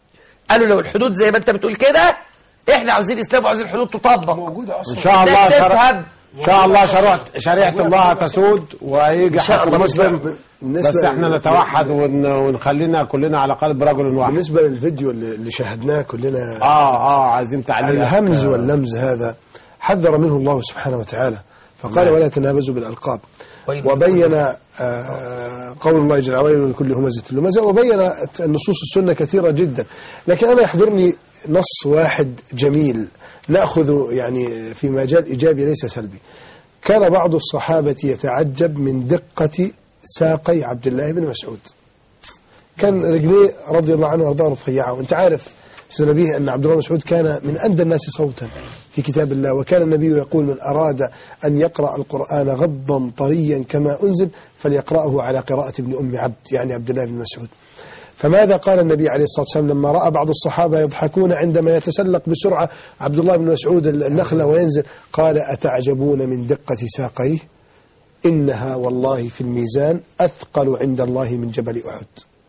قالوا لو الحدود زي ما انت بتقول كده احنا عاوزين اسلام وعاوزين الحدود تطبق موجوده اصلا ان شاء الله ده شرع تفهم. ان شاء الله شريعه شريعه الله تسود وهيجي إن شاء حق الله. مسلم بالنسبة بس احنا لل- نتوحد ون- ونخلينا كلنا على قلب رجل واحد بالنسبة للفيديو اللي اللي شاهدناه كلنا اه اه عايزين تعليق الهمز آه. واللمز هذا حذر منه الله سبحانه وتعالى فقال نعم. ولا تنابزوا بالألقاب وبين آه، قول الله جل وعلا لكل همزة لمزة وبين النصوص السنة كثيرة جدا لكن أنا يحضرني نص واحد جميل نأخذ يعني في مجال إيجابي ليس سلبي كان بعض الصحابة يتعجب من دقة ساقي عبد الله بن مسعود كان رجليه رضي الله عنه وارضاه رفيعه وانت عارف استاذ نبيه ان عبد الله بن مسعود كان من اندى الناس صوتا في كتاب الله وكان النبي يقول من اراد ان يقرا القران غضا طريا كما انزل فليقراه على قراءه ابن ام عبد يعني عبد الله بن مسعود فماذا قال النبي عليه الصلاه والسلام لما راى بعض الصحابه يضحكون عندما يتسلق بسرعه عبد الله بن مسعود النخله وينزل قال اتعجبون من دقه ساقيه انها والله في الميزان اثقل عند الله من جبل احد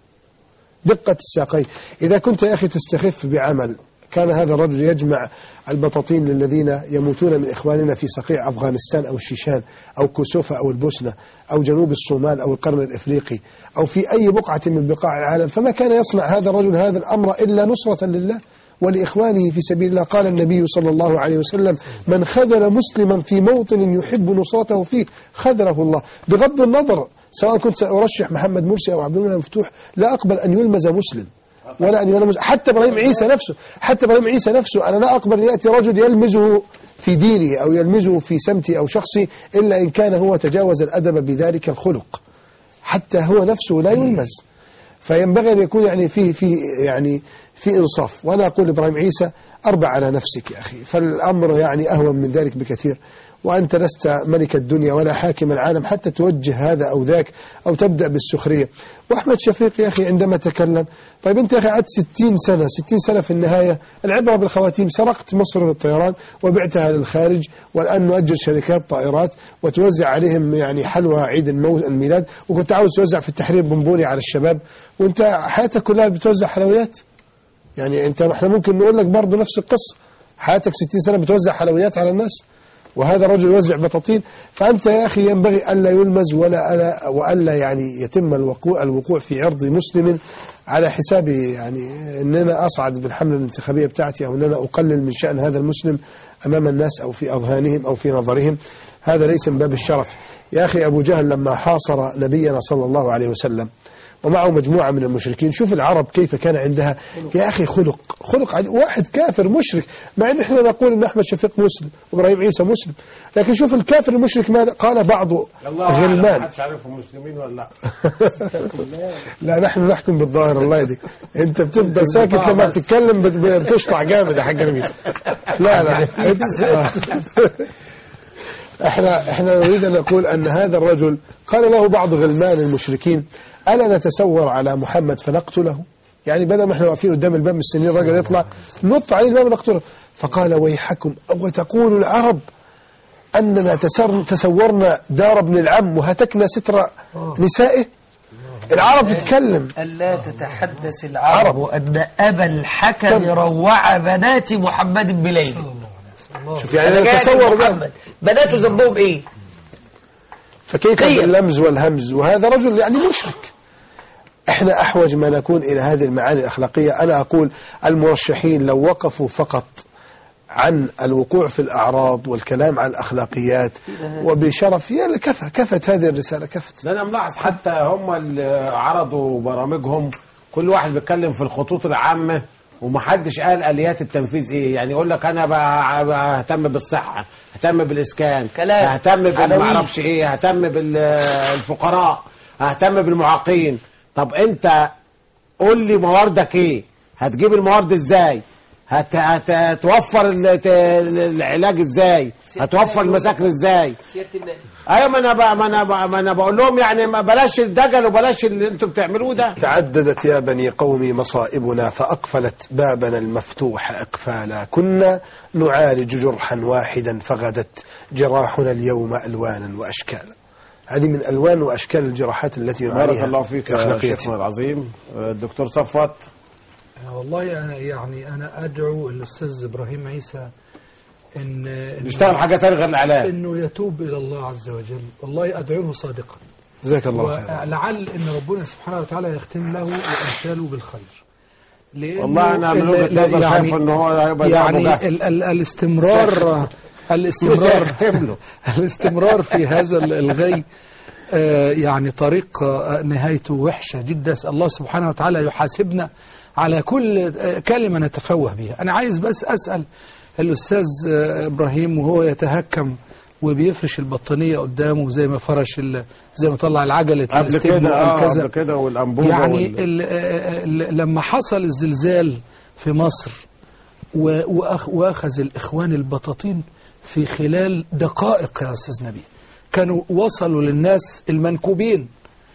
دقة الساقين إذا كنت يا أخي تستخف بعمل كان هذا الرجل يجمع البطاطين للذين يموتون من إخواننا في صقيع أفغانستان أو الشيشان أو كوسوفا أو البوسنة أو جنوب الصومال أو القرن الإفريقي أو في أي بقعة من بقاع العالم فما كان يصنع هذا الرجل هذا الأمر إلا نصرة لله ولإخوانه في سبيل الله قال النبي صلى الله عليه وسلم من خذل مسلما في موطن يحب نصرته فيه خذله الله بغض النظر سواء كنت سأرشح محمد مرسي أو عبد الله مفتوح لا أقبل أن يلمز مسلم ولا أن يلمز حتى إبراهيم عيسى نفسه حتى إبراهيم عيسى نفسه أنا لا أقبل أن يأتي رجل يلمزه في دينه أو يلمزه في سمتي أو شخصي إلا إن كان هو تجاوز الأدب بذلك الخلق حتى هو نفسه لا يلمز فينبغي أن يكون يعني فيه فيه يعني في إنصاف وأنا أقول إبراهيم عيسى أربع على نفسك يا أخي فالأمر يعني أهون من ذلك بكثير وأنت لست ملك الدنيا ولا حاكم العالم حتى توجه هذا أو ذاك أو تبدأ بالسخرية وأحمد شفيق يا أخي عندما تكلم طيب أنت يا أخي قعدت 60 سنة 60 سنة في النهاية العبرة بالخواتيم سرقت مصر للطيران وبعتها للخارج والآن نؤجر شركات طائرات وتوزع عليهم يعني حلوى عيد المو... الميلاد وكنت عاوز توزع في التحرير بونبوني على الشباب وأنت حياتك كلها بتوزع حلويات يعني أنت احنا ممكن نقول لك برضه نفس القصة حياتك 60 سنة بتوزع حلويات على الناس وهذا رجل يوزع بطاطين فأنت يا أخي ينبغي ألا يلمز ولا ألا وألا يعني يتم الوقوع الوقوع في عرض مسلم على حساب يعني أن أنا أصعد بالحملة الانتخابية بتاعتي أو أن أنا أقلل من شأن هذا المسلم أمام الناس أو في أذهانهم أو في نظرهم هذا ليس من باب الشرف يا أخي أبو جهل لما حاصر نبينا صلى الله عليه وسلم ومعه مجموعة من المشركين شوف العرب كيف كان عندها يا أخي خلق خلق عجيب. واحد كافر مشرك مع أن احنا نقول أن أحمد شفيق مسلم وإبراهيم عيسى مسلم لكن شوف الكافر المشرك ماذا قال بعض غلمان محدش عارفهم مسلمين ولا لا لا نحن نحكم بالظاهر الله يديك انت بتفضل ساكت لما بتتكلم بت- بتشطع جامد يا حاج نبيل لا لا احنا احنا نريد ان نقول ان هذا الرجل قال له بعض غلمان المشركين الا نتسور على محمد فنقتله يعني بدل ما احنا واقفين قدام الباب مستنيين الراجل يطلع نط عليه الباب ونقتله فقال ويحكم وتقول العرب اننا تسر تسورنا دار ابن العم وهتكنا ستر نسائه العرب تتكلم ألا تتحدث العرب أن أبا الحكم روع بنات محمد بليل شوف يعني أنا أنا قاعد في أتصور ده. محمد بناته ذنبهم إيه؟ فكيف قيم. باللمز والهمز وهذا رجل يعني مشرك احنا احوج ما نكون الى هذه المعاني الاخلاقيه انا اقول المرشحين لو وقفوا فقط عن الوقوع في الاعراض والكلام عن الاخلاقيات وبشرف يا كفى كفت هذه الرساله كفت ده انا ملاحظ حتى هم اللي عرضوا برامجهم كل واحد بيتكلم في الخطوط العامه ومحدش قال اليات التنفيذ ايه يعني يقول لك انا بقى- بقى ههتم بالصحه ههتم بالاسكان كلام. ههتم عناوين. بالمعرفش ايه ههتم بالفقراء ههتم بالمعاقين طب انت قول لي مواردك ايه هتجيب الموارد ازاي هت... هت... هتوفر ال- ت- العلاج ازاي هتوفر المساكن ازاي سيادة النائب ايوه ما انا بقى ما انا بقى ما انا بقول لهم يعني ما بلاش الدجل وبلاش اللي انتوا بتعملوه ده تعددت يا بني قومي مصائبنا فأقفلت بابنا المفتوح إقفالا كنا نعالج جرحا واحدا فغدت جراحنا اليوم ألوانا وأشكالا هذه من ألوان وأشكال الجراحات التي بارك نعانيها الله فيك في يا أخلاقيتنا. شيخنا العظيم الدكتور صفوت والله أنا يعني أنا أدعو الأستاذ إبراهيم عيسى إن إن- يشتغل حاجة تانية غير الإعلام إنه يتوب إلى الله عز وجل والله أدعوه صادقا جزاك الله خير ولعل إن ربنا سبحانه وتعالى يختم له وأمثاله بالخير لأنه والله أنا من ال- وجهة ال- نظر يعني- شايف إن هو هيبقى زي أبو يعني جهل. ال ال الاستمرار شيخ. الاستمرار يختم له. الاستمرار في هذا ال- الغي آه، يعني طريق آه، نهايته وحشة جدا أسأل الله سبحانه وتعالى يحاسبنا على كل آه، كلمة نتفوه بها أنا عايز بس أسأل الأستاذ آه، إبراهيم وهو يتهكم وبيفرش البطانية قدامه زي ما فرش ال- زي ما طلع العجلة قبل الاستبن كده وقال اه كذا. قبل كده والأنبوبة يعني وال... ال- آه، ال- لما حصل الزلزال في مصر و- وأخ- واخذ الاخوان البطاطين في خلال دقائق يا استاذ نبيل كانوا وصلوا للناس المنكوبين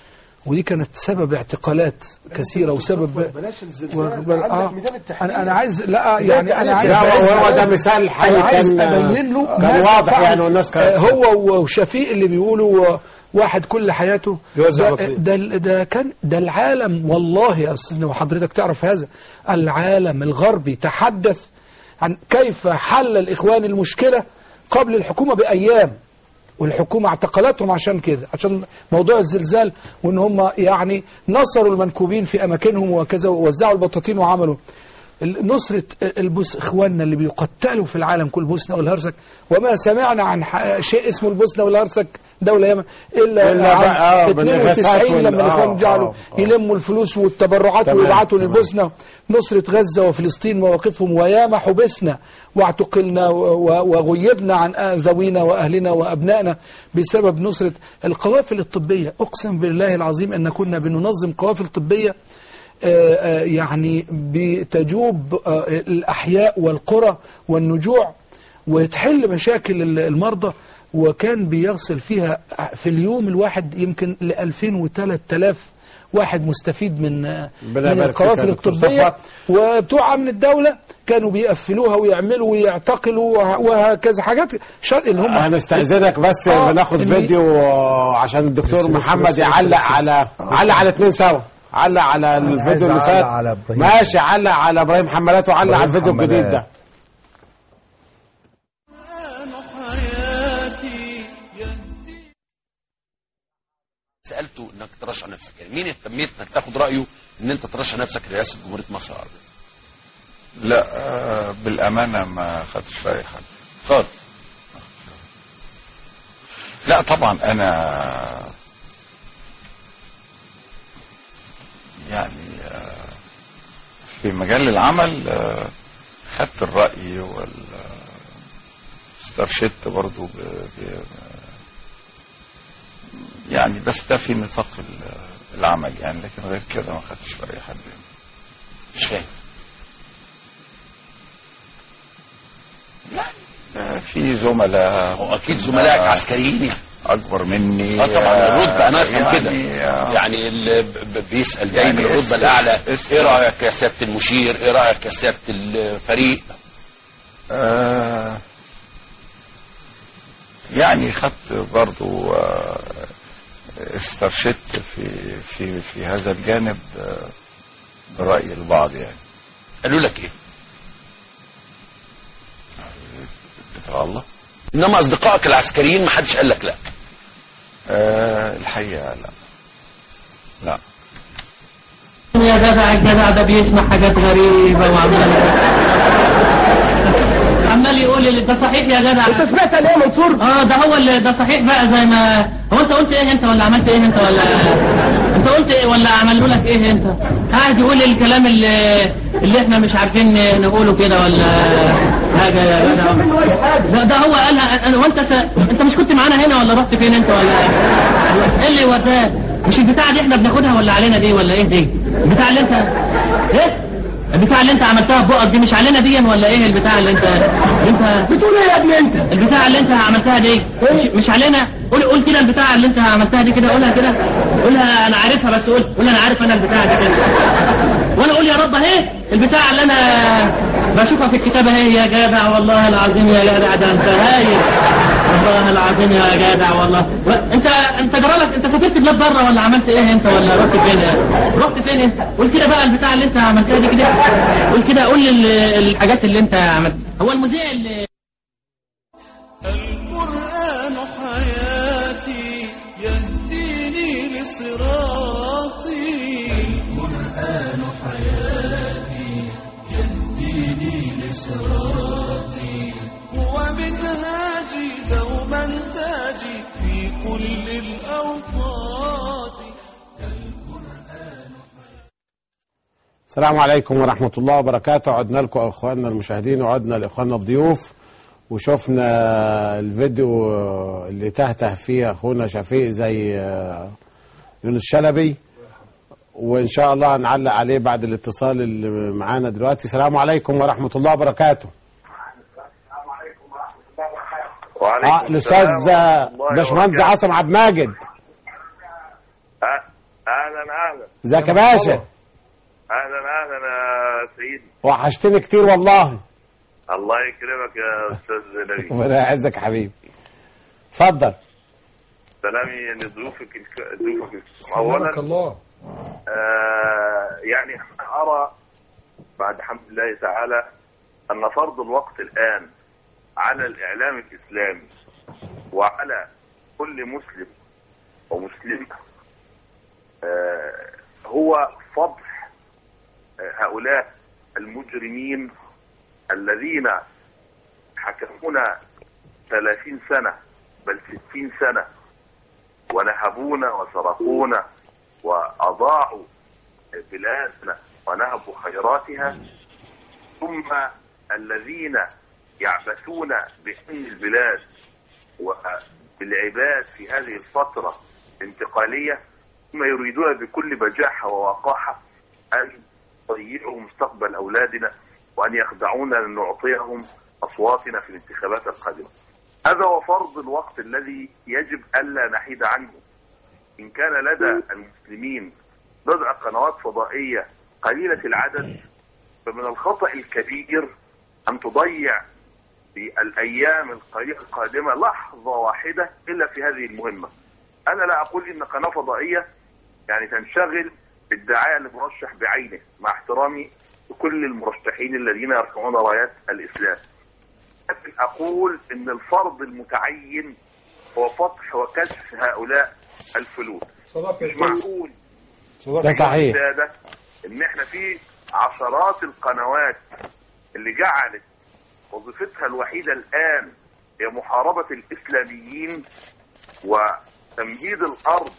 ودي كانت سبب اعتقالات كثيره وسبب بلاش و- الزلزال بل- عندك آه. ميدان التحرير انا انا عايز لا يعني انا عايز لا بس- وهو ده مثال حي أنا عايز كان ابين له كان ماذا واضح فعل. يعني والناس كانت آه، هو وشفيق اللي بيقولوا آه، واحد كل حياته يوزع ده, بطريق. ده, ده كان ده العالم والله يا استاذ وحضرتك تعرف هذا العالم الغربي تحدث عن كيف حل الاخوان المشكله قبل الحكومه بايام والحكومة اعتقلتهم عشان كده عشان موضوع الزلزال وان هم يعني نصروا المنكوبين في اماكنهم وكذا ووزعوا البطاطين وعملوا ال- نصرة البوس اخواننا اللي بيقتلوا في العالم كل بوسنة والهرسك وما سمعنا عن ح- شيء اسمه البوسنة والهرسك دولة يمن الا, إلا عن بقى- آه، بالإغاثات 92 وال- لما الاخوان آه، جعلوا آه، آه. يلموا الفلوس والتبرعات تمام، ويبعتوا تمام. للبوسنة نصرة غزة وفلسطين مواقفهم وياما حبسنا واعتقلنا و- و- وغيبنا عن آه ذوينا وأهلنا وأبنائنا بسبب نصرة القوافل الطبية أقسم بالله العظيم أن كنا بننظم قوافل طبية آه، آه، يعني بتجوب آه، الأحياء والقرى والنجوع وتحل مشاكل ال- المرضى وكان بيصل فيها في اليوم الواحد يمكن ل 2000 و 3000 واحد مستفيد من آه، ربنا من يبارك فيك يا القوافل دكتور الطبية صفوت. وبتوع أمن الدولة كانوا بيقفلوها ويعملوا ويعتقلوا وه- وهكذا حاجات شا- اللي هم هنستأذنك بس آه، بناخد اللي- فيديو آه، عشان الدكتور بس- بس- محمد بس- يعلق بس- بس- على علق على اتنين سوا علق على الفيديو اللي أعلق فات على إبراهيم. ماشي علق على ابراهيم حمالات وعلق على إبراهيم الفيديو الجديد حمالات. ده حياتي سالته انك ترشح نفسك يعني مين اهتميت انك تاخد رايه ان انت ترشح نفسك لرئاسه جمهوريه مصر العربيه لا آه، بالامانه ما خدتش راي حد خالص لا طبعا انا يعني آه، في مجال العمل آه، خدت الراي وال استرشدت برضو ب... ب... يعني بس ده في نطاق ال- العمل يعني لكن غير كده ما خدتش راي حد مش فاهم آه، في زملاء هو اكيد زملائك عسكريين يعني اكبر مني اه طبعا الرتبه انا افهم يعني كده آه، يعني اللي ب- ب- بيسال جاي من يعني الرتبه اس- الاعلى اس- ايه رايك يا سياده المشير ايه رايك يا سياده الفريق آه، يعني خدت برضو آه، استرشدت في في في هذا الجانب آه، برأي البعض يعني قالوا لك ايه اتقى الله انما اصدقائك العسكريين ما حدش قال لك لا آه، الحقيقة لا لا يا جدع الجدع ده بيسمع حاجات غريبة وعمال عمال يقول لي ده صحيح يا جدع انت سمعت ليه منصور؟ اه ده هو اللي ده صحيح بقى زي ما هو انت قلت ايه انت ولا عملت ايه انت ولا انت قلت ايه ولا عملوا لك ايه انت؟ قاعد يقول الكلام اللي اللي احنا مش عارفين نقوله كده ولا حاجة يا جدع لا ده هو قالها انا وانت س... انت مش كنت معانا هنا ولا رحت فين انت ولا ايه اللي وداك؟ مش البتاعة دي احنا بناخدها ولا علينا دي ولا ايه دي؟ البتاع اللي انت ايه؟ البتاع اللي انت عملتها ببقك دي مش علينا دي ولا ايه البتاع اللي انت اللي انت بتقول ايه يا ابني انت؟ البتاع اللي انت عملتها دي مش, مش علينا قول قول كده البتاع اللي انت عملتها دي كده قولها كده قولها انا عارفها بس قول قول انا عارف انا البتاع دي كده وانا اقول يا رب اهي البتاع اللي انا بشوفها في الكتاب اهي يا جدع والله العظيم يا جدع ده انت هايل والله العظيم يا جدع والله و... انت انت جرالك انت سافرت بلاد بره ولا عملت ايه انت ولا رحت فين رحت فين انت قول كده بقى البتاع اللي انت عملتها دي كده كده قول لي ال- الحاجات اللي انت عملتها هو المذيع اللي القرآن حياتي يهديني لصراطي القرآن حياتي يهديني لصراطي هو منهاجي دوما تاجي في كل الأوقات السلام عليكم ورحمة الله وبركاته عدنا لكم أخواننا المشاهدين وعدنا لإخواننا الضيوف وشفنا الفيديو اللي تهته فيه أخونا شفيق زي آه، يونس شلبي وإن شاء الله هنعلق عليه بعد الاتصال اللي معانا دلوقتي السلام عليكم ورحمة الله وبركاته وعليكم آه الأستاذ السلام ورحمة الله باشمهندس وبركاته. عاصم عبد ماجد أه- اهلا اهلا ازيك يا باشا اهلا اهلا يا سيدي وحشتني كتير والله الله يكرمك يا استاذ نبيل ربنا يعزك يا حبيبي اتفضل سلامي لضيوفك الك- ضيوفك الكرام. اولا الله آه يعني أنا ارى بعد حمد الله تعالى ان فرض الوقت الان على الاعلام الاسلامي وعلى كل مسلم ومسلمه آه هو فضح آه هؤلاء المجرمين الذين حكمونا 30 سنة بل 60 سنة ونهبونا وسرقونا وأضاعوا بلادنا ونهبوا خيراتها ثم الذين يعبثون بأمن البلاد وبالعباد في هذه الفترة الانتقالية ثم يريدون بكل بجاحة ووقاحة أن يضيعوا مستقبل أولادنا وأن يخدعونا لنعطيهم أصواتنا في الانتخابات القادمة هذا هو فرض الوقت الذي يجب ألا نحيد عنه إن كان لدى المسلمين بضع قنوات فضائية قليلة العدد فمن الخطأ الكبير أن تضيع في الأيام القليلة القادمة لحظة واحدة إلا في هذه المهمة أنا لا أقول إن قناة فضائية يعني تنشغل بالدعاية لمرشح بعينه مع احترامي لكل المرشحين الذين يرفعون رايات الإسلام لكن أقول إن الفرض المتعين هو فتح وكشف هؤلاء الفلوس مش معقول ده صحيح ده ان احنا في عشرات القنوات اللي جعلت وظيفتها الوحيدة الآن هي محاربة الإسلاميين وتمهيد الأرض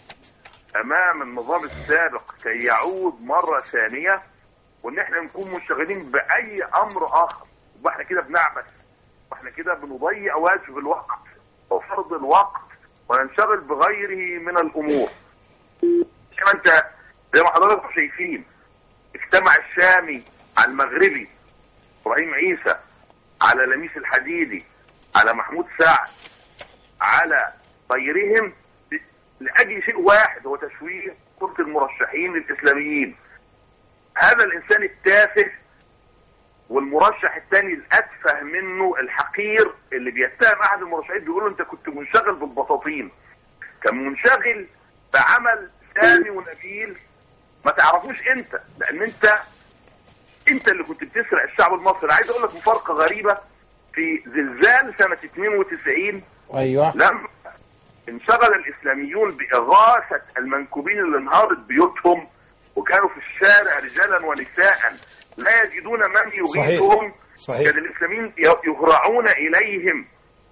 أمام النظام السابق كي يعود مرة ثانية وإن احنا نكون منشغلين بأي أمر آخر يبقى احنا كده بنعبث واحنا كده بنضيع واجب الوقت وفرض الوقت وننشغل بغيره من الأمور كما انت زي ما حضراتكم شايفين اجتمع الشامي على المغربي ابراهيم عيسى على لميس الحديدي على محمود سعد على غيرهم لاجل شيء واحد هو تشويه صوره المرشحين الاسلاميين هذا الانسان التافه والمرشح الثاني الاتفه منه الحقير اللي بيتهم احد المرشحين بيقول له انت كنت منشغل بالبساطين كان منشغل بعمل سامي ونبيل ما تعرفوش انت لان انت انت اللي كنت بتسرق الشعب المصري عايز اقول لك مفارقه غريبه في زلزال سنه 92 ايوه لما انشغل الاسلاميون باغاثه المنكوبين اللي انهارت بيوتهم وكانوا في الشارع رجالا ونساء لا يجدون من يغيثهم صحيح. كان الاسلاميين يهرعون اليهم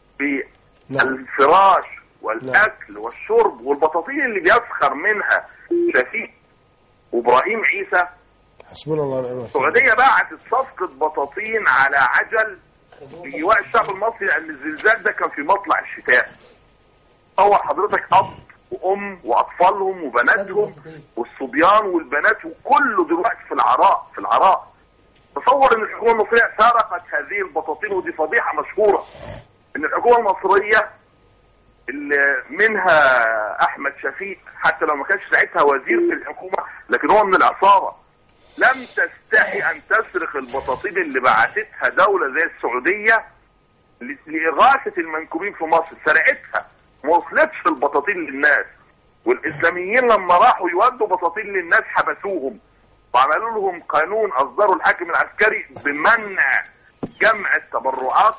بالفراش والاكل والشرب والبطاطين اللي بيسخر منها شفيق وابراهيم عيسى حسبنا الله ونعم الوكيل السعوديه بعتت صفقه بطاطين على عجل لايواء الشعب المصري لان الزلزال ده كان في مطلع الشتاء تصور حضرتك اب وام واطفالهم وبناتهم والصبيان والبنات وكله دلوقتي في العراء في العراء تصور ان الحكومه المصريه سرقت هذه البطاطين ودي فضيحه مشهوره ان الحكومه المصريه اللي منها احمد شفيق حتى لو ما كانش ساعتها وزير في الحكومه لكن هو من العصابه لم تستحي ان تسرق البطاطين اللي بعتتها دوله زي السعوديه ل- لاغاثه المنكوبين في مصر سرقتها ما وصلتش البطاطين للناس والاسلاميين لما راحوا يودوا بطاطين للناس حبسوهم وعملوا لهم قانون اصدره الحاكم العسكري بمنع جمع التبرعات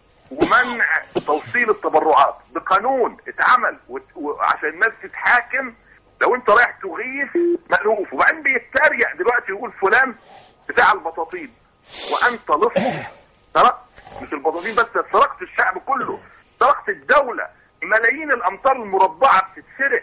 ومنع توصيل التبرعات بقانون اتعمل وت- وعشان الناس تتحاكم لو انت رايح تغيث مألوف وبعدين بيتريق دلوقتي يقول فلان بتاع البطاطين وانت لص سرقت مش البطاطين بس سرقت الشعب كله سرقت الدولة ملايين الامتار المربعة بتتسرق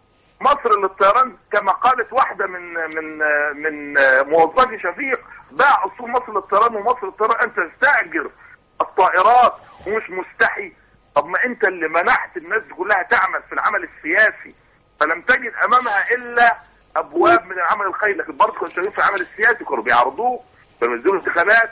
مصر للطيران كما قالت واحدة من من من موظفي شفيق باع اصول مصر للطيران ومصر للطيران انت تستاجر الطائرات ومش مستحي طب ما انت اللي منعت الناس دي كلها تعمل في العمل السياسي فلم تجد امامها الا ابواب من العمل الخيري لكن برضه كانوا شغالين في العمل السياسي كانوا بيعرضوه كانوا بينزلوا انتخابات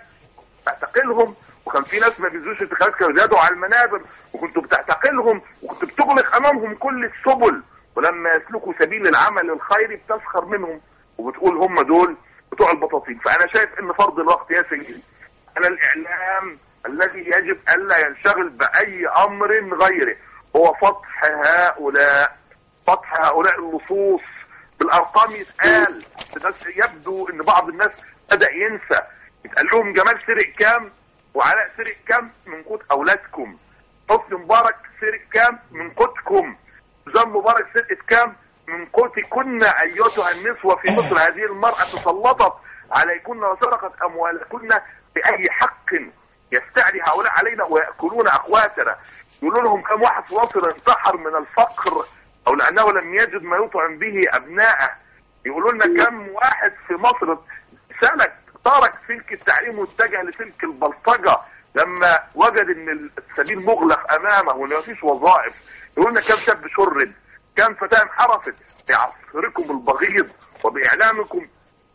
تعتقلهم وكان في ناس ما بينزلوش انتخابات كانوا زادوا على المنابر وكنتوا بتعتقلهم وكنت بتغلق امامهم كل السبل ولما يسلكوا سبيل العمل الخيري بتسخر منهم وبتقول هم دول بتوع البطاطين فانا شايف ان فرض الوقت يا سيدي انا الاعلام الذي يجب الا ينشغل باي امر غيره هو فتح هؤلاء فتح هؤلاء اللصوص بالارقام يتقال بس يبدو ان بعض الناس بدا ينسى يتقال لهم جمال سرق كام وعلاء سرق كام من قوت اولادكم حسني مبارك سرق كام من قوتكم زان مبارك سرقت كام من قوتكن ايتها النسوة في مصر هذه المرأة تسلطت عليكن وسرقت اموالكن باي حق يستعلي هؤلاء علينا ويأكلون اخواتنا يقولوا لهم كم واحد في مصر انتحر من الفقر او لانه لم يجد ما يطعم به ابنائه يقولوا لنا كم واحد في مصر سلك ترك سلك التعليم واتجه لسلك البلطجة لما وجد ان السبيل مغلق امامه وان مفيش وظائف يقول لنا كم شاب شرد كم فتاة انحرفت بعصركم البغيض وباعلامكم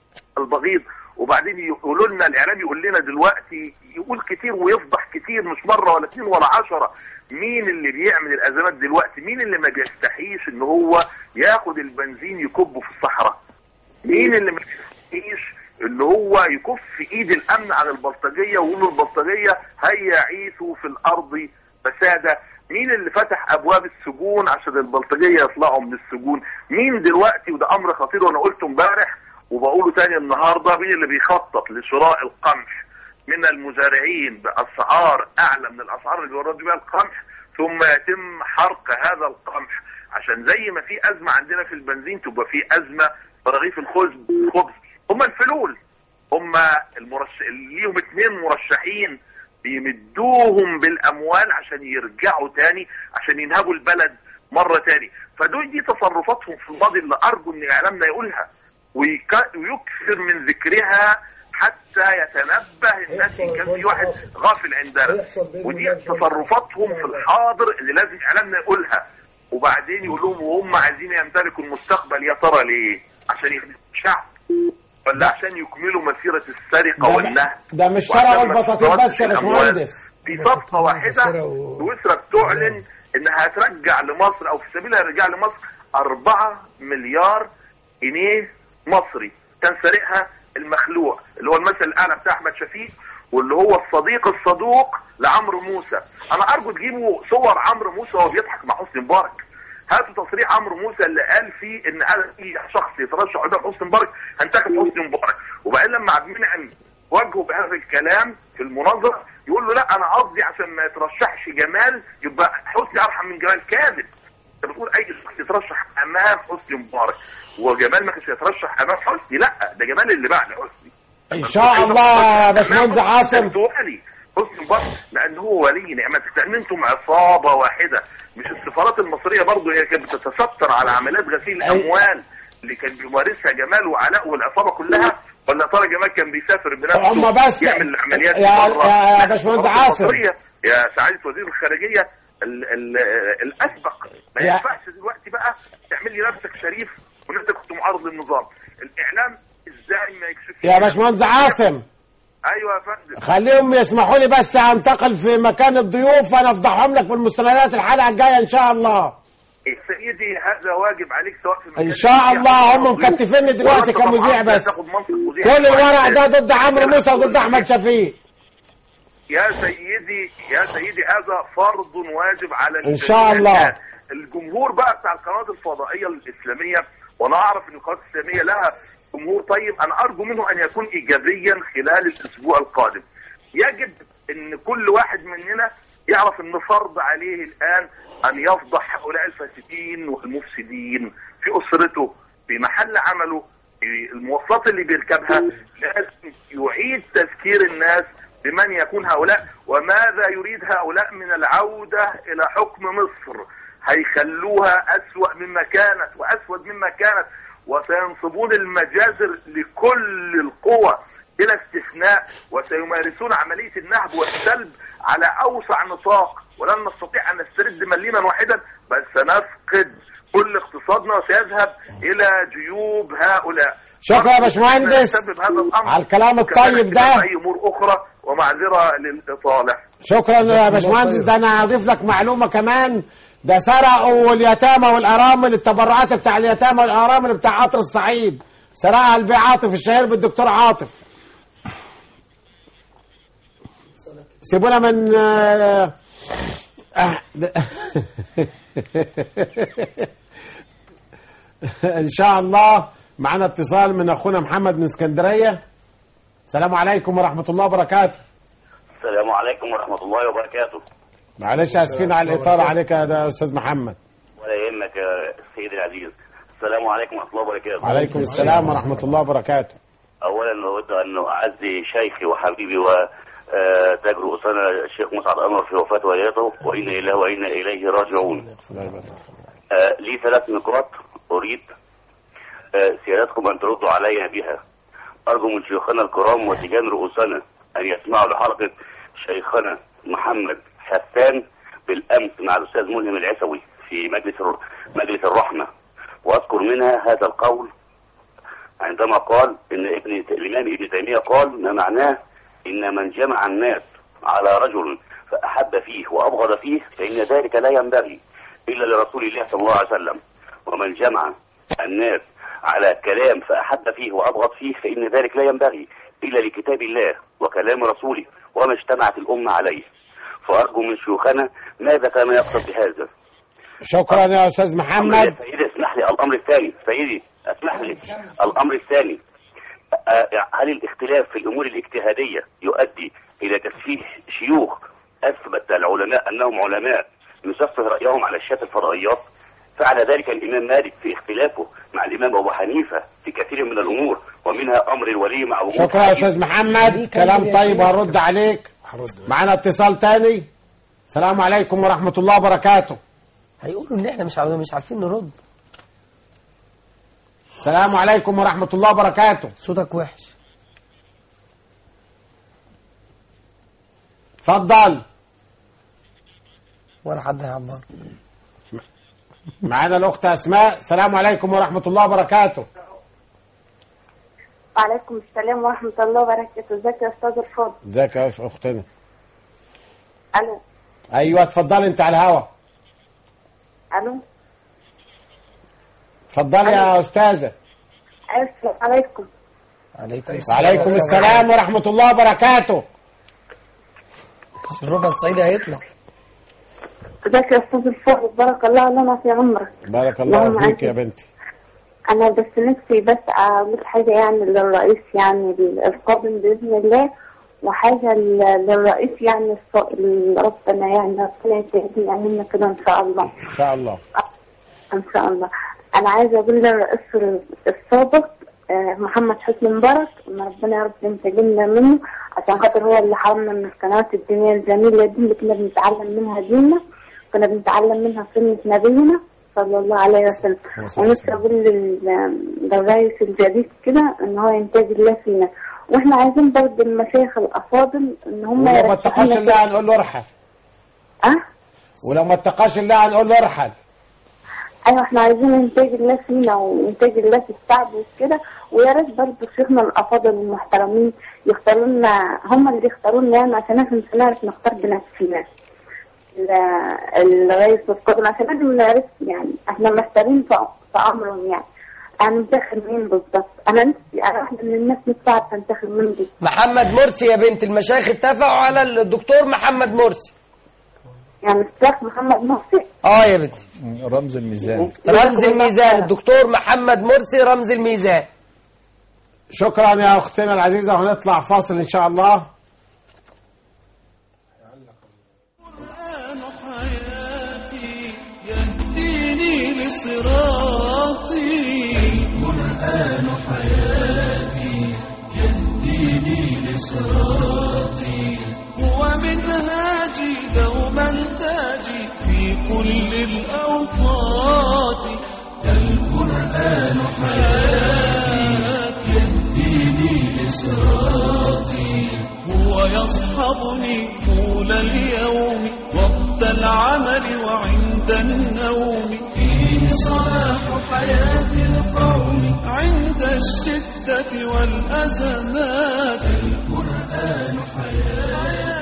البغيض وبعدين يقولوا لنا الاعلام يقول لنا دلوقتي يقول كتير ويفضح كتير مش مره ولا اتنين ولا عشرة مين اللي بيعمل الازمات دلوقتي مين اللي ما بيستحيش ان هو ياخد البنزين يكبه في الصحراء مين اللي ما بيستحيش ان هو يكف ايد الامن عن البلطجيه ويقول البلطجيه هيا عيثوا في الارض فسادا مين اللي فتح ابواب السجون عشان البلطجيه يطلعوا من السجون مين دلوقتي وده امر خطير وانا قلته امبارح وبقوله تاني النهارده مين اللي بيخطط لشراء القمح من المزارعين باسعار اعلى من الاسعار اللي بيوردوا بيها القمح ثم يتم حرق هذا القمح عشان زي ما في ازمه عندنا في البنزين تبقى في ازمه في رغيف الخبز الخبز هم الفلول هم المرش... ليهم اتنين مرشحين بيمدوهم بالاموال عشان يرجعوا تاني عشان ينهبوا البلد مره تاني فدول دي تصرفاتهم في الماضي اللي ارجو ان اعلامنا يقولها ويك... ويكثر من ذكرها حتى يتنبه الناس ان كان في واحد غافل عندنا ودي تصرفاتهم في الحاضر اللي لازم اعلامنا يقولها وبعدين يقول لهم وهم عايزين يمتلكوا المستقبل يا ترى ليه؟ عشان يخدموا الشعب ولا عشان يكملوا مسيره السرقه ده- والنهب ده مش وعشان سرقوا ما البطاطين تتوسع بس يا الأموال. باشمهندس في صفقه واحده سويسرا بتعلن انها هترجع لمصر او في سبيلها رجع لمصر 4 مليار جنيه مصري كان سارقها المخلوع اللي هو المثل الاعلى بتاع احمد شفيق واللي هو الصديق الصدوق لعمرو موسى انا ارجو تجيبوا صور عمرو موسى وهو بيضحك مع حسني مبارك هاتوا تصريح عمرو موسى اللي قال فيه ان انا في شخص يترشح قدام حسني مبارك هنتخب حسني مبارك وبعدين لما عبد المنعم واجهه بهذا الكلام في المناظره يقول له لا انا قصدي عشان ما يترشحش جمال يبقى حسني ارحم من جمال كاذب انت بتقول اي شخص يترشح امام حسني مبارك وجمال ما كانش يترشح امام حسني لا ده جمال اللي بعد حسني ان شاء الله يا باشمهندس عاصم سؤالي حسني مبارك لان هو ولي نعمتك لان انتم عصابه واحده مش السفارات المصريه برضه هي كانت بتتستر على عمليات غسيل الاموال اللي كان بيمارسها جمال وعلاء والعصابه كلها ولا ترى جمال كان بيسافر بنفسه هم بس- يعمل عمليات يا- بره؟ يا- يا لا، باشمهندس السفارات عاصم. المصرية يا سعاده وزير الخارجيه ال ال الاسبق ما يا- ينفعش دلوقتي بقى تعمل لي نفسك شريف وان انت كنت معارض للنظام الاعلام ازاي ما يكشفش يا باشمهندس عاصم ايوه يا فندم خليهم يسمحوا لي بس انتقل في مكان الضيوف وانا افضحهم لك في المستندات الحلقه الجايه ان شاء الله سيدي هذا واجب عليك سواء في ان شاء الله هم مكتفيني دلوقتي كمذيع بس كل الورق ده ضد عمرو موسى وضد احمد شفيق يا سيدي يا سيدي هذا فرض واجب على إن شاء الله. الجمهور بقى بتاع القنوات الفضائيه الاسلاميه وانا اعرف ان القنوات الاسلاميه لها جمهور طيب انا ارجو منه ان يكون ايجابيا خلال الاسبوع القادم يجب ان كل واحد مننا يعرف ان فرض عليه الان ان يفضح هؤلاء الفاسدين والمفسدين في اسرته في محل عمله في المواصلات اللي بيركبها لازم يعيد تذكير الناس بمن يكون هؤلاء وماذا يريد هؤلاء من العودة إلى حكم مصر هيخلوها أسوأ مما كانت وأسود مما كانت وسينصبون المجازر لكل القوى بلا استثناء وسيمارسون عملية النهب والسلب على أوسع نطاق ولن نستطيع أن نسترد مليما واحدا بل سنفقد كل اقتصادنا وسيذهب إلى جيوب هؤلاء شكرا يا باشمهندس يسبب هذا الأمر على الكلام وكذلك الطيب ده أي أمور أخرى ومعذرة للإطالة شكرا يا باشمهندس ده انا هضيف لك معلومه كمان ده سرقوا اليتامى والارامل التبرعات بتاع اليتامى والارامل بتاع قطر الصعيد سرقها البي عاطف الشهير بالدكتور عاطف سيبونا من آه، آه، ده- ان شاء الله معنا اتصال من اخونا محمد من اسكندريه السلام عليكم ورحمه الله وبركاته السلام عليكم ورحمة الله وبركاته معلش اسفين على الاطاله عليك يا ده استاذ محمد ولا يهمك يا سيدي العزيز السلام عليكم ورحمة الله وبركاته عليكم السلام ورحمه الله وبركاته أولا أود أن أعزي شيخي وحبيبي وتاج رؤوسنا الشيخ مسعد أنور في وفاة والدته وإنا إليه وإنا إليه راجعون آه، لي ثلاث نقاط أريد آه، سيادتكم أن تردوا علي بها أرجو من شيوخنا الكرام وتيجان رؤوسنا أن يسمعوا لحلقة شيخنا محمد حسان بالأمس مع الأستاذ ملهم العسوي في مجلس الر- مجلس الرحمة وأذكر منها هذا القول عندما قال إن ابن الإمام ابن تيمية قال ما معناه إن من جمع الناس على رجل فأحب فيه وأبغض فيه فإن ذلك لا ينبغي إلا لرسول الله صلى الله عليه وسلم ومن جمع الناس على كلام فأحب فيه وأبغض فيه فإن ذلك لا ينبغي إلا لكتاب الله وكلام رسوله وما اجتمعت الأمة عليه فأرجو من شيوخنا ماذا كان يقصد بهذا شكرا يا استاذ محمد سيدي اسمح لي الامر الثاني سيدي اسمح لي الامر الثاني آه، هل الاختلاف في الامور الاجتهاديه يؤدي الى تسفيه شيوخ اثبت العلماء انهم علماء يسفه رايهم على شاشات الفضائيات فعل ذلك الامام مالك في اختلافه مع الامام ابو حنيفه في كثير من الامور ومنها امر الولي مع وجود شكرا يا استاذ محمد كلام طيب هرد عليك معنا اتصال تاني السلام عليكم ورحمه الله وبركاته هيقولوا ان احنا مش عاوزين مش عارفين نرد السلام عليكم ورحمه الله وبركاته صوتك وحش اتفضل ولا حد هيعبر معانا الاخت اسماء السلام عليكم ورحمه الله وبركاته وعليكم السلام ورحمة الله وبركاته ازيك يا أستاذ الفاضل ازيك يا اختنا ألو ايوه اتفضلي انت على الهوا ألو اتفضلي يا استاذه السلام عليكم عليكم وعليكم السلام ورحمه الله وبركاته الربع الصعيدي هيطلع ازيك يا أستاذ الفاضل بارك الله لنا في عمرك بارك الله اللهم فيك أنت. يا بنتي أنا بس نفسي بس أقول حاجة يعني للرئيس يعني القادم بإذن الله وحاجة ل- للرئيس يعني الص- ربنا يعني ربنا يسعدنا يعملنا كده إن شاء الله ان شاء الله إن شاء الله أنا عايزة أقول للرئيس السابق آه، محمد حسني مبارك إن ربنا يا رب ينتقمنا منه عشان خاطر هو اللي حرمنا من القنوات الدينية الجميلة دي اللي كنا بنتعلم منها ديننا كنا بنتعلم منها سنة نبينا صلى الله عليه وسلم ونفسي أقول لل- للرئيس الجديد كده إن هو ينتج الله فينا واحنا عايزين برضه المشايخ الأفاضل إن هم ولو ما يرشحوا اتقاش لنا الله هنقول له ارحل أه؟ ولو ما اتقاش الله هنقول له ارحل ايوه احنا عايزين انتاج الله فينا وانتاج الله في الشعب وكده ويا ريت برضه شيخنا الافاضل المحترمين يختاروا لنا هم اللي يختاروا لنا يعني عشان احنا مش هنعرف نختار بنفسنا ال- الرئيس والقادم عشان احنا ما نعرفش يعني احنا محتارين في في امرهم يعني هننتخب مين بالظبط انا نفسي انا واحده من الناس نفسي اعرف انتخب مين بالظبط محمد مرسي يا بنت المشايخ اتفقوا على الدكتور محمد مرسي يعني الشيخ محمد محسن اه يا بنتي رمز الميزان رمز الميزان الدكتور محمد مرسي رمز الميزان شكرا يا اختنا العزيزه وهنطلع فاصل ان شاء الله يهديني لصراطي القرآن حياتي يهديني لصراطي هو منهاجي دوما تاجي في كل الأوقات القرآن حياتي يهديني لصراطي هو يصحبني طول اليوم وقت العمل وعند النوم فيه صلاح حياة القوم عند الشدة والأزمات القرآن حياتي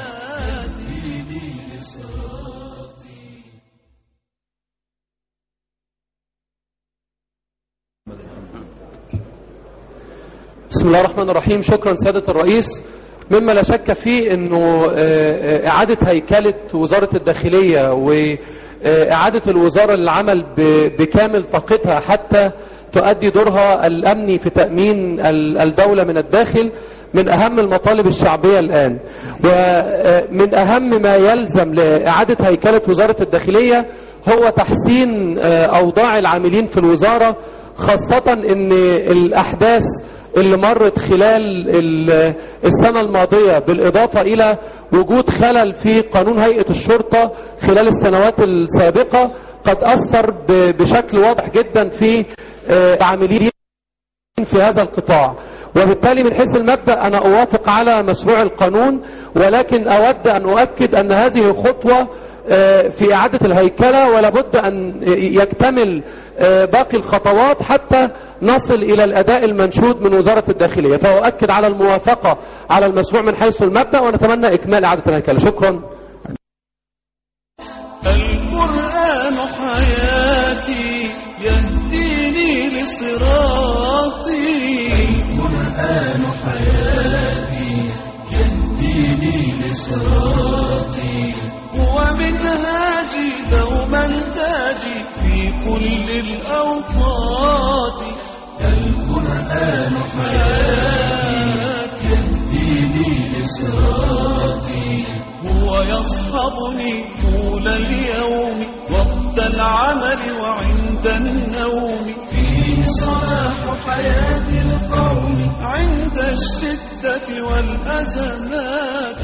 بسم الله الرحمن الرحيم شكرا سيادة الرئيس مما لا شك فيه انه آه، اعادة هيكلة وزارة الداخلية واعادة الوزارة للعمل ب- بكامل طاقتها حتى تؤدي دورها الامني في تأمين ال- الدولة من الداخل من اهم المطالب الشعبية الان ومن اهم ما يلزم لاعادة هيكلة وزارة الداخلية هو تحسين آه، اوضاع العاملين في الوزارة خاصة ان الاحداث اللي مرت خلال ال- السنة الماضية بالإضافة إلى وجود خلل في قانون هيئة الشرطة خلال السنوات السابقة قد أثر ب- بشكل واضح جدا في آه، عاملين في هذا القطاع وبالتالي من حيث المبدأ أنا أوافق على مشروع القانون ولكن أود أن أؤكد أن هذه خطوة آه، في إعادة الهيكلة ولابد أن يكتمل آه، باقي الخطوات حتى نصل إلى الأداء المنشود من وزارة الداخلية فأؤكد على الموافقة على المشروع من حيث المبدأ ونتمنى إكمال إعادة الهيكلة شكرا القرآن حياتي يهديني لصراطي القرآن حياتي يهديني لصراطي هو منهاجي دوما تاجي في كل الأوقات القرآن حياتي يهديني لصراطي هو يصحبني طول اليوم وقت العمل وعند النوم فيه صلاح حياة القوم عند الشدة والأزمات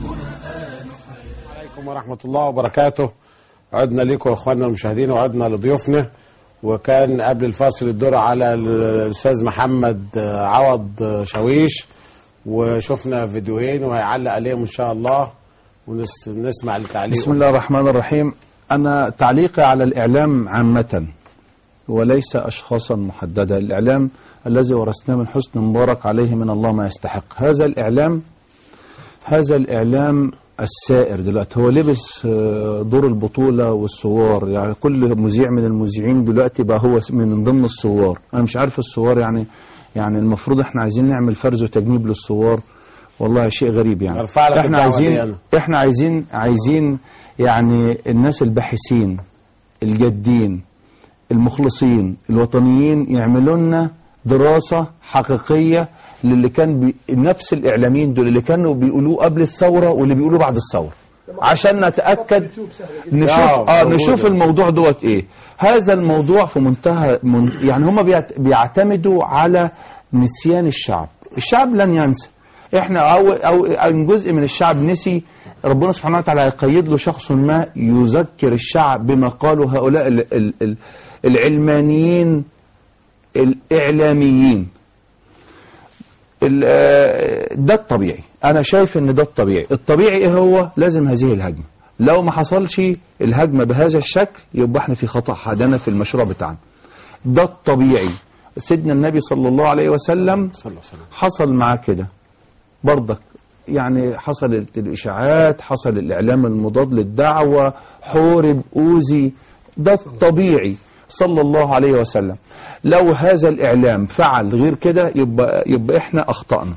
عليكم ورحمة الله وبركاته عدنا لكم اخواننا المشاهدين وعدنا لضيوفنا وكان قبل الفاصل الدور على الاستاذ محمد عوض شاويش وشفنا فيديوهين وهيعلق عليهم ان شاء الله ونسمع التعليق بسم الله الرحمن الرحيم أنا تعليقي على الإعلام عامة وليس أشخاصا محددة الإعلام الذي ورثناه من حسن مبارك عليه من الله ما يستحق هذا الإعلام هذا الإعلام السائر دلوقتي هو لبس آه، دور البطولة والثوار يعني كل مذيع من المذيعين دلوقتي بقى هو من ضمن الثوار أنا مش عارف الثوار يعني يعني المفروض احنا عايزين نعمل فرز وتجنيب للثوار والله شيء غريب يعني أرفع لك احنا الدعوة دي عايزين أنا. احنا عايزين عايزين يعني الناس الباحثين الجادين المخلصين الوطنيين يعملوا لنا دراسة حقيقية للي كان بي... نفس الإعلاميين دول اللي كانوا بيقولوه قبل الثورة واللي بيقولوه بعد الثورة عشان نتأكد نشوف آه، اه موجودة. نشوف الموضوع دوت ايه هذا الموضوع في منتهى من يعني هم بيعت... بيعتمدوا على نسيان الشعب الشعب لن ينسى احنا او او أو جزء من الشعب نسي ربنا سبحانه وتعالى هيقيد له شخص ما يذكر الشعب بما قاله هؤلاء ال... ال... ال... العلمانيين الإعلاميين ال- آه، ده الطبيعي أنا شايف إن ده الطبيعي الطبيعي إيه هو لازم هذه الهجمة لو ما حصلش الهجمة بهذا الشكل يبقى احنا في خطأ حدنا في المشروع بتاعنا ده الطبيعي سيدنا النبي صلى الله عليه وسلم حصل معاه كده برضك يعني حصلت الإشاعات حصل الإعلام المضاد للدعوة حورب أوزي ده الطبيعي صلى الله عليه وسلم لو هذا الإعلام فعل غير كده يبقى, يبقى إحنا أخطأنا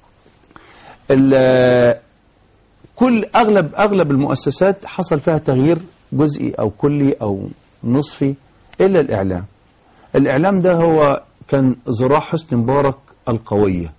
ال- كل أغلب أغلب المؤسسات حصل فيها تغيير جزئي أو كلي أو نصفي إلا الإعلام الإعلام ده هو كان ذراع حسني مبارك القوية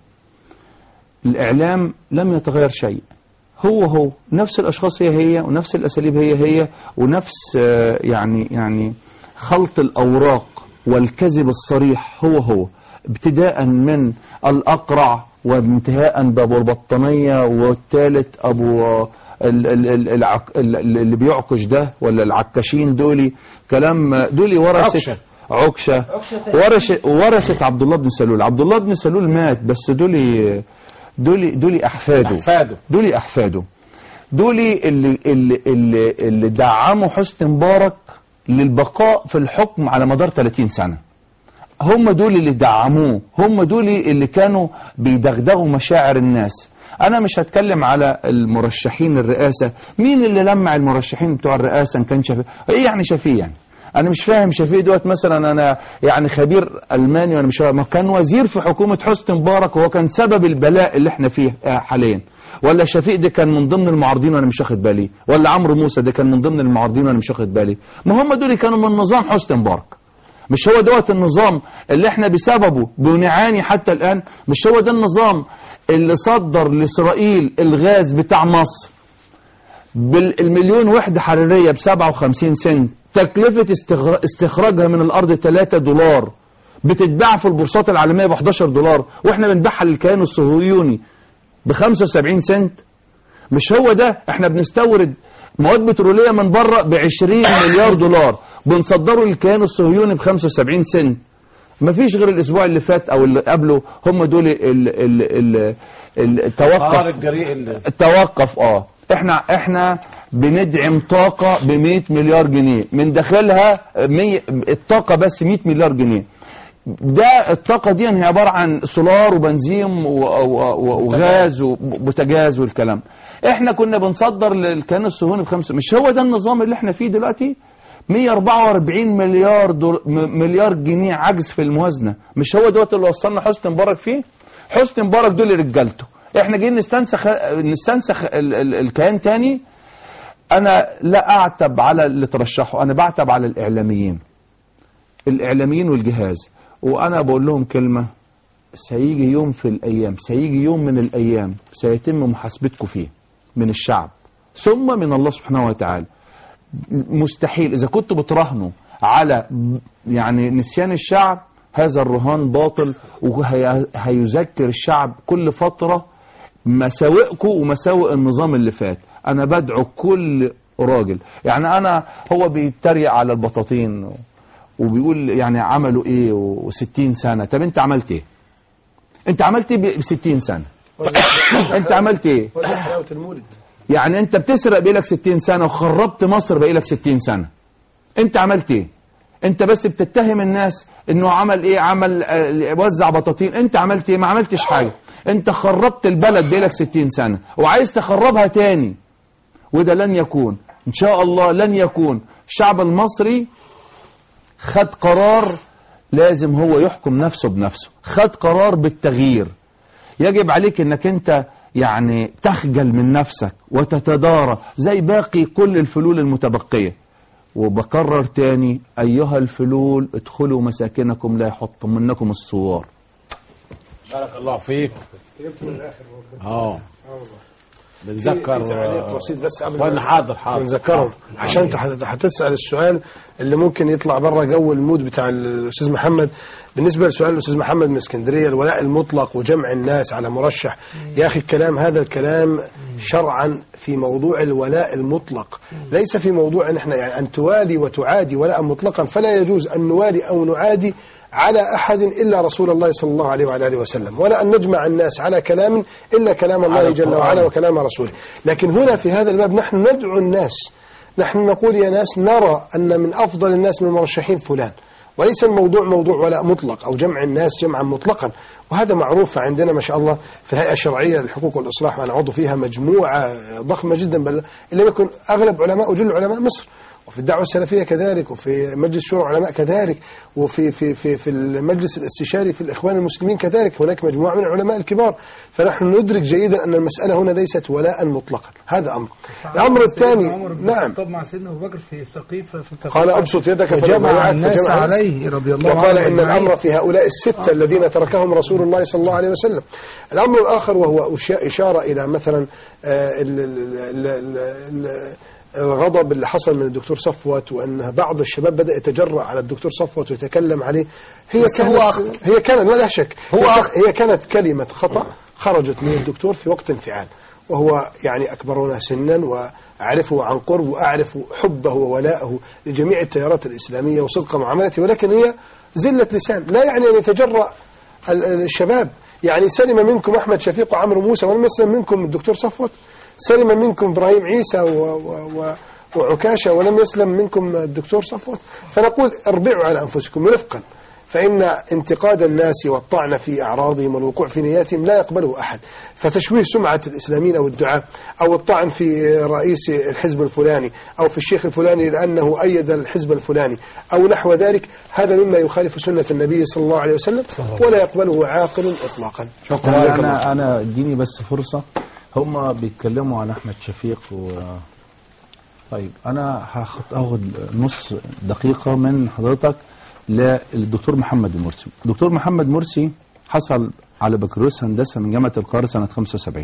الإعلام لم يتغير شيء هو هو نفس الأشخاص هي هي ونفس الأساليب هي هي ونفس آه، يعني يعني خلط الأوراق والكذب الصريح هو هو ابتداء من الأقرع وانتهاء بأبو البطانية والثالث أبو آه، ال- ال- ال- العك- ال- ال- اللي بيعكش ده ولا العكاشين دولي كلام آه، دولي ورثة عكشة ورثة ورثة عبد الله بن سلول عبد الله بن سلول مات بس دولي دولي دولي أحفاده أحفاده. دولي أحفاده دولي اللي, اللي, اللي, اللي دعموا حسني مبارك للبقاء في الحكم على مدار 30 سنة هم دول اللي دعموه هم دول اللي كانوا بيدغدغوا مشاعر الناس انا مش هتكلم على المرشحين الرئاسة مين اللي لمع المرشحين بتوع الرئاسة ان كان شفيق ايه يعني شفيق يعني انا مش فاهم شفيق دوت مثلا انا يعني خبير الماني وانا مش فاهم ما كان وزير في حكومة حسني مبارك وهو كان سبب البلاء اللي احنا فيه آه، حاليا ولا شفيق ده كان من ضمن المعارضين وانا مش واخد بالي ولا عمرو موسى ده كان من ضمن المعارضين وانا مش واخد بالي ما هم دول كانوا من نظام حسني مبارك مش هو دوت النظام اللي احنا بسببه بنعاني حتى الآن مش هو ده النظام اللي صدر لإسرائيل الغاز بتاع مصر بالمليون وحدة حرارية ب 57 سنت تكلفة استغر- استخراجها من الأرض 3 دولار بتتباع في البورصات العالمية ب 11 دولار واحنا بنبيعها للكيان الصهيوني ب 75 سنت مش هو ده احنا بنستورد مواد بترولية من بره ب 20 مليار دولار بنصدره للكيان الصهيوني ب 75 سنت مفيش غير الاسبوع اللي فات او اللي قبله هم دول ال ال ال ال القرار توقف الجريء اللي توقف اه احنا احنا بندعم طاقة ب 100 مليار جنيه من داخلها 100 الطاقة بس 100 مليار جنيه ده الطاقة دي هي عبارة عن سولار وبنزين و- و- و- وغاز وبوتاجاز والكلام احنا كنا بنصدر للكيان الصهيوني بخمسة مش هو ده النظام اللي احنا فيه دلوقتي 144 مليار دول م- مليار جنيه عجز في الموازنة مش هو دوت اللي وصلنا حسني مبارك فيه حسني مبارك دول رجالته احنا جايين نستنسخ نستنسخ ال- ال- الكيان تاني انا لا اعتب على اللي ترشحوا انا بعتب على الاعلاميين الاعلاميين والجهاز وانا بقول لهم كلمة سيجي يوم في الايام سيجي يوم من الايام سيتم محاسبتكم فيه من الشعب ثم من الله سبحانه وتعالى مستحيل إذا كنتوا بتراهنوا على يعني نسيان الشعب هذا الرهان باطل وهيذكر الشعب كل فترة مساوئكم ومساوئ النظام اللي فات أنا بدعو كل راجل يعني أنا هو بيتريق على البطاطين وبيقول يعني عملوا إيه و60 سنة طب أنت عملت إيه أنت عملت إيه ب 60 سنة أنت عملت إيه وده حلاوة المولد يعني انت بتسرق بقالك 60 سنة وخربت مصر بقالك 60 سنة انت عملت ايه انت بس بتتهم الناس انه عمل ايه عمل آه، وزع بطاطين انت عملت ايه ما عملتش حاجة انت خربت البلد بقالك 60 سنة وعايز تخربها تاني وده لن يكون ان شاء الله لن يكون الشعب المصري خد قرار لازم هو يحكم نفسه بنفسه خد قرار بالتغيير يجب عليك انك انت يعني تخجل من نفسك وتتدارى زي باقي كل الفلول المتبقية وبكرر تاني أيها الفلول ادخلوا مساكنكم لا يحطم منكم الصوار بارك الله فيك جبت من الاخر اه في- بنذكر في تعليق بسيط بس قبل اخوانا ما- حاضر حاضر بنذكرهم حاضر. عشان انت هت- هتسال السؤال اللي ممكن يطلع بره جو المود بتاع الاستاذ محمد بالنسبه لسؤال الاستاذ محمد من اسكندريه الولاء المطلق وجمع الناس على مرشح يا اخي الكلام هذا الكلام شرعا في موضوع الولاء المطلق ليس في موضوع ان احنا يعني ان توالي وتعادي ولاء مطلقا فلا يجوز ان نوالي او نعادي على أحد إلا رسول الله صلى الله عليه وعلى آله وسلم ولا أن نجمع الناس على كلام إلا كلام الله على جل القرآن. وعلا وكلام رسوله لكن هنا في هذا الباب نحن ندعو الناس نحن نقول يا ناس نرى أن من أفضل الناس من المرشحين فلان وليس الموضوع موضوع ولاء مطلق أو جمع الناس جمعا مطلقا وهذا معروف عندنا ما شاء الله في هيئة شرعية للحقوق والإصلاح وأنا عضو فيها مجموعة ضخمة جدا بل إن لم يكن أغلب علماء وجل علماء مصر وفي الدعوة السلفية كذلك وفي مجلس شورى العلماء كذلك وفي في في في المجلس الاستشاري في الإخوان المسلمين كذلك هناك مجموعة من العلماء الكبار فنحن ندرك جيدا أن المسألة هنا ليست ولاء مطلقا هذا أمر الأمر الثاني نعم طب مع سيدنا ابو بكر في ثقيف في الثقيف قال ابسط يدك فجمع فليبايعك الناس فجمع الناس. عليه رضي الله وقال عنه ان أجمعين. الامر في هؤلاء السته الذين تركهم رسول الله صلى الله عليه وسلم. الامر الاخر وهو أشياء- اشاره الى مثلا آه، ال- ال- ال- ال- ال- الغضب اللي حصل من الدكتور صفوت وان بعض الشباب بدا يتجرأ على الدكتور صفوت ويتكلم عليه هي بس هو كانت أخطأ. هي كانت لا شك هو هي- أخطأ. هي كانت كلمه خطا خرجت من الدكتور في وقت انفعال وهو يعني أكبرنا سنا وأعرفه عن قرب وأعرف حبه وولاءه لجميع التيارات الإسلامية وصدق معاملته ولكن هي زلة لسان لا يعني أن يتجرأ ال- ال- الشباب يعني سلم منكم أحمد شفيق وعمرو موسى ولم يسلم منكم الدكتور صفوت سلم منكم إبراهيم عيسى و و و وعكاشة ولم يسلم منكم الدكتور صفوت فنقول اربعوا على أنفسكم رفقا فإن انتقاد الناس والطعن في أعراضهم والوقوع في نياتهم لا يقبله أحد فتشويه سمعة الإسلاميين أو الدعاء أو الطعن في رئيس الحزب الفلاني أو في الشيخ الفلاني لأنه أيد الحزب الفلاني أو نحو ذلك هذا مما يخالف سنة النبي صلى الله عليه وسلم ولا يقبله عاقل إطلاقا شكرا انا انا اديني بس فرصه هم بيتكلموا عن احمد شفيق و طيب انا هاخد هاخد نص دقيقه من حضرتك للدكتور محمد المرسي الدكتور محمد مرسي حصل على بكالوريوس هندسه من جامعه القاهره سنه 75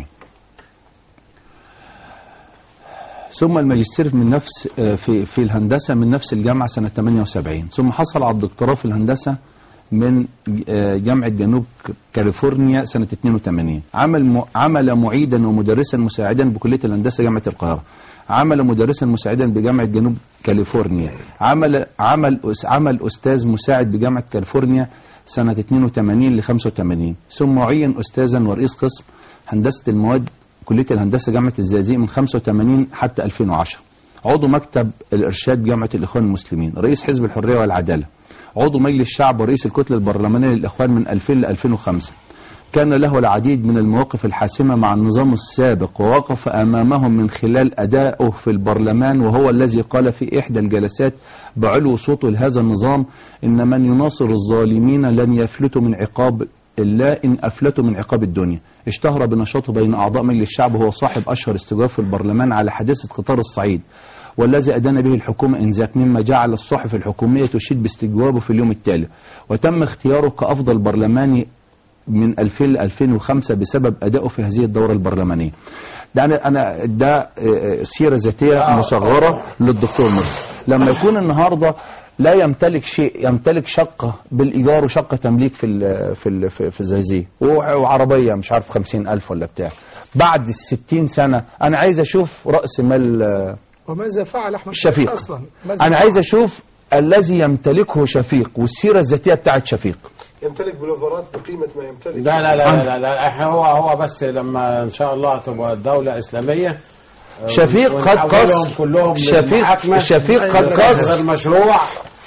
ثم الماجستير من نفس آه، في في الهندسه من نفس الجامعه سنه 78 ثم حصل على الدكتوراه في الهندسه من آه، جامعه جنوب كاليفورنيا سنه 82 عمل م- عمل معيدا ومدرسا مساعدا بكليه الهندسه جامعه القاهره عمل مدرسا مساعدا بجامعه جنوب كاليفورنيا عمل عمل أس- عمل استاذ مساعد بجامعه كاليفورنيا سنه 82 ل 85 ثم عين استاذا ورئيس قسم هندسه المواد كليه الهندسه جامعه الزقازيق من 85 حتى 2010 عضو مكتب الارشاد جامعه الاخوان المسلمين رئيس حزب الحريه والعداله عضو مجلس الشعب ورئيس الكتله البرلمانيه للاخوان من 2000 ل 2005 كان له العديد من المواقف الحاسمة مع النظام السابق ووقف أمامهم من خلال أدائه في البرلمان وهو الذي قال في إحدى الجلسات بعلو صوته لهذا النظام إن من يناصر الظالمين لن يفلتوا من عقاب الله إن أفلتوا من عقاب الدنيا اشتهر بنشاطه بين أعضاء مجلس الشعب وهو صاحب أشهر استجواب في البرلمان على حادثة قطار الصعيد والذي أدان به الحكومة إنذاك مما جعل الصحف الحكومية تشيد باستجوابه في اليوم التالي وتم اختياره كأفضل برلماني من 2000 ل 2005 بسبب أدائه في هذه الدورة البرلمانية ده أنا أنا ده آه، آه، سيرة ذاتية مصغرة للدكتور مرسي لما يكون النهاردة لا يمتلك شيء يمتلك شقة بالإيجار وشقة تمليك في ال في ال في, في الزقازيق وع- وعربية مش عارف خمسين ألف ولا بتاع بعد الستين سنة أنا عايز أشوف رأس مال آه، وماذا فعل أحمد شفيق أصلا ماذا أنا فعل؟ عايز أشوف الذي يمتلكه شفيق والسيرة الذاتية بتاعت شفيق يمتلك بلوفرات بقيمة ما يمتلك لا لا لا لا, لا احنا هو هو بس لما ان شاء الله تبقى دولة اسلامية آه، شفيق قد ونحولهم قص كلهم شفيق للمحاكمة. شفيق قد قص غير مشروع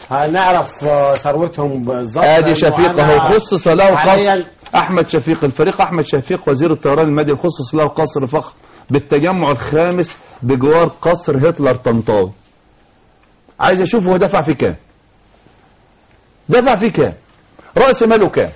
هنعرف آه، ثروتهم بالظبط ادي لأنه شفيق أنا اهو خصص له حالياً قصر احمد شفيق الفريق احمد شفيق وزير الطيران المدني خصص له قصر فخم بالتجمع الخامس بجوار قصر هتلر طنطاوي عايز اشوف هو دفع فيه كام دفع فيه كام راس ماله كام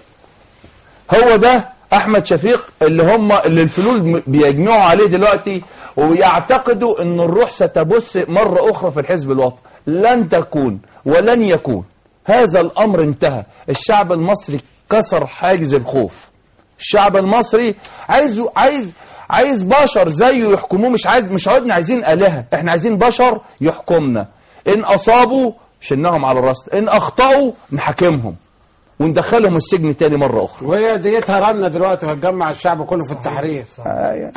هو ده احمد شفيق اللي هم اللي الفلول م- بيجمعوا عليه دلوقتي ويعتقدوا ان الروح ستبث مره اخرى في الحزب الوطني لن تكون ولن يكون هذا الامر انتهى الشعب المصري كسر حاجز الخوف الشعب المصري عايز عايز عايز بشر زيه يحكموه مش عايز مش عدنا عايزين آلهة احنا عايزين بشر يحكمنا ان اصابوا شلناهم على الراس ان اخطأوا نحاكمهم وندخلهم السجن تاني مرة اخرى وهي ديتها رنة دلوقتي وهتجمع الشعب كله في التحرير آه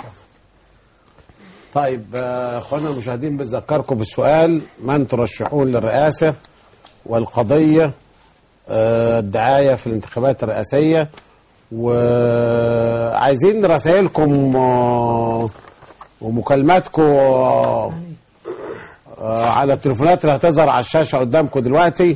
طيب آه، اخوانا المشاهدين بنذكركم بالسؤال من ترشحون للرئاسة والقضية آه، الدعاية في الانتخابات الرئاسية وعايزين رسائلكم آه، ومكالماتكم آه، آه، على التليفونات اللي هتظهر على الشاشة قدامكم دلوقتي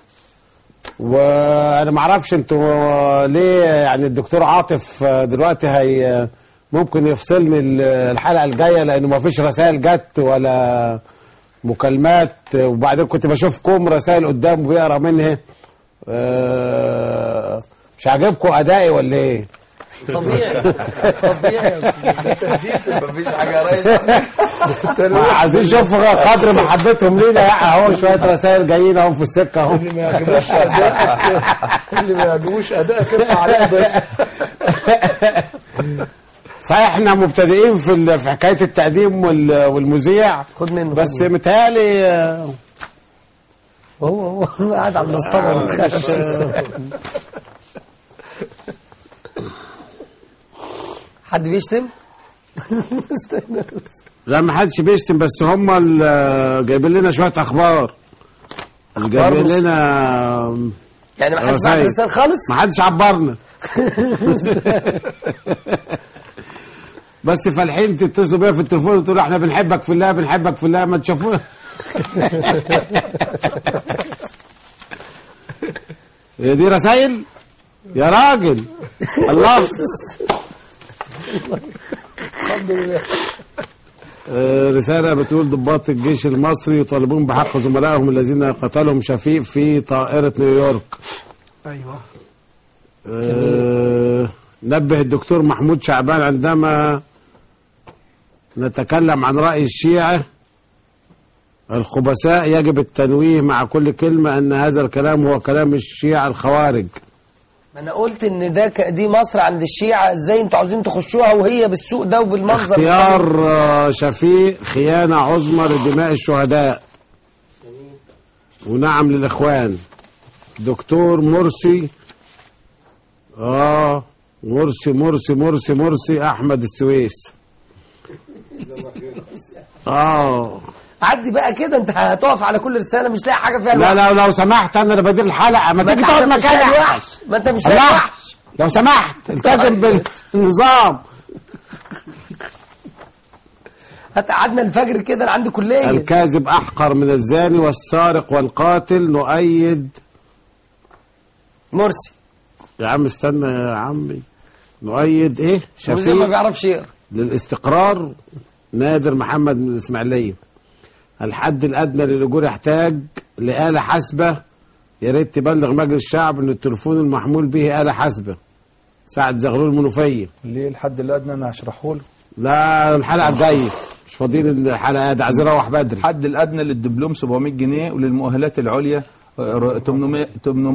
وانا ما اعرفش انتوا ليه يعني الدكتور عاطف آه، دلوقتي هي ممكن يفصلني ال- الحلقه الجايه لانه ما فيش رسائل جت ولا مكالمات وبعدين كنت بشوف كوم رسائل قدامه بيقرا منها آه، مش عاجبكم ادائي ولا ايه؟ طبيعي طبيعي مفيش حاجه يا ريس ما عايزين نشوف قدر محبتهم لينا لا اهو شويه رسائل جايين اهو في السكه اهو اللي ما يعجبوش ادائك اللي ما يعجبوش ادائك ارفع عليه ضيق صحيح احنا مبتدئين في ال- في حكايه التقديم وال- والمذيع خد منه بس متهيألي آه، هو هو قاعد على المسطره ما تخافش حد بيشتم؟ استنى بس. لا ما حدش بيشتم بس هم ال- جايبين لنا شويه اخبار مش جايبين مش- لنا يعني ما حدش بعت رسايل. رسالة خالص؟ ما حدش عبرنا بس فالحين تتصلوا بيا في التليفون وتقولوا احنا بنحبك في الله بنحبك في الله ما تشوفونا هي دي رسائل يا راجل الله الحمد لله آه، رسالة بتقول ضباط الجيش المصري يطالبون بحق زملائهم الذين قتلهم شفيق في طائرة نيويورك ايوه آه، نبه الدكتور محمود شعبان عندما نتكلم عن رأي الشيعة الخبثاء يجب التنويه مع كل كلمة أن هذا الكلام هو كلام الشيعة الخوارج ما انا قلت ان ده ك... دي مصر عند الشيعة ازاي انتوا عاوزين تخشوها وهي بالسوق ده وبالمنظر اختيار آه، شفيق خيانة عظمى لدماء الشهداء ونعم للإخوان دكتور مرسي اه مرسي مرسي مرسي مرسي أحمد السويس اه عدي بقى كده انت هتقف على كل رسالة مش لاقي حاجة فيها لا الوحش. لا لو سمحت أنا اللي بدير الحلقة ما ما تيجي انت تقعد مش لاقي مكانك الوحش ما انت مش لاقي الله الوحش لو سمحت التزم بالنظام هات قعدنا الفجر كده انا عندي كلية الكاذب أحقر من الزاني والسارق والقاتل نؤيد مرسي يا عم استنى يا عمي نؤيد ايه مرسي ما شفيق بيعرفش يقرا للاستقرار نادر محمد من الاسماعيليه الحد الادنى للاجور يحتاج لآلة حاسبة يا ريت تبلغ مجلس الشعب ان التليفون المحمول به آلة حاسبة سعد زغلول المنوفية ليه الحد الادنى انا هشرحه له لا الحلقة الجاية مش فاضيين الحلقة ده عايزين اروح بدري الحد الادنى للدبلوم 700 جنيه وللمؤهلات العليا آه، 800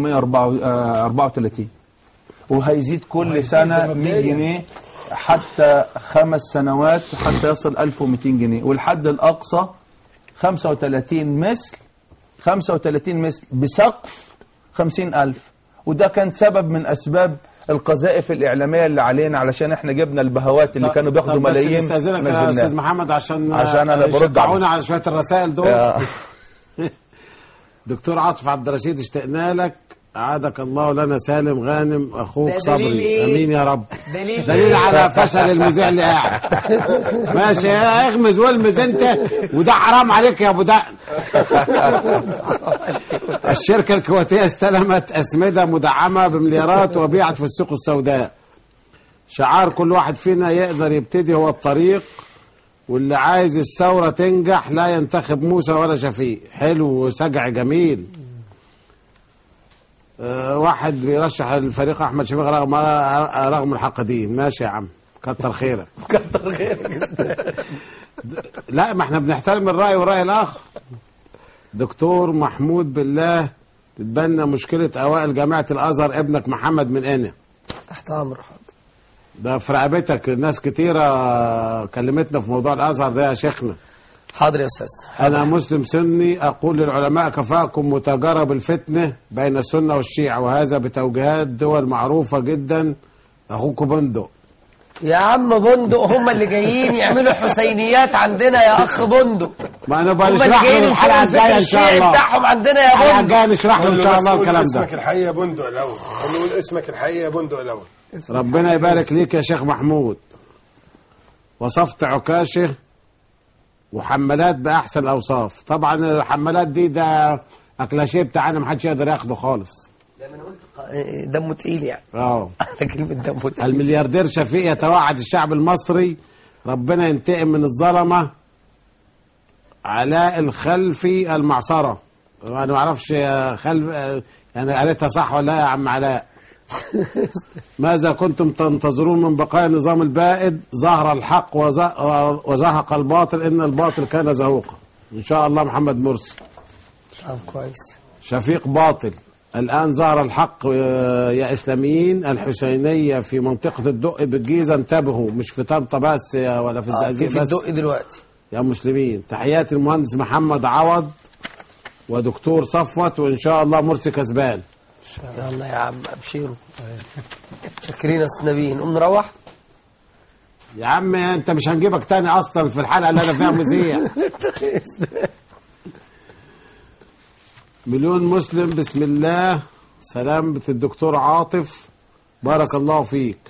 834 وهيزيد كل سنه 100 جنيه حتى خمس سنوات حتى يصل 1200 جنيه والحد الاقصى 35 مثل 35 مثل بسقف 50000 وده كان سبب من اسباب القذائف الاعلاميه اللي علينا علشان احنا جبنا البهوات اللي كانوا بياخدوا طب بس ملايين نستأذنك يا نزلناها. استاذ محمد عشان عشان أنا برد يشجعونا عليك. على شوية الرسائل دول يا- دكتور عاطف عبد الرشيد اشتقنا لك عادك الله لنا سالم غانم اخوك ده دليل صبري إيه؟ امين يا رب دليل دليل إيه؟ على فشل المذيع اللي قاعد ماشي اغمز والمز انت وده حرام عليك يا ابو دقن الشركه الكويتيه استلمت اسمده مدعمه بمليارات وبيعت في السوق السوداء شعار كل واحد فينا يقدر يبتدي هو الطريق واللي عايز الثورة تنجح لا ينتخب موسى ولا شفيق حلو وسجع جميل أه واحد بيرشح الفريق احمد شفيق رغم رغم الحقدين ماشي يا عم كتر خيرك كتر خيرك لا ما احنا بنحترم الرأي والرأي الآخر دكتور محمود بالله تتبنى مشكلة أوائل جامعة الأزهر ابنك محمد من أنا تحت امر ده في رقبتك ناس كتيرة كلمتنا في موضوع الأزهر ده يا شيخنا حاضر يا استاذ أنا مسلم سني أقول للعلماء كفاكم متاجرة بالفتنة بين السنة والشيعة وهذا بتوجيهات دول معروفة جدا أخوكم بندق يا عم بندق هم اللي جايين يعملوا حسينيات عندنا يا اخ بندق ما أنا هم بقى اللي نشرح جايين له الحلقة ينشروا الجاية الفكر إن شاء الشيعي الله بتاعهم عندنا يا الحلقة بندق الجاية نشرح له إن شاء الله الكلام ده اسمك الحقيقي يا بندق الاول قول له اسمك الحقيقي يا بندق الاول ربنا يبارك ليك يا شيخ محمود وصفت عكاشه وحمالات باحسن الاوصاف طبعا الحمالات دي ده اكلاشيه بتاعنا محدش يقدر ياخده خالص دمه تقيل يعني اه على كلمه دمه تقيل الملياردير شفيق يتوعد الشعب المصري ربنا ينتقم من الظلمه علاء الخلفي المعصرة انا ما اعرفش يا خلف يعني قالتها صح ولا لا يا عم علاء ماذا كنتم تنتظرون من بقايا النظام البائد ظهر الحق وز- وزهق الباطل ان الباطل كان زهوقا ان شاء الله محمد مرسي طب كويس شفيق باطل الآن ظهر الحق آه، يا إسلاميين الحسينية في منطقة الدق بالجيزة انتبهوا مش في طنطا بس يا- ولا في آه، في, الزقازيق في بس الدق دلوقتي يا مسلمين تحياتي المهندس محمد عوض ودكتور صفوت وإن شاء الله مرسي كسبان يلا يا عم ابشروا شاكرين يا استاذ نبيل نقوم نروح يا عم انت مش هنجيبك تاني اصلا في الحلقه اللي انا فيها مذيع مليون مسلم بسم الله سلامة الدكتور عاطف بارك الله فيك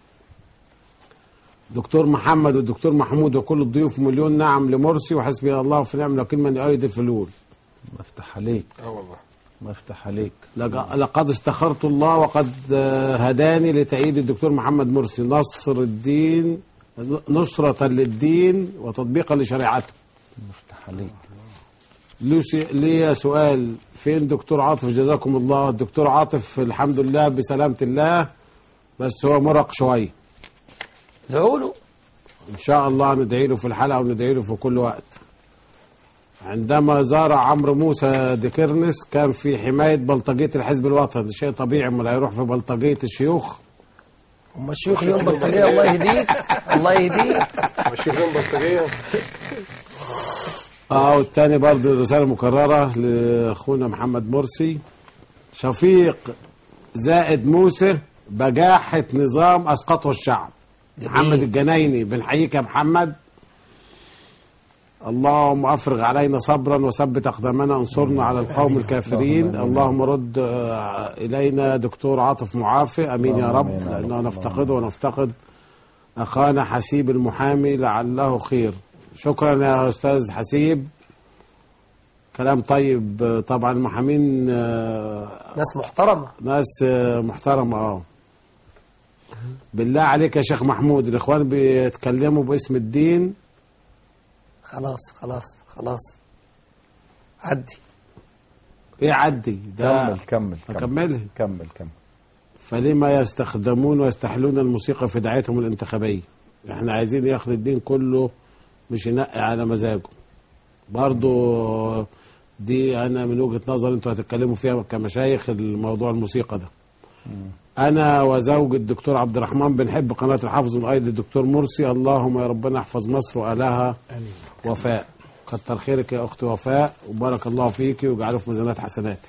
دكتور محمد والدكتور محمود وكل الضيوف مليون نعم لمرسي وحسبي الله في نعم لكن من يؤيد الفلول مفتح عليك اه والله مفتح عليك لق- لقد استخرت الله وقد آه، هداني لتأييد الدكتور محمد مرسي نصر الدين نصرة للدين وتطبيقا لشريعته مفتح عليك لوسي لي سؤال فين دكتور عاطف جزاكم الله الدكتور عاطف الحمد لله بسلامة الله بس هو مرق شوية ادعوا له إن شاء الله ندعي له في الحلقة وندعي له في كل وقت عندما زار عمرو موسى ديكرنس كان في حماية بلطجية الحزب الوطني شيء طبيعي ما هيروح في بلطجية الشيوخ هم الشيوخ اليوم بطارية الله يهديك الله يهديك الشيخين بلطجية اه والتاني برضه رسالة مكررة لأخونا محمد مرسي شفيق زائد موسى بجاحة نظام أسقطه الشعب محمد الجنايني بنحييك يا محمد اللهم افرغ علينا صبرا وثبت اقدامنا انصرنا على القوم الكافرين اللهم رد آه، الينا دكتور عاطف معافي امين يا رب لانه نفتقده ونفتقد اخانا حسيب المحامي لعله خير شكرا يا استاذ حسيب كلام طيب آه، طبعا المحامين آه، ناس محترمة ناس آه، محترمة اه بالله عليك يا شيخ محمود الاخوان بيتكلموا باسم الدين خلاص خلاص خلاص عدي ايه عدي ده كمل كمل اكملها كمل كمل فلما يستخدمون ويستحلون الموسيقى في دعايتهم الانتخابية احنا عايزين ياخد الدين كله مش ينقي على مزاجه برضو دي انا من وجهة نظر انتوا هتتكلموا فيها كمشايخ الموضوع الموسيقى ده انا وزوج الدكتور عبد الرحمن بنحب قناة الحافظ ونؤيد الدكتور مرسي اللهم يا ربنا احفظ مصر واهلها وفاء كتر خيرك يا اختي وفاء وبارك الله فيك ويجعله في ميزانات حسناتك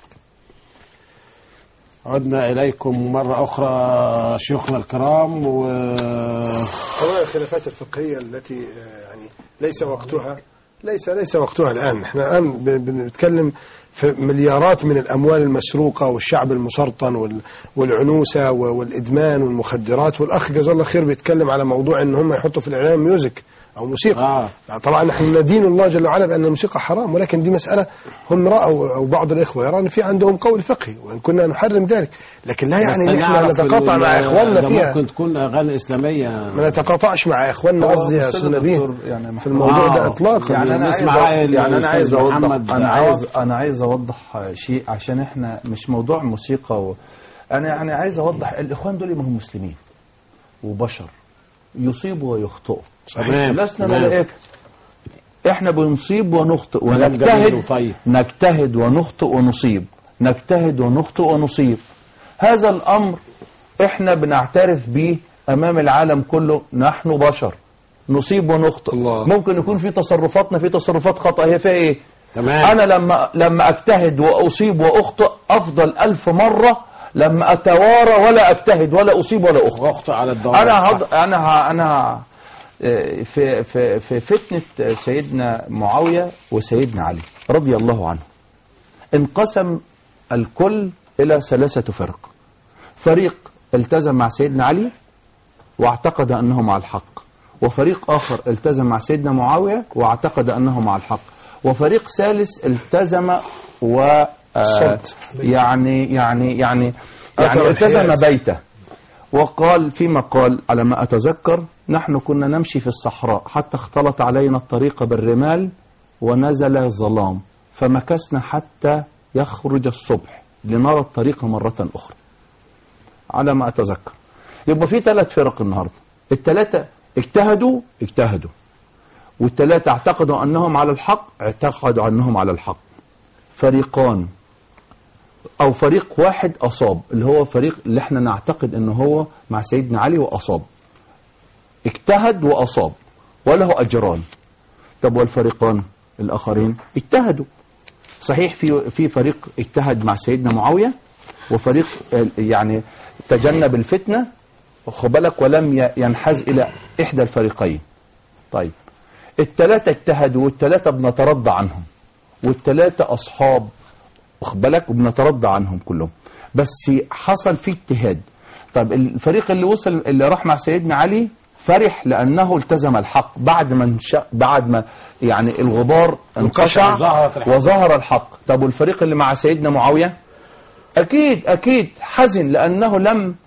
عدنا إليكم مرة أخرى شيوخنا الكرام و طبعا الخلافات الفقهية التي آه، يعني ليس وقتها ليس ليس وقتها الآن احنا الآن ب- بنتكلم في مليارات من الأموال المسروقة والشعب المسرطن وال- والعنوسة و- والإدمان والمخدرات والأخ جزاه الله خير بيتكلم على موضوع إن هم يحطوا في الإعلام ميوزك أو موسيقى آه. طبعا نحن ندين الله جل وعلا بأن الموسيقى حرام ولكن دي مسألة هم رأوا أو بعض الإخوة يرى أن في عندهم قول فقهي وإن كنا نحرم ذلك لكن لا يعني بس نحن نعرف نتقاطع ال- مع إخواننا ده فيها ممكن تكون أغاني إسلامية ما نتقاطعش مع إخواننا هو قصدي يا أستاذ أستاذ نبيه الدكتور يعني في الموضوع ده آه. إطلاقا يعني انا عايز نسمع أ- رأي يعني انا الأستاذ عايز اوضح محمد انا عوض. عايز انا عايز اوضح شيء عشان احنا مش موضوع موسيقى و... انا يعني عايز اوضح الاخوان دول ما هم مسلمين وبشر يصيبوا ويخطئوا تمام. لسنا تمام. ملائكه احنا بنصيب ونخطئ كلام جميل ونجتهد وطيب. نجتهد ونخطئ ونصيب نجتهد ونخطئ ونصيب هذا الامر احنا بنعترف به امام العالم كله نحن بشر نصيب ونخطئ الله. ممكن يكون في تصرفاتنا في تصرفات خطأ هي فيها ايه تمام. انا لما لما اجتهد واصيب واخطئ افضل ألف مرة لما اتوارى ولا اجتهد ولا اصيب ولا اخطئ واخطئ على الدوام انا هض... انا ه... انا ه... آه، في في في فتنة سيدنا معاوية وسيدنا علي رضي الله عنه انقسم الكل إلى ثلاثة فرق فريق التزم مع سيدنا علي واعتقد أنه مع الحق وفريق آخر التزم مع سيدنا معاوية واعتقد أنه مع الحق وفريق ثالث التزم و آه، صمت. يعني يعني يعني أثر يعني التزم الحياز. بيته وقال فيما قال على ما أتذكر نحن كنا نمشي في الصحراء حتى اختلط علينا الطريق بالرمال ونزل الظلام فمكثنا حتى يخرج الصبح لنرى الطريق مرة أخرى على ما أتذكر يبقى في ثلاث فرق النهاردة الثلاثة اجتهدوا اجتهدوا والثلاثة اعتقدوا أنهم على الحق اعتقدوا أنهم على الحق فريقان أو فريق واحد أصاب اللي هو فريق اللي احنا نعتقد أنه هو مع سيدنا علي وأصاب اجتهد وأصاب وله أجران طب والفريقان الآخرين اجتهدوا صحيح في في فريق اجتهد مع سيدنا معاوية وفريق آه، يعني تجنب الفتنة واخد بالك ولم ي- ينحاز إلى إحدى الفريقين طيب الثلاثة اجتهدوا والثلاثة بنترضى عنهم والثلاثة أصحاب واخد بالك وبنترضى عنهم كلهم بس حصل فيه اجتهاد طب الفريق اللي وصل اللي راح مع سيدنا علي فرح لأنه التزم الحق بعد ما انش... بعد ما يعني الغبار انقشع وظهرت الحق. وظهر الحق طب والفريق اللي مع سيدنا معاوية أكيد أكيد حزن لأنه لم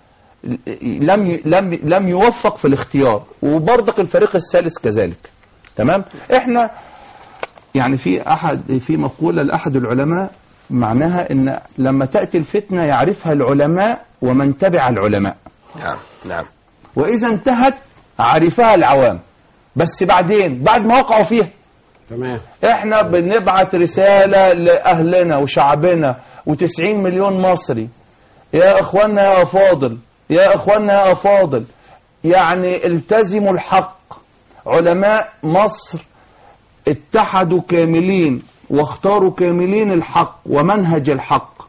لم ي- لم لم يوفق في الاختيار وبرضك الفريق الثالث كذلك تمام احنا يعني في احد في مقوله لاحد العلماء معناها ان لما تاتي الفتنه يعرفها العلماء ومن تبع العلماء نعم نعم واذا انتهت عرفها العوام بس بعدين بعد ما وقعوا فيها تمام احنا بنبعت رسالة لأهلنا وشعبنا و90 مليون مصري يا اخوانا يا افاضل يا اخوانا يا افاضل يعني التزموا الحق علماء مصر اتحدوا كاملين واختاروا كاملين الحق ومنهج الحق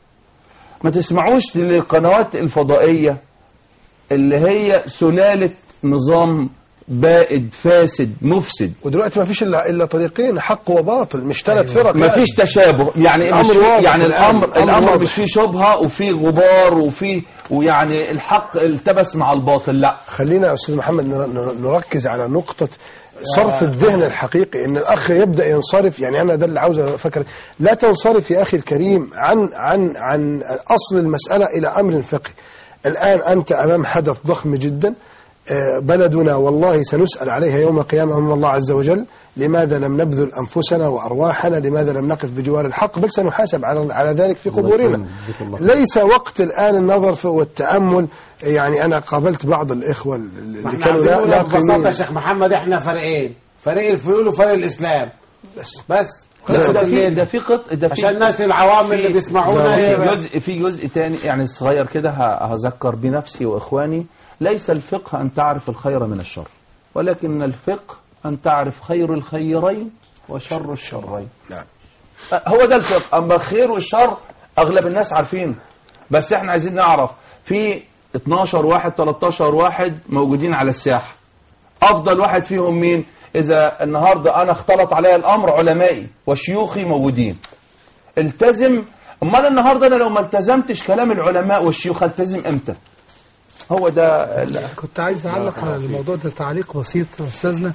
ما تسمعوش للقنوات الفضائية اللي هي سلالة نظام بائد فاسد مفسد ودلوقتي ما فيش الا الا طريقين حق وباطل مش ثلاث فرق ما فيش تشابه يعني الأمر مش في واضح يعني الآن. الامر الأمر الامر واضح. مش فيه شبهه وفيه غبار وفيه ويعني الحق التبس مع الباطل لا خلينا يا استاذ محمد نر- نر- نركز على نقطه صرف الذهن الحقيقي ان الاخ يبدا ينصرف يعني انا ده اللي عاوز افكر لا تنصرف يا اخي الكريم عن عن عن اصل المساله الى امر فقهي الان انت امام حدث ضخم جدا آه، بلدنا والله سنسال عليها يوم القيامه امام الله عز وجل لماذا لم نبذل انفسنا وارواحنا لماذا لم نقف بجوار الحق بل سنحاسب على على ذلك في قبورنا ليس وقت الآن النظر في والتأمل يعني أنا قابلت بعض الإخوة اللي ما احنا كانوا عايزين لا نقول لك ببساطه ناقمين يا شيخ محمد احنا فريقين فريق الفلول وفريق الاسلام بس بس لا، ده في ده في قط ده في عشان الناس العوام اللي في- بيسمعونا في يبقى- جزء في جزء تاني يعني صغير كده ه- هذكر بنفسي واخواني ليس الفقه ان تعرف الخير من الشر ولكن الفقه ان تعرف خير الخيرين وشر الشرين نعم هو ده الفقه اما الخير والشر اغلب الناس عارفين بس احنا عايزين نعرف في 12 واحد 13 واحد موجودين على الساحه افضل واحد فيهم مين اذا النهارده انا اختلط علي الامر علمائي وشيوخي موجودين التزم امال النهارده انا لو ما التزمتش كلام العلماء والشيوخ التزم امتى هو ده ال- كنت عايز اعلق على الموضوع ده تعليق بسيط استاذنا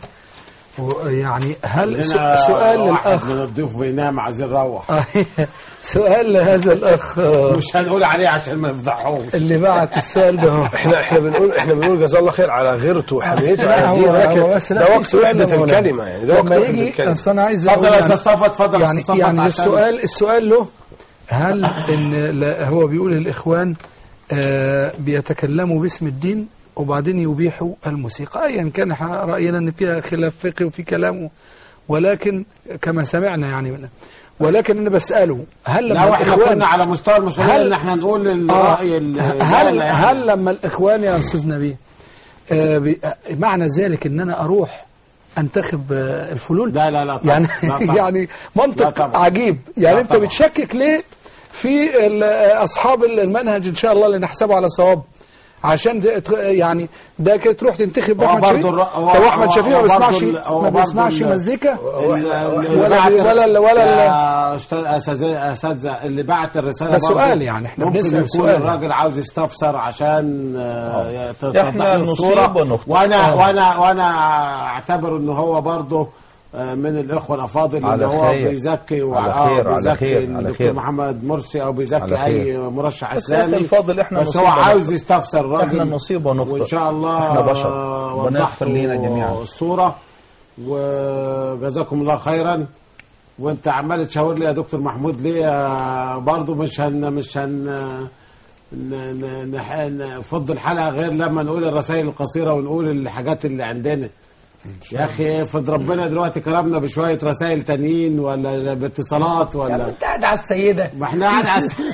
ويعني هل عندنا سؤ- سؤال واحد للاخ من الضيوف بينام عايزين نروح آه، سؤال لهذا الاخ آه، مش هنقول عليه عشان ما نفضحوش اللي بعت السؤال ده هو احنا احنا بنقول احنا بنقول جزاه الله خير على غيرته وحميته لا، على الدين هو- ولكن هو بس لا، ده في وقت سؤال وحدة يا مولانا. الكلمة يعني ده وقت لما وحدة يجي الكلمة اصل انا عايز اتفضل أقول يا يعني- استاذ صفا اتفضل يا يعني استاذ صفا يعني عشان- السؤال السؤال له هل ان لا- هو بيقول الاخوان آه، بيتكلموا باسم الدين وبعدين يبيحوا الموسيقى ايا كان ح- راينا ان فيها خلاف فقهي وفي كلامه ولكن كما سمعنا يعني منه ولكن انا بساله هل لما لا واحنا الإخوان- كنا على مستوى المسؤوليه هل- ان احنا نقول آه، الراي ال- هل لا، يعني. هل لما الاخوان يا استاذ نبيه آه، بي- آه، معنى ذلك ان انا اروح انتخب آه، الفلول لا لا لا طبعا. يعني لا طبعا. يعني لا منطق طبعا. عجيب يعني لا انت طبعا. بتشكك ليه في ال- اصحاب المنهج ان شاء الله اللي نحسبه على صواب عشان ده ت- يعني ده كده تروح تنتخب هو احمد برضه شفيق الر- هو- طب احمد هو- شفيق هو ما بيسمعش برضه ال- هو ما برضه بيسمعش ال- مزيكا اللي ولا بعت- ولا ولا يا استاذ اساتذه أساتذة، اللي بعت الرساله ده برضه سؤال يعني، احنا ممكن بنسأل يكون سؤال. الراجل عاوز يستفسر عشان آه، توضح إحنا له نصيب الصورة. ونخطئ. وانا آه. وانا وانا اعتبر ان هو برضه آه، من الاخوه الافاضل على اللي هو خير. بيزكي و- على آه، خير، على بيزكي خير، على الدكتور خير. محمد مرسي او بيزكي على اي خير. مرشح بس يا أخي اسلامي الفاضل إحنا بس نصيب هو عاوز ونخطئ. يستفسر الراجل احنا نصيب ونخطئ وان شاء الله احنا بشر آه، ربنا وضحت يغفر لينا جميعا الصوره وجزاكم الله خيرا وانت عمال تشاور لي يا دكتور محمود ليه آه، برضو مش هن مش هن ن- ن- نح- نفض الحلقه غير لما نقول الرسائل القصيره ونقول الحاجات اللي عندنا يا اخي افرض ربنا دلوقتي كرمنا بشويه رسائل تانيين ولا باتصالات ولا انت قاعد على السيده ما احنا قاعد على الس-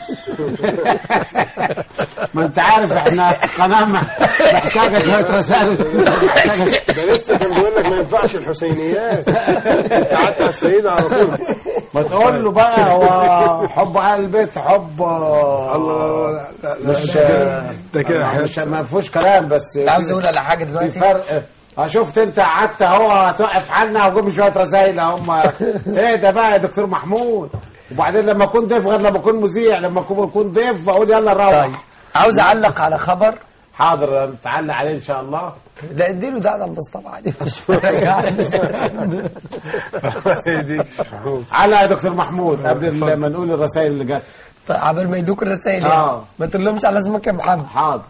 ما انت عارف احنا قناه محتاجه شويه رسائل محتاجه ده لسه كان بيقول لك ما ينفعش الحسينيات انت قعدت على السيدة على طول ما تقول له بقى هو حب اهل البيت حب الله مش ده كده آه، مش ما فيهوش كلام بس عاوز اقول على حاجه في دلوقتي فرق اه شفت انت قعدت اهو هتوقف حالنا وجيب شويه رسائل هم ايه ده بقى يا دكتور محمود وبعدين لما اكون ضيف غير لما اكون مذيع لما اكون أكون ضيف بقول يلا نروح طيب عاوز اعلق على خبر حاضر نتعلق عليه ان شاء الله لا اديله ده على المصطفى عادي مش فارق يعني. على يا دكتور محمود قبل ما نقول الرسائل اللي جت طيب عبال ما يدوك الرسائل آه. يعني. ما تقولهمش على اسمك يا محمد حاضر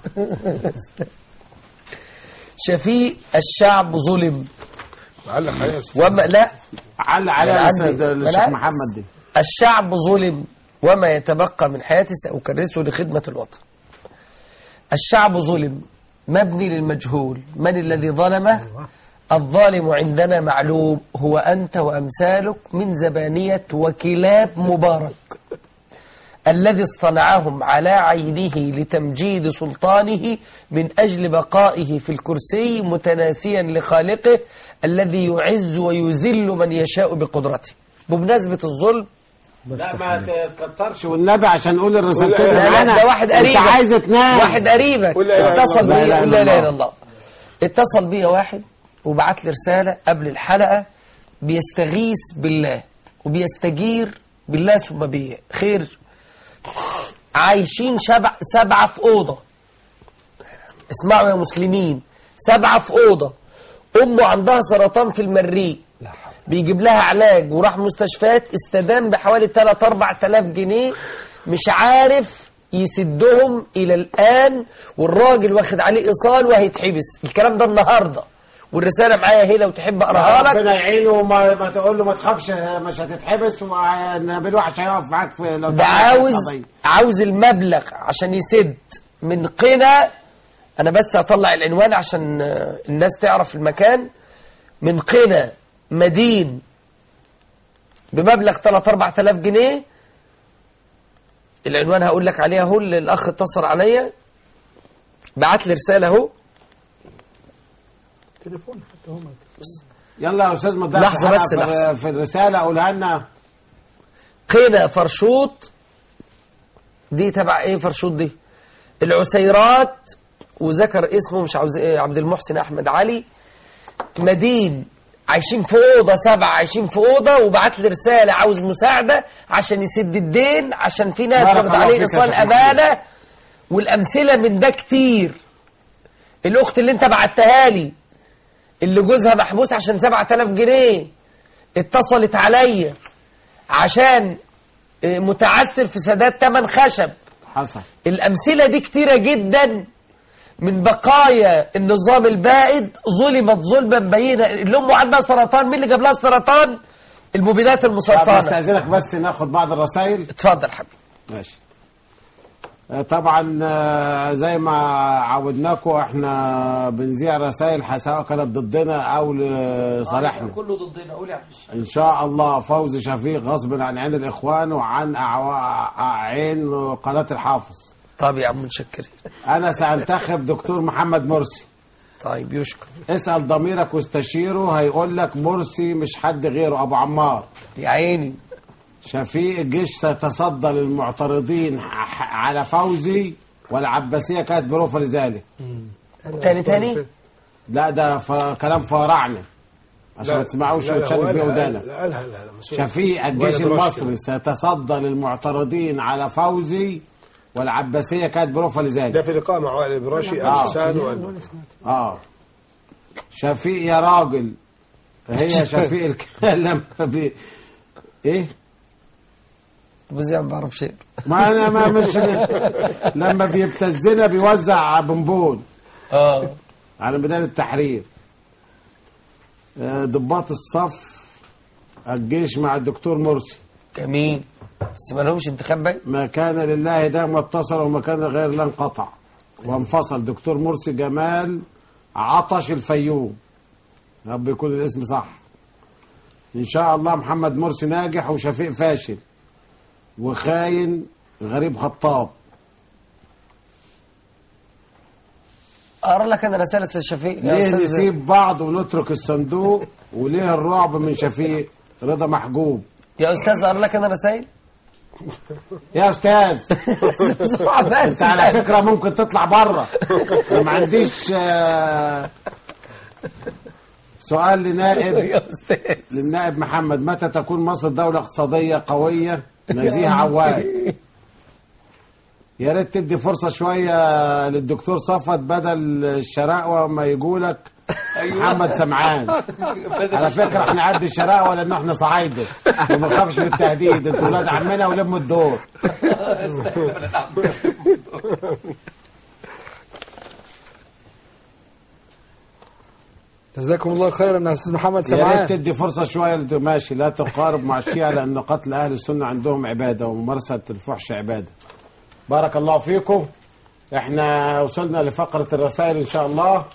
شفيق الشعب ظلم علق عليه يا أستاذ. وما لا علق عليه أنا يا عندي. أستاذ أنا الشيخ عارف. محمد دي الشعب ظلم وما يتبقى من حياتي سأكرسه لخدمة الوطن الشعب ظلم مبني للمجهول من الذي ظلمه الظالم عندنا معلوم هو أنت وأمثالك من زبانية وكلاب مبارك الذي اصطنعهم على عينه لتمجيد سلطانه من أجل بقائه في الكرسي متناسيا لخالقه الذي يعز ويذل من يشاء بقدرته بمناسبة الظلم لا ما تكترش والنبي عشان نقول الرسالتين لا لا معانا. ده واحد انت قريبك عايز تنام واحد قريبك قول لا إله إلا اتصل الله. بيا لا قول إله لا إلا اله الا الله اتصل بيا واحد وبعت لي رسالة قبل الحلقة بيستغيث بالله وبيستجير بالله ثم بيه خير عايشين شبع سبعة في أوضة اسمعوا يا مسلمين سبعة في أوضة أمه عندها سرطان في المريء بيجيب لها علاج وراح مستشفيات استدام بحوالي 3 4000 جنيه مش عارف يسدهم إلى الآن والراجل واخد عليه إيصال وهيتحبس الكلام ده النهاردة والرسالة معايا هي لو تحب أقراها لك ربنا يعينه وما ما تقول له ما تخافش مش هتتحبس ونبيل وحش هيقف معاك في لو ده تعمل عاوز قضية. عاوز المبلغ عشان يسد من قنا انا بس هطلع العنوان عشان آه، الناس تعرف المكان من قنا مدين بمبلغ 3 4000 جنيه العنوان هقول لك عليه اهو اللي الاخ اتصل عليا بعت لي رساله اهو تليفون حتى هم يلا يا استاذ ما تضيعش لحظة حلقة بس، في- لحظة. في الرساله قولها لنا قنا فرشوط دي تبع ايه فرشوط دي العسيرات وذكر اسمه مش عاوز ايه عبد المحسن احمد علي مدين عايشين في اوضه سبعه عايشين في اوضه وبعت لي رساله عاوز مساعده عشان يسد الدين عشان في ناس بارك واخد الله عليه فيك يا ايصال شيخ محمد. امانه والامثله من ده كتير الاخت اللي انت بعتها لي اللي جوزها محبوس عشان 7000 جنيه اتصلت عليا عشان آه، متعثر في سداد ثمن خشب حصل الأمثلة دي كتيرة جدا من بقايا النظام البائد ظلمت ظلما بينا اللي أمه عندها سرطان مين اللي جاب لها السرطان المبيدات طب المسرطنة استاذنك بس ناخد بعض الرسائل اتفضل حبيبي ماشي آه، طبعا آه، زي ما عودناكم احنا بنذيع رسائل سواء كانت ضدنا او لصالحنا كله ضدنا قول يا عم الشيخ. ان شاء الله فوز شفيق غصب عن عين الاخوان وعن أعوا- عين قناه الحافظ طب يا عم متشكرين انا سانتخب دكتور محمد مرسي طيب يشكر اسال ضميرك واستشيره هيقول لك مرسي مش حد غيره ابو عمار يا عيني شفيق الجيش سيتصدى للمعترضين ح- على فوزي والعباسيه كانت بروفه لذلك تاني تاني لا ده ف... كلام فارعنا عشان لا، ما تسمعوش لا، لا، وتشالوا فيه ولا- ودانك لا لا لا لا مسؤول. شفيق الجيش ولا براش المصري سيتصدى للمعترضين على فوزي والعباسيه كانت بروفه ده لذلك في لقاء مع وائل براشي آه. الحسان وال- اه شفيق يا راجل هي شفيق الكلام بي... ايه بس ما بعرف شيء ما انا ما مش لما بيبتزنا بيوزع بونبون اه على ميدان التحرير آه، ضباط الصف الجيش مع الدكتور مرسي جميل بس ما لهمش انتخاب بقى ما كان لله دام واتصل وما كان غير لا انقطع وانفصل دكتور مرسي جمال عطش الفيوم يا رب يكون الاسم صح ان شاء الله محمد مرسي ناجح وشفيق فاشل وخاين غريب خطاب اقرا لك انا رساله استاذ شفيق يا ليه استاذ نسيب بعض ونترك الصندوق وليه الرعب من شفيق رضا محجوب يا استاذ اقرا لك انا رسائل يا استاذ بسرعه بس انت على فكره ممكن تطلع بره أنا ما عنديش آه، سؤال لنائب يا استاذ للنائب محمد متى تكون مصر دولة اقتصادية قوية نزيهة عواد يا ريت تدي فرصة شوية للدكتور صفت بدل الشراقوة ما يقولك محمد سمعان على فكرة احنا قد الشراقوة لأن احنا صعايدة وما نخافش من التهديد انتوا ولاد عمنا ولموا الدور جزاكم الله خيرا يا استاذ محمد يا سمعان ريت تدي فرصة شوية لت- ماشي لا تقارب مع الشيعة لأن قتل أهل السنة عندهم عبادة وممارسة الفحش عبادة بارك الله فيكم احنا وصلنا لفقرة الرسائل إن شاء الله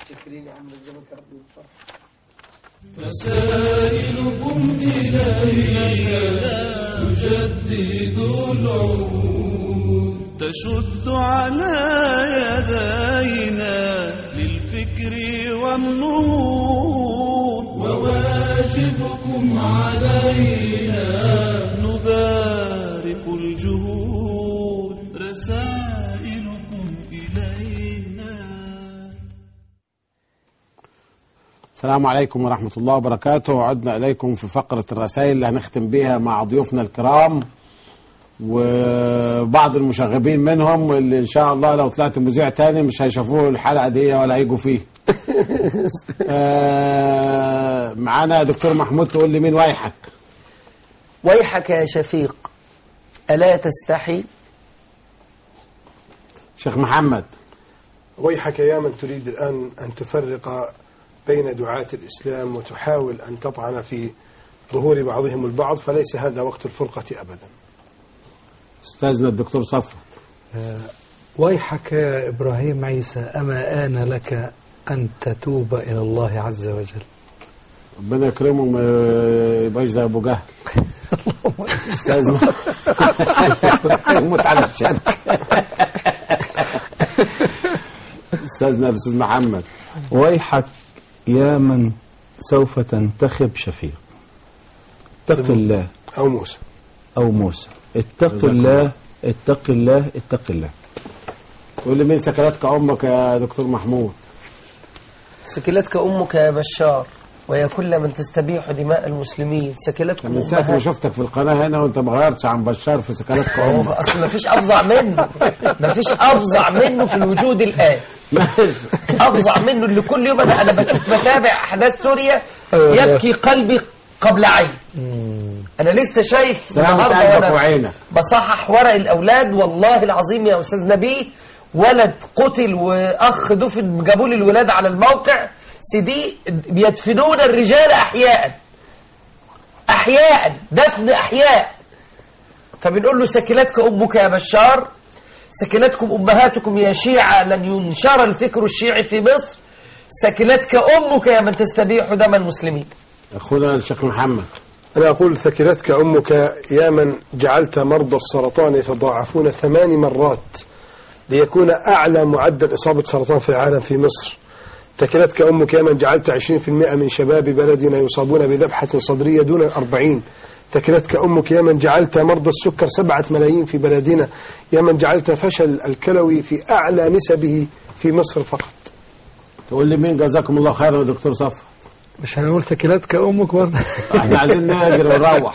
رسائلكم إلينا تجدد العهود تشد على يدينا للفكر والنهوض وواجبكم علينا نبارك الجهود رسائلكم إلينا السلام عليكم ورحمة الله وبركاته عدنا إليكم في فقرة الرسائل اللي هنختم بيها مع ضيوفنا الكرام وبعض المشاغبين منهم اللي إن شاء الله لو طلعت مذيع تاني مش هيشوفوه الحلقة دي ولا هيجوا فيه آه، معانا دكتور محمود تقول لي مين وايحك ويحك يا شفيق ألا تستحي شيخ محمد ويحك يا من تريد الآن أن تفرق بين دعاة الإسلام وتحاول أن تطعن في ظهور بعضهم البعض فليس هذا وقت الفرقة أبدا أستاذنا الدكتور صفوت آه، ويحك يا إبراهيم عيسى أما آن لك أن تتوب إلى الله عز وجل ربنا يكرمه وما يبقاش زي ابو جهل استاذ يموت على الشرك استاذنا الاستاذ محمد ويحك يا من سوف تنتخب شفيق اتق الله أو موسى أو موسى اتق الله اتق الله اتق الله تقول لي مين سكنتك امك يا دكتور محمود سكلتك أمك يا بشار ويا كل من تستبيح دماء المسلمين سكلتكم من ساعه ما أمهات شفتك في القناه هنا وانت ما غيرتش عن بشار في سكنتك هو امك اصل ما فيش افظع منه ما فيش افظع منه في الوجود الان افظع منه اللي كل يوم انا انا بشوف بتابع احداث سوريا يبكي قلبي قبل عين انا لسه شايف سلامة النهارده قلبك وانا وعينك بصحح ورق الاولاد والله العظيم يا استاذ نبيه ولد قتل واخ دفن جابوا لي الولاد على الموقع سيدي بيدفنون الرجال احياء احياء دفن احياء فبنقول له سكلتك امك يا بشار سكلتكم امهاتكم يا شيعه لن ينشر الفكر الشيعي في مصر سكلتك امك يا من تستبيح دم المسلمين اخونا الشيخ محمد أنا أقول ثكلتك أمك يا من جعلت مرضى السرطان يتضاعفون ثمان مرات ليكون أعلى معدل إصابة سرطان في العالم في مصر ثكلتك أمك يا من جعلت 20% من شباب بلدنا يصابون بذبحة صدرية دون الأربعين ثكلتك أمك يا من جعلت مرضى السكر سبعة ملايين في بلدنا يا من جعلت فشل الكلوي في أعلى نسبه في مصر فقط تقول لي مين جزاكم الله خيرا يا دكتور صفوت مش هنقول ثكلتك أمك برضه احنا عايزين نجري ونروح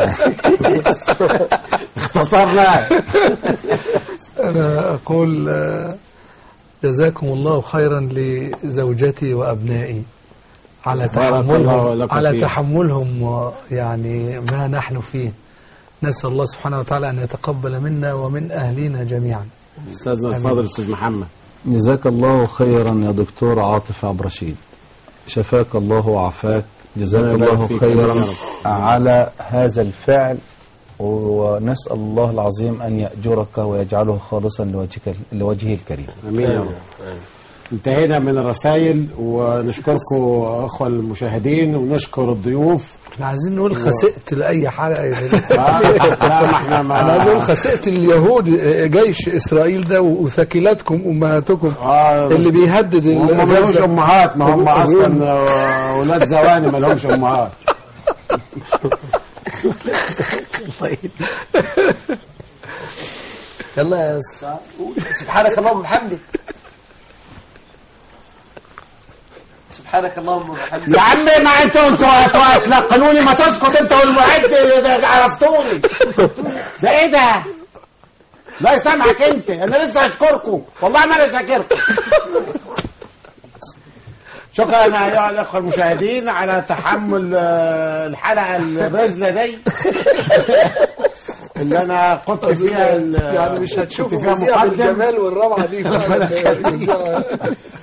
اختصرنا أنا أقول آه، جزاكم الله خيرا لزوجتي وأبنائي على بارك الله تحملهم لكم على فيه. تحملهم و- يعني ما نحن فيه نسأل الله سبحانه وتعالى أن يتقبل منا ومن أهلنا جميعا استاذنا الفاضل استاذ محمد جزاك الله خيرا يا دكتور عاطف عبد الرشيد شفاك الله وعافاك جزاك ربنا يبارك الله فيك. خيرا آمين يا رب. على هذا الفعل ونسأل الله العظيم أن يأجرك ويجعله خالصا لوجهك لوجهه الكريم امين يا رب انتهينا من الرسائل ونشكركم اخوة المشاهدين ونشكر الضيوف احنا عايزين نقول خسئت لأي حلقة آه، لا ما احنا ما أنا عايز أقول خسئت اليهود جيش إسرائيل ده وثكلاتكم أمهاتكم اللي بيهدد ال- هم ما لهمش غزة. امهات ما هم طب- اصلا آه، ولاد زواني ما لهمش امهات طيب يلا يا أستاذ قول. سبحانك اللهم وبحمدك سبحانك اللهم وبحمدك يا عم ما انتوا انتوا انتوا هتلقنوني ما تسكت انت والمعد ده عرفتوني ده ايه ده؟ لا يسامحك انت انا لسه هشكركم والله ما انا شاكركم شكرا ايها الاخوه المشاهدين على تحمل آه، الحلقه الرزله دي اللي انا قلت فيها ال- يعني مش كنت هتشوفوا فيها مذيع مقدم بالجمال والروعة دي ربنا يخليك.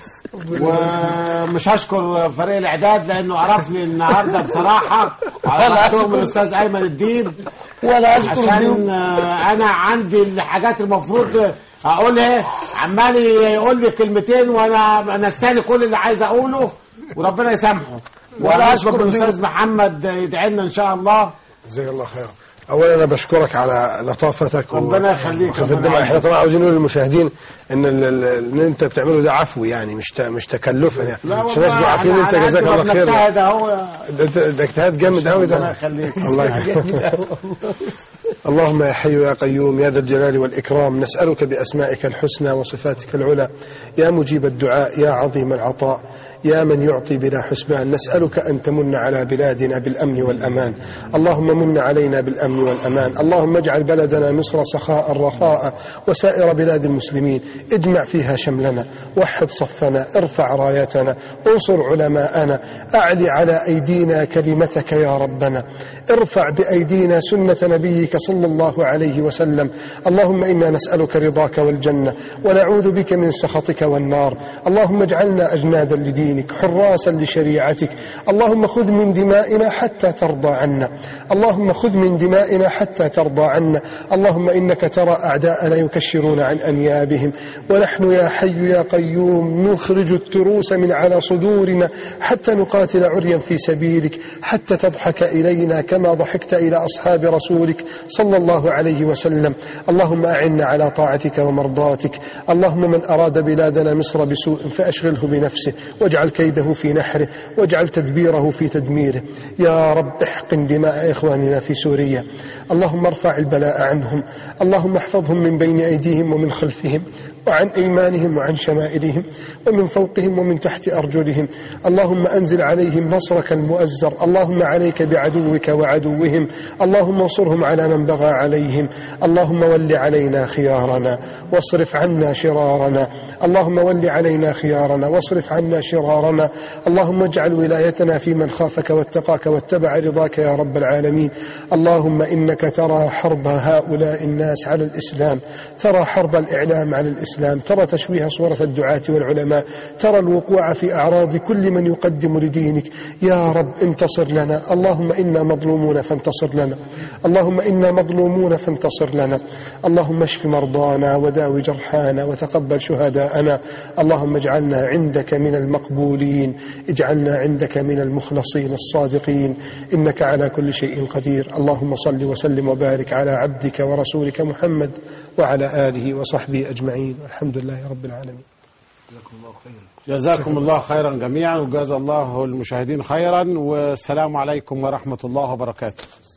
ومش هشكر فريق الاعداد لانه عرفني النهارده بصراحه على ولا رأسهم أشكر. الاستاذ ايمن الديب ولا أشكر عشان الضيوف. آه، انا عندي الحاجات المفروض اقولها عمال يقول لي كلمتين وانا نساني كل اللي عايز اقوله وربنا يسامحه ولا ولا أشكر اشكر الضيوف. الاستاذ محمد يدعي لنا ان شاء الله جزاك الله خير اولا انا بشكرك على لطافتك ربنا يخليك، وخفة ربنا الدماء احنا يعافيك. طبعا عاوزين نقول للمشاهدين ان ال- ال- اللي انت بتعمله ده عفو يعني مش ت- مش تكلفا يعني لا عشان الناس والله عارفين ان انت على قد جزاك ما الله خير بنجتهد اهو ده ده- ده اجتهاد جامد قوي ده ربنا يخليك. الله يخليك اللهم يا حي يا قيوم يا ذا الجلال والإكرام نسألك بأسمائك الحسنى وصفاتك العلى يا مجيب الدعاء يا عظيم العطاء يا من يعطي بلا حسبان نسألك أن تمن على بلادنا بالأمن والأمان اللهم من علينا بالأمن والأمان اللهم اجعل بلدنا مصر سخاء رخاء وسائر بلاد المسلمين اجمع فيها شملنا وحد صفنا ارفع رايتنا انصر علماءنا أعلي على أيدينا كلمتك يا ربنا ارفع بأيدينا سنة نبيك صلى الله عليه وسلم اللهم إنا نسألك رضاك والجنة ونعوذ بك من سخطك والنار اللهم اجعلنا أجنادا لدينك حراسا لشريعتك اللهم خذ من دمائنا حتى ترضى عنا اللهم خذ من دمائنا حتى ترضى عنا اللهم إنك ترى أعداءنا يكشرون عن أنيابهم ونحن يا حي يا قيوم نخرج التروس من على صدورنا حتى نقاتل عريا في سبيلك حتى تضحك إلينا كما ضحكت إلى أصحاب رسولك صلى الله عليه وسلم اللهم أعنا على طاعتك ومرضاتك اللهم من أراد بلادنا مصر بسوء فأشغله بنفسه واجعل كيده في نحره واجعل تدبيره في تدميره يا رب احقن دماء إخواننا في سوريا اللهم ارفع البلاء عنهم اللهم احفظهم من بين أيديهم ومن خلفهم وعن أيمانهم وعن شمائلهم ومن فوقهم ومن تحت أرجلهم اللهم أنزل عليهم نصرك المؤزر اللهم عليك بعدوك وعدوهم اللهم انصرهم على من بغى عليهم اللهم ول علينا خيارنا واصرف عنا شرارنا اللهم ول علينا خيارنا واصرف عنا شرارنا اللهم اجعل ولايتنا في من خافك واتقاك واتبع رضاك يا رب العالمين اللهم إنك ترى حرب هؤلاء الناس على الإسلام ترى حرب الإعلام على الإسلام ترى تشويه صورة الدعاة والعلماء ترى الوقوع في أعراض كل من يقدم لدينك يا رب انتصر لنا اللهم إنا مظلومون فانتصر لنا اللهم إنا مظلومون فانتصر لنا اللهم اشف مرضانا وداوي جرحانا وتقبل شهداءنا اللهم اجعلنا عندك من المقبولين اجعلنا عندك من المخلصين الصادقين إنك على كل شيء قدير اللهم صل وسلم وبارك على عبدك ورسولك محمد وعلى آله وصحبه أجمعين والحمد لله رب العالمين جزاكم الله خيرا جميعا وجزا الله المشاهدين خيرا والسلام عليكم ورحمة الله وبركاته